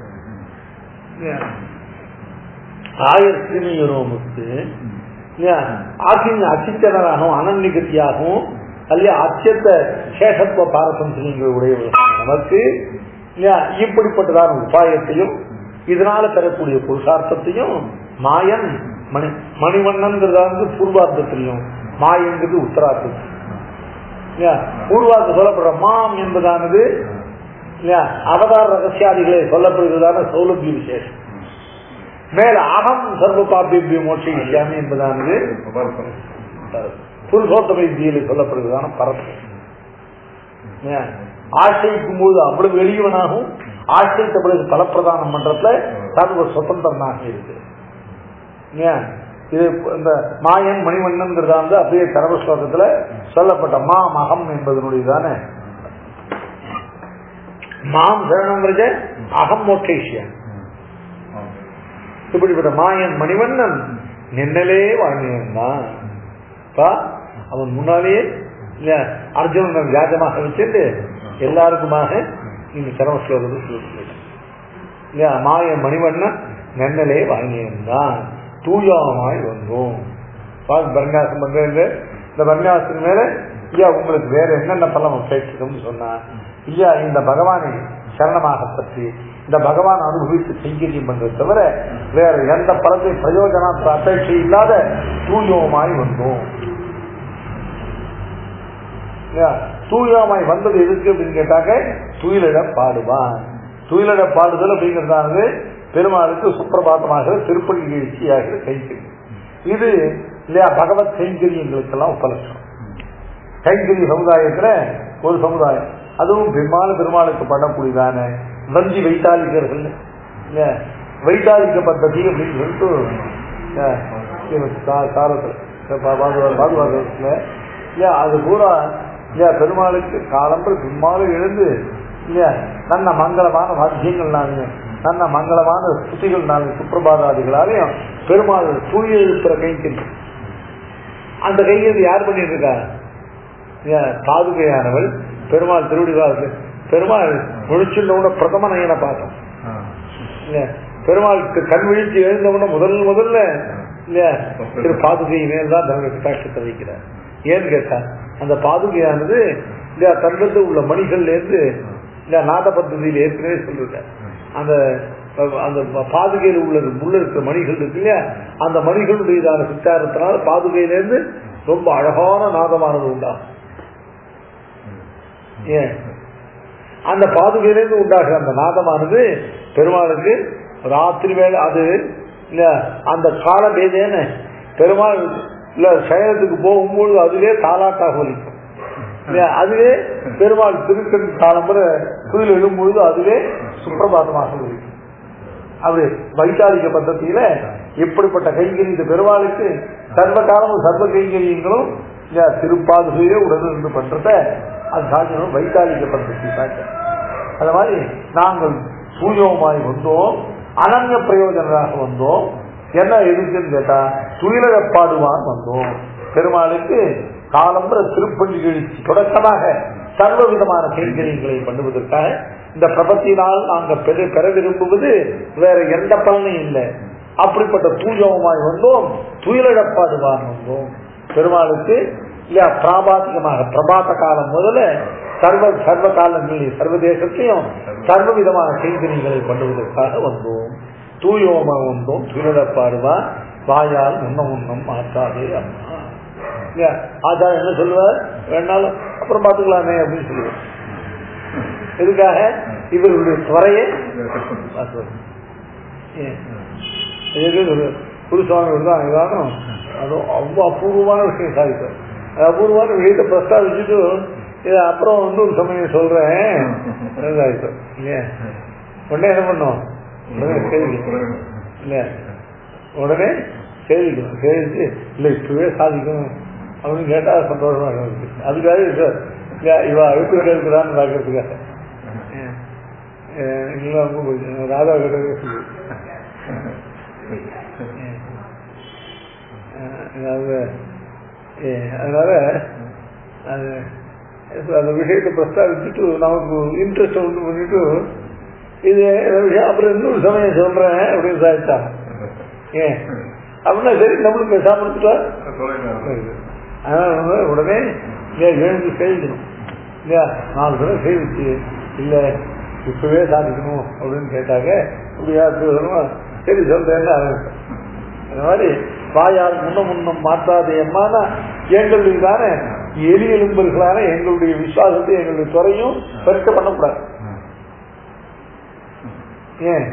ஆயிரத்தினுக்கு ஆக்கின் அச்சித்தனராகவும் அனநிகத்தியாகவும் அல்ல அச்சத்த சேஷத்துவ பாரசம்சங்கள் உடையவர்கள் நமக்கு இப்படிப்பட்டதான உபாயத்தையும் இதனால பெறக்கூடிய புருஷார்த்தத்தையும் மாயன் மணி மணிவண்ணன்கிறதா வந்து பூர்வார்த்தத்திலையும் மாயங்கிறது உத்தரார்த்தம் பூர்வார்த்தம் சொல்லப்படுற மாம் என்பதானது அவதார ரகசியாதிகளை சொல்லப்படுகிறதான சௌலபிய விசேஷம் மேல அகம் சர்வ பாபிய மோட்ச இல்லாமி என்பதானது புருஷோத்தம வித்தியில சொல்லப்படுகிறதான பரப்பு ஆசிரிக்கும் போது அவ்வளவு எளியவனாகவும் ஆசிரியத்த பிறகு பலப்பிரதான மன்றத்துல சர்வ சுதந்திரனாக இருக்கு இது இந்த மாயன் மணிவண்ணன்கிறதா வந்து அப்படியே தரவ ஸ்லோகத்துல சொல்லப்பட்ட மா மகம் என்பதனுடையதான மாம் சரணங்கிறது அகம் மோட்சேஷியன் இப்படிப்பட்ட மாயன் மணிவண்ணன் நின்னலே வாழ்ந்தவன் தான் அவன் முன்னாலேயே இல்ல அர்ஜுனன் வியாஜமாக வச்சுட்டு எல்லாருக்குமாக இந்த சரம ஸ்லோகத்தை சொல்லிட்டு இல்லையா மாயன் மணிவண்ணன் நென்னலே வாழ்ந்தவன் தான் தூயாமாய் வந்தோம் பரங்காசம் பண்றது இந்த பரங்காசம் மேல ஐயா உங்களுக்கு வேற என்னென்ன பலம் அபேட்சிக்கும்னு சொன்னா ஐயா இந்த பகவானை சரணமாக பற்றி இந்த பகவான் அனுபவித்து செங்கரியம் பண்றது தவிர வேற எந்த பலத்தை பிரயோஜனத்தை அபேட்சை இல்லாத தூயோமாய் வந்தோம் தூயோமாய் வந்தது எதுக்கு அப்படின்னு கேட்டாக்க துயிலிட பாடுவான் துயிலிட பாடுதல் அப்படிங்கிறதானது பெருமாளுக்கு சுப்பிரபாதமாக திருப்பள்ளி எழுச்சியாகிற கைங்கரியம் இது இல்லையா பகவத் கைங்கரியங்களுக்கெல்லாம் உபலட்சம் கைங்கரிய சமுதாயத்துல ஒரு சமுதாயம் அதுவும் பெருமாள் பெருமாளுக்கு பண்ணக்கூடியதான வஞ்சி வைத்தாளிகர்கள் வைத்தாளிக்க பద్ధதி அப்படின்னு சொல்லிட்டு பாதுகாக்கிறதுல இல்லையா அது பூரா இல்லையா பெருமாளுக்கு காலம்பு பெருமாளும் எழுந்து இல்லையா நல்ல மங்களமான வாத்தியங்கள் நாங்க நல்ல மங்களமான ஸ்துதிகள் நாங்கள் சுப்பிரபாதாதிகளாலையும் பெருமாள் தூய எழுப்புற கைங்கரி அந்த கைங்கரி யார் பண்ணிட்டு இருக்கா பாதுகையானவள் பெருமாள் திருவடிவாசு பெருமாள் முழிச்சுள்ள பிரதம நயனை பார்த்தோம் பெருமாளுக்கு கண் விழித்து எழுந்தவுடனே முதல் முதல்ல இல்லையா திரு பாதுகை மேல் தான் தன்னுடைய கட்டாட்சத்தை வைக்கிறார் ஏன்னு கேட்டா அந்த பாதுகையானது இல்லையா தன்னிடத்து உள்ள மணிகள்ல இருந்து இல்லையா நாத பദ്ധதியில் ஏற்கனவே சொல்லிருக்க அந்த அந்த பாதுகையில் உள்ள உள்ள இருக்கிற மணிகள் இருக்கு இல்லையா அந்த மணிகளுடையதான சித்தாரத்தினால பாதுகையிலேருந்து ரொம்ப அழகான நாதமானது உண்டாகும் ஏன் அந்த பாதுகையிலிருந்து உண்டாகிற அந்த நாதமானது பெருமாளுக்கு ராத்திரி வேலை அது இல்ல அந்த கால பேதேன பெருமாள் இல்ல சயனத்துக்கு போகும்போது அதுவே தாலாட்டாக ஒலிக்கும் அதுவே பெருமாள் திருக்கண் காலம்புற குயில் எழும்பொழுது அதுவே சுப்பிரபாதமாக ஒலிக்கும் அப்படி வைத்தாளிக பద్ధதியில இப்படிப்பட்ட கைங்கரி இந்த பெருமாளுக்கு சர்வ காலமும் சர்வ கைங்கரியங்களும் திருப்பாதுகையே உடனிருந்து பண்றத அது சாத்தியம் வைத்தாளிக பద్ధதி தான் அது மாதிரி நாங்கள் சூயோமாய் வந்தோம் அனன்ய பிரயோஜனராக வந்தோம் என்ன இருக்குன்னு கேட்டா துயிலழப்பாடுவான் வந்தோம் பெருமாளுக்கு காலம்புற திருப்பள்ளி எழுச்சி தொடக்கமாக சர்வ விதமான கைங்கரியங்களை பண்ணுவதற்காக இந்த பிரபத்தினால் நாங்கள் பெற பெற விரும்புவது வேற எந்த பலனும் இல்லை அப்படிப்பட்ட தூயமாய் வந்தோம் துயிலழப்பாடுவான் வந்தோம் பெருமாளுக்கு இல்லையா பிராபாத்திகமாக பிரபாத காலம் முதல்ல சர்வ சர்வ காலங்களில் சர்வதேசத்தையும் சர்வ விதமான கைங்கரியங்களை பண்ணுவதற்காக வந்தோம் தூயோமா வந்தோம் துயிலப்பாடுவா வாயால் உண்ண உண்ணம் மாற்றாதே அம்மா இல்லையா ஆச்சாரம் என்ன சொல்லுவார் வேணாலும் அப்புறம் பார்த்துக்கலாமே அப்படின்னு சொல்லுவார் எதுக்காக இவர்களுடைய துறையை பார்த்துவார் ஏன் இது ஒரு குருசுவாமி தான் ஏதானும் அதுவும் அவ்வளோ அபூர்வமான விஷயம் சாதிப்பார் அது அபூர்வமான விஷயத்தை பிரஸ்தாபிச்சுட்டு இதை அப்புறம் இன்னொரு சமயம் சொல்றேன் சாதிப்பார் இல்லையா உடனே என்ன பண்ணோம் உடனே கேள்வி இல்லையா உடனே கேள்விக்கணும் கேள்விச்சு இல்லை இப்பவே சாதிக்கணும் அப்படின்னு கேட்டா சந்தோஷமா இருக்கு அதுக்காக சார் இல்லையா இவா எப்படி இருக்கிறான்னு பார்க்கறதுக்காக இல்லை ரொம்ப கொஞ்சம் ராதா கிட்ட சொல்லு அதாவது அதனால அது அந்த விஷயத்தை பிரஸ்தாபிச்சுட்டு நமக்கு இன்ட்ரெஸ்ட் உண்டு பண்ணிட்டு இது விஷயம் அப்புறம் இன்னொரு சமயம் சொல்றேன் அப்படின்னு சாதிச்சாங்க ஏன் அப்படின்னா சரி நம்மளும் பேசாம இருந்துட்டா அதனால உடனே எழுந்து செய்யணும் இல்லையா நாலு தடவை செய்விச்சு இல்ல இப்பவே சாதிக்கணும் அப்படின்னு கேட்டாங்க இப்படியா சரி சொல்றேன்னு ஆரம்பிச்சேன் அந்த மாதிரி வாயால் முன்ன முன்னம் மாற்றாதே எம்மானா எங்களுடைய தானே எலி எலும்பர்களான எங்களுடைய விசுவாசத்தை எங்களுடைய துறையும் பெருக்க பண்ணக்கூடாது ஏன்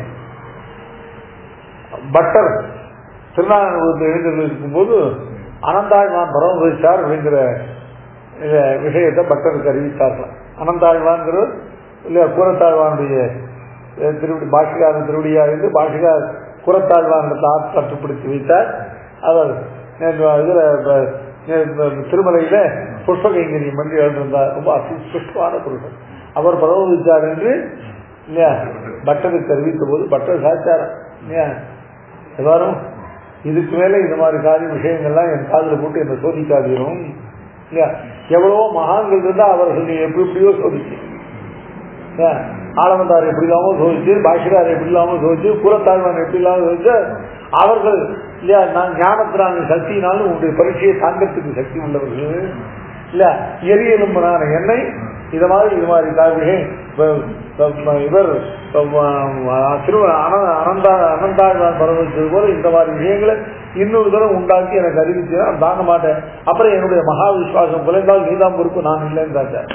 பட்டர் திருநாராயணபுரத்தில் எழுந்திருக்கும் போது அனந்தாழ்வான் பரமபதிச்சார் அப்படிங்கிற விஷயத்தை பட்டருக்கு அறிவித்தார்கள் அனந்தாழ்வான்கிற இல்ல கூரத்தாழ்வானுடைய திருவடி பாஷிகாரன் திருவடியா இருந்து பாஷிகார் குரத்தாழ்வானத்தை கட்டுப்படுத்தி வைத்தார் அவர் இதுல திருமலையில புஷ்பகைங்கரியம் பண்ணி எழுந்திருந்தார் ரொம்ப அசுஷ்டமான புருஷன் அவர் பரவதித்தார் என்று இல்லையா பட்டருக்கு அறிவித்த போது பட்டர் சாச்சாரம் இல்லையா எல்லாரும் இதுக்கு மேல இந்த மாதிரி காரிய விஷயங்கள்லாம் என் காதில் போட்டு என்ன சோதிக்காதீரும் இல்லையா எவ்வளவோ மகான்கள் இருந்தா அவர்கள் எப்படி எப்படியோ சோதிச்சு ஆலமந்தார் எப்படி இல்லாம சோதிச்சு பாஷிகார் எப்படி இல்லாம சோதிச்சு புறத்தாழ்வான் எப்படி இல்லாம சோதிச்சு அவர்கள் இல்லையா நான் ஞானத்தினால சக்தினாலும் உங்களுடைய பரீட்சையை தாங்கறதுக்கு சக்தி உள்ளவர்கள் இல்ல எரியலும்பனான எண்ணெய் இது மாதிரி இது மாதிரி காவிகை இவர் திரு அனந்தா அனந்தாழ்வான் பரவச்சது போல இந்த மாதிரி விஷயங்களை இன்னொரு தரம் உண்டாக்கி எனக்கு அறிவிச்சு நான் தாங்க மாட்டேன் அப்புறம் என்னுடைய மகா விசுவாசம் குலைந்தால் நீதான் பொறுப்பு நான் இல்லைன்னு தாச்சார்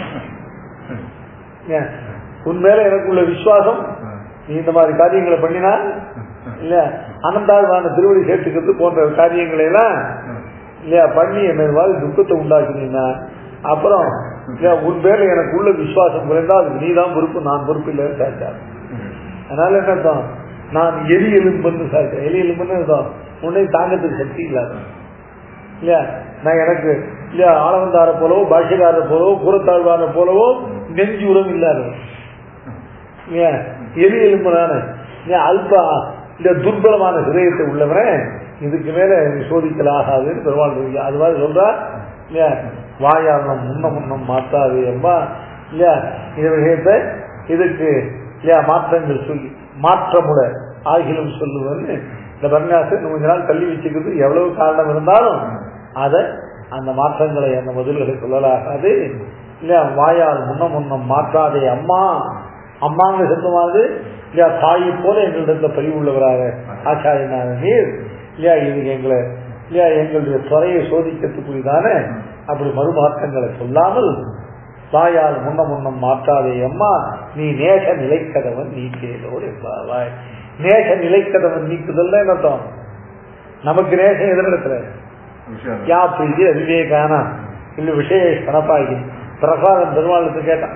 உண்மையில எனக்குள்ள விசுவாசம் நீ இந்த மாதிரி காரியங்களை பண்ணினா இல்ல அனந்தாழ்வான திருவடி சேர்த்துக்கிறது போன்ற காரியங்களை எல்லாம் இல்லையா பண்ணி என்ன மாதிரி துக்கத்தை உண்டாக்குனீங்கன்னா அப்புறம் உன் பேர்ல எனக்கு உள்ள விசுவாசம் குறைந்தா அதுக்கு நீ தான் பொறுப்பு நான் பொறுப்பு இல்லைன்னு சாச்சார் அதனால என்ன அர்த்தம் நான் எலி எலும்புன்னு சாச்சேன் எலி எலும்புன்னு அர்த்தம் உன்னை தாங்கத்துக்கு சக்தி இல்லாத இல்லையா நான் எனக்கு இல்லையா ஆளவந்தார போலவோ பாஷ்யக்காரரை போலவோ கூறத்தாழ்வார போலவோ நெஞ்சு உரம் இல்லாத ஏன் எலி எலும்புனான அல்பா இந்த துர்பலமான ஹிரயத்தை உள்ளவன் இதுக்கு மேல சோதிக்கல் ஆகாதுன்னு பெருமாள் அது மாதிரி சொல்றா இல்லையா வாயாரணம் முன்ன முன்னம் மாத்தாது அம்மா இல்லையா இந்த விஷயத்தை இதுக்கு இல்லையா மாற்றங்கள் சொல்லி மாற்றமுட ஆகிலும் சொல்லுவன்னு இந்த பன்னியாசை கொஞ்ச நாள் தள்ளி வச்சுக்கிறது எவ்வளவு காரணம் இருந்தாலும் அதை அந்த மாற்றங்களை அந்த முதல்களை சொல்லலாகாது இல்லையா வாயால் முன்ன முன்னம் மாற்றாதே அம்மா அம்மாங்க சொந்தமானது இல்லையா தாயை போல எங்களிடத்துல பதிவு உள்ளவராக ஆச்சாரியனான நீர் இல்லையா இது எங்களை இல்லையா எங்களுடைய துறையை சோதிக்கிறதுக்குரியதான அப்படி மறுமாற்றங்களை சொல்லாமல் தாயால் முன்ன முன்னம் மாற்றாதே அம்மா நீ நேச நிலைக்கதவன் நீக்கேதோடு என்பாவாய் நேச நிலைக்கதவன் நீக்குதல் என்னத்தம் நமக்கு நேசம் எதிர்த்துல யா பிரிஜி அவிவேகானா இல்ல விஷய கணப்பாகி பிரசாதம் பெருமாளுக்கு கேட்டான்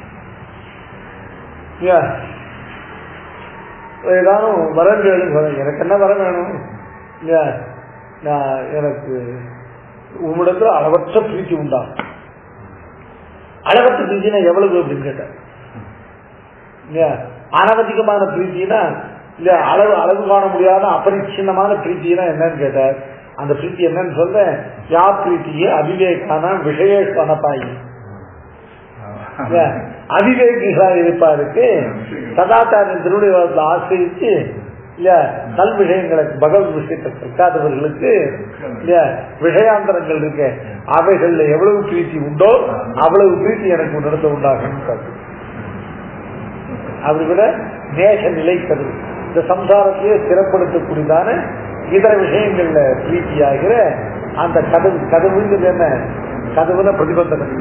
ஏதானும் வரம் வேணும் எனக்கு என்ன வரம் வேணும் இல்லையா நான் எனக்கு உன்னிடத்துல அளவற்ற பிரீத்தி உண்டா அளவற்ற பிரீத்தினா எவ்வளவு அப்படின்னு கேட்டேன் இல்லையா அனவதிகமான பிரீத்தினா இல்ல அளவு அளவு காண முடியாத அபரிச்சின்னமான பிரீத்தினா என்னன்னு கேட்டார் அந்த பிரீத்தி என்னன்னு சொல்ல யா பிரீத்தியே அவிவேகான விஷயேஷ் அவிவேகிகளா இருப்பாருக்கு சதாச்சாரின் திருவிழாவில் ஆசிரித்து இல்ல நல் விஷயங்களை பகவத் விஷயத்தை கற்காதவர்களுக்கு இல்ல விஷயாந்தரங்கள் இருக்கு அவைகள்ல எவ்வளவு பிரீத்தி உண்டோ அவ்வளவு பிரீத்தி எனக்கு நடத்த உண்டாகும் அப்படி கூட நேச நிலைக்கிறது இந்த சம்சாரத்தையே ஸ்திரப்படுத்தக்கூடியதான இதர விஷயங்கள்ல பிரீத்தியாகிற அந்த கதவு கதவுங்கிறது என்ன கதவுல பிரதிபந்தகம்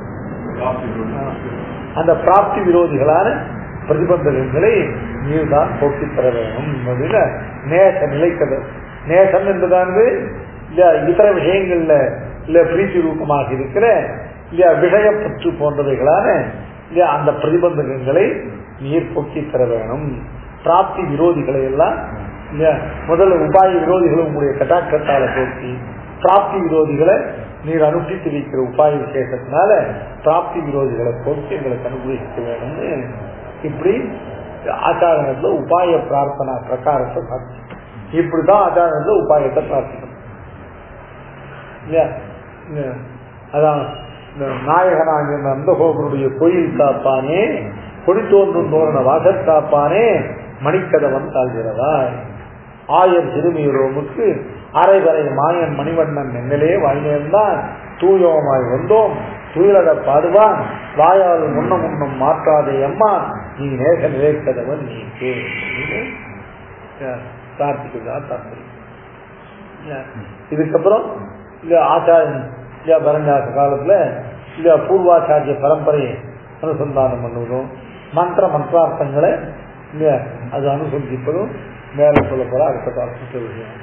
அந்த பிராப்தி விரோதிகளான பிரதிபந்தகங்களை நீர்தான் போக்கி தர வேணும் அப்படின்னு நேச நிலைக்கது நேசம் என்பதானது இல்ல இதர விஷயங்கள்ல இல்ல பிரீத்தி ரூபமாக இருக்கிற இல்ல விஷயப்பற்று போன்றவைகளான இல்ல அந்த பிரதிபந்தகங்களை நீர் போக்கி தர வேணும் பிராப்தி விரோதிகளை எல்லாம் இல்ல முதல்ல உபாய விரோதிகளை உங்களுடைய கட்டாக்கத்தால போக்கி பிராப்தி விரோதிகளை நீர் அனுஷ்டித்து வைக்கிற உபாய விசேஷத்தினால பிராப்தி விரோதிகளை போக்கி எங்களுக்கு அனுகிரகிக்க வேணும்னு இப்படி ஆச்சாரத்துல உபாய பிரார்த்தனா பிரகாரத்தை சாதிக்கும் இப்படிதான் ஆச்சாரத்துல உபாயத்தை பிரார்த்திக்கணும் இல்லையா இல்லையா? அதான் இந்த நாயகனாக நந்தகோபருடைய கோயில் காப்பானே கொடி தோன்றும் தோரண வாசற் காப்பானே மணிக்கதவன் தாழ்கிறவாய் ஆயர் சிறுமியுரோமுக்கு அரைவரை மாயன் மணிவண்ணன் என்னிலே வாய்நேர்ந்தான் தூயோமாய் வந்தோம் துயிலட பாடுவான் வாயால் முன்ன முன்னம் மாற்றாதே அம்மா நீ நேச நிலைக்கதவன் நீக்கே பிரார்த்திக்கிறதா தாற்பயம் இதுக்கப்புறம் இல்ல ஆச்சாரியன் இல்ல பரஞ்சாச காலத்துல இல்ல பூர்வாச்சாரிய பரம்பரையை அனுசந்தானம் பண்ணுவதும் மந்திர மந்திரார்த்தங்களை இல்ல அது அனுசந்திப்பதும் மேல சொல்ல போற அடுத்த காலத்து விஷயம்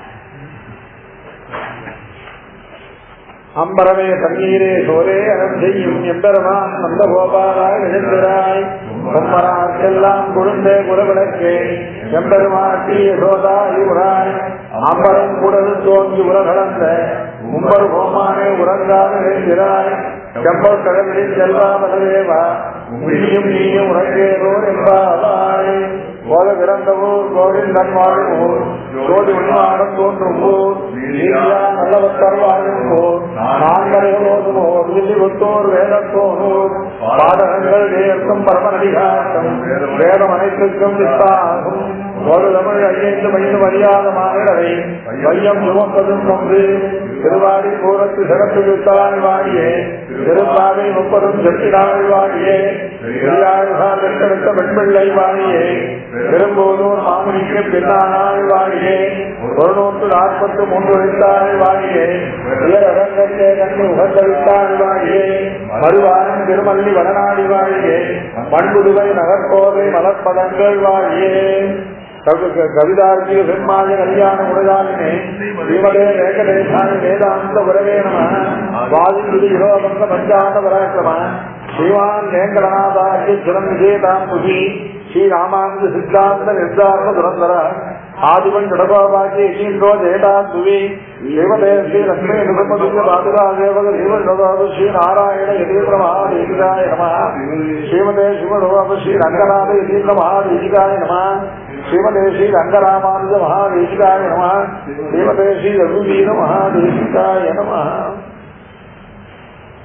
அம்பரமே தண்ணீரே சோரே அறம் செய்யும் எம்பெருமான் நந்த கோபாலாய் எழுந்திராய் பொம்மராக்கெல்லாம் குழுந்தே குலவிளக்கே எம்பெருமாட்டி யசோதா இவராய் அம்பரம் குடல் தோன்றி உலகளந்த மும்பர் கோமானே உறங்காத எழுந்திராய் செம்பல் கடலில் செல்வாமதேவா நீயும் நீயும் உறங்கேரோர் என்பாவாய் போல பிறந்தவூர் கோவில் நன்வாழும் ஊர் ஜோதி உண்மாடம் தோன்றும் ஊர் நீதியா நல்லவத்தர் வாழும் ஊர் நான்கரைகளோதும் ஓர் வில்லி ஒத்தோர் வேதத்தோனூர் பாடகங்கள் நேர்க்கும் பரமநடிகாட்டம் வேதம் அனைத்துக்கும் வித்தாகும் ஒரு தமிழ் ஐந்து மைந்து மரியாத மாநிலவை வையம் சுமப்பதும் கொண்டு திருவாடி பூரத்து சிறப்பு வித்தாய் வாழியே திருப்பாவை முப்பதும் செட்டினாள் வாழியே பெரியாழ்கால் வெட்டெடுத்த பெண்பிள்ளை வாழியே பெரும்போதூர் மாமுனிக்கு பின்னானாள் வாழியே ஒரு நூற்று நாற்பத்தி மூன்று வைத்தாள் வாழியே உயரகங்கத்தை கண்டு உகந்தளித்தாள் வாழியே மறுவாரம் திருமல்லி வடநாடி வாழியே பண்புடுவை நகர்கோவை மலர்பதங்கள் வாழியே கவிதார்த்திக பெருமாய கல்யாண உடையாளினே ஸ்ரீமதே வேங்கடேசாமி வேதாந்த உறவே நம வாதிபுரி விரோதந்த பஞ்சாந்த பராக்கிரம ஸ்ரீமான் வேங்கடநாதாரிய சிரம் விஜேதாம் புதி ஸ்ரீ ராமானந்த சித்தாந்த நிர்தாரண துரந்தர ஆதிவன் கடபாபாக்கி ஈன்றோ ஜெயதாம் துவி தேவதே ஸ்ரீ லக்ஷ்மி நிருபதுங்க பாதுகா தேவக தேவதாது ஸ்ரீ நாராயண யதீந்திர மகாதேவிகாய நம ஸ்ரீமதே சிவரோப ஸ்ரீ ரங்கநாத யதீந்திர மகாதேவிகாய நம ஸ்ரீமதே ஸ்ரீ ரங்கராமானுஜ மகாதேசிகாய நம ஸ்ரீமதே ஸ்ரீ ரகுவீர மகாதேசிகாய நம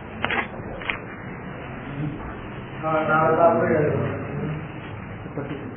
பத்து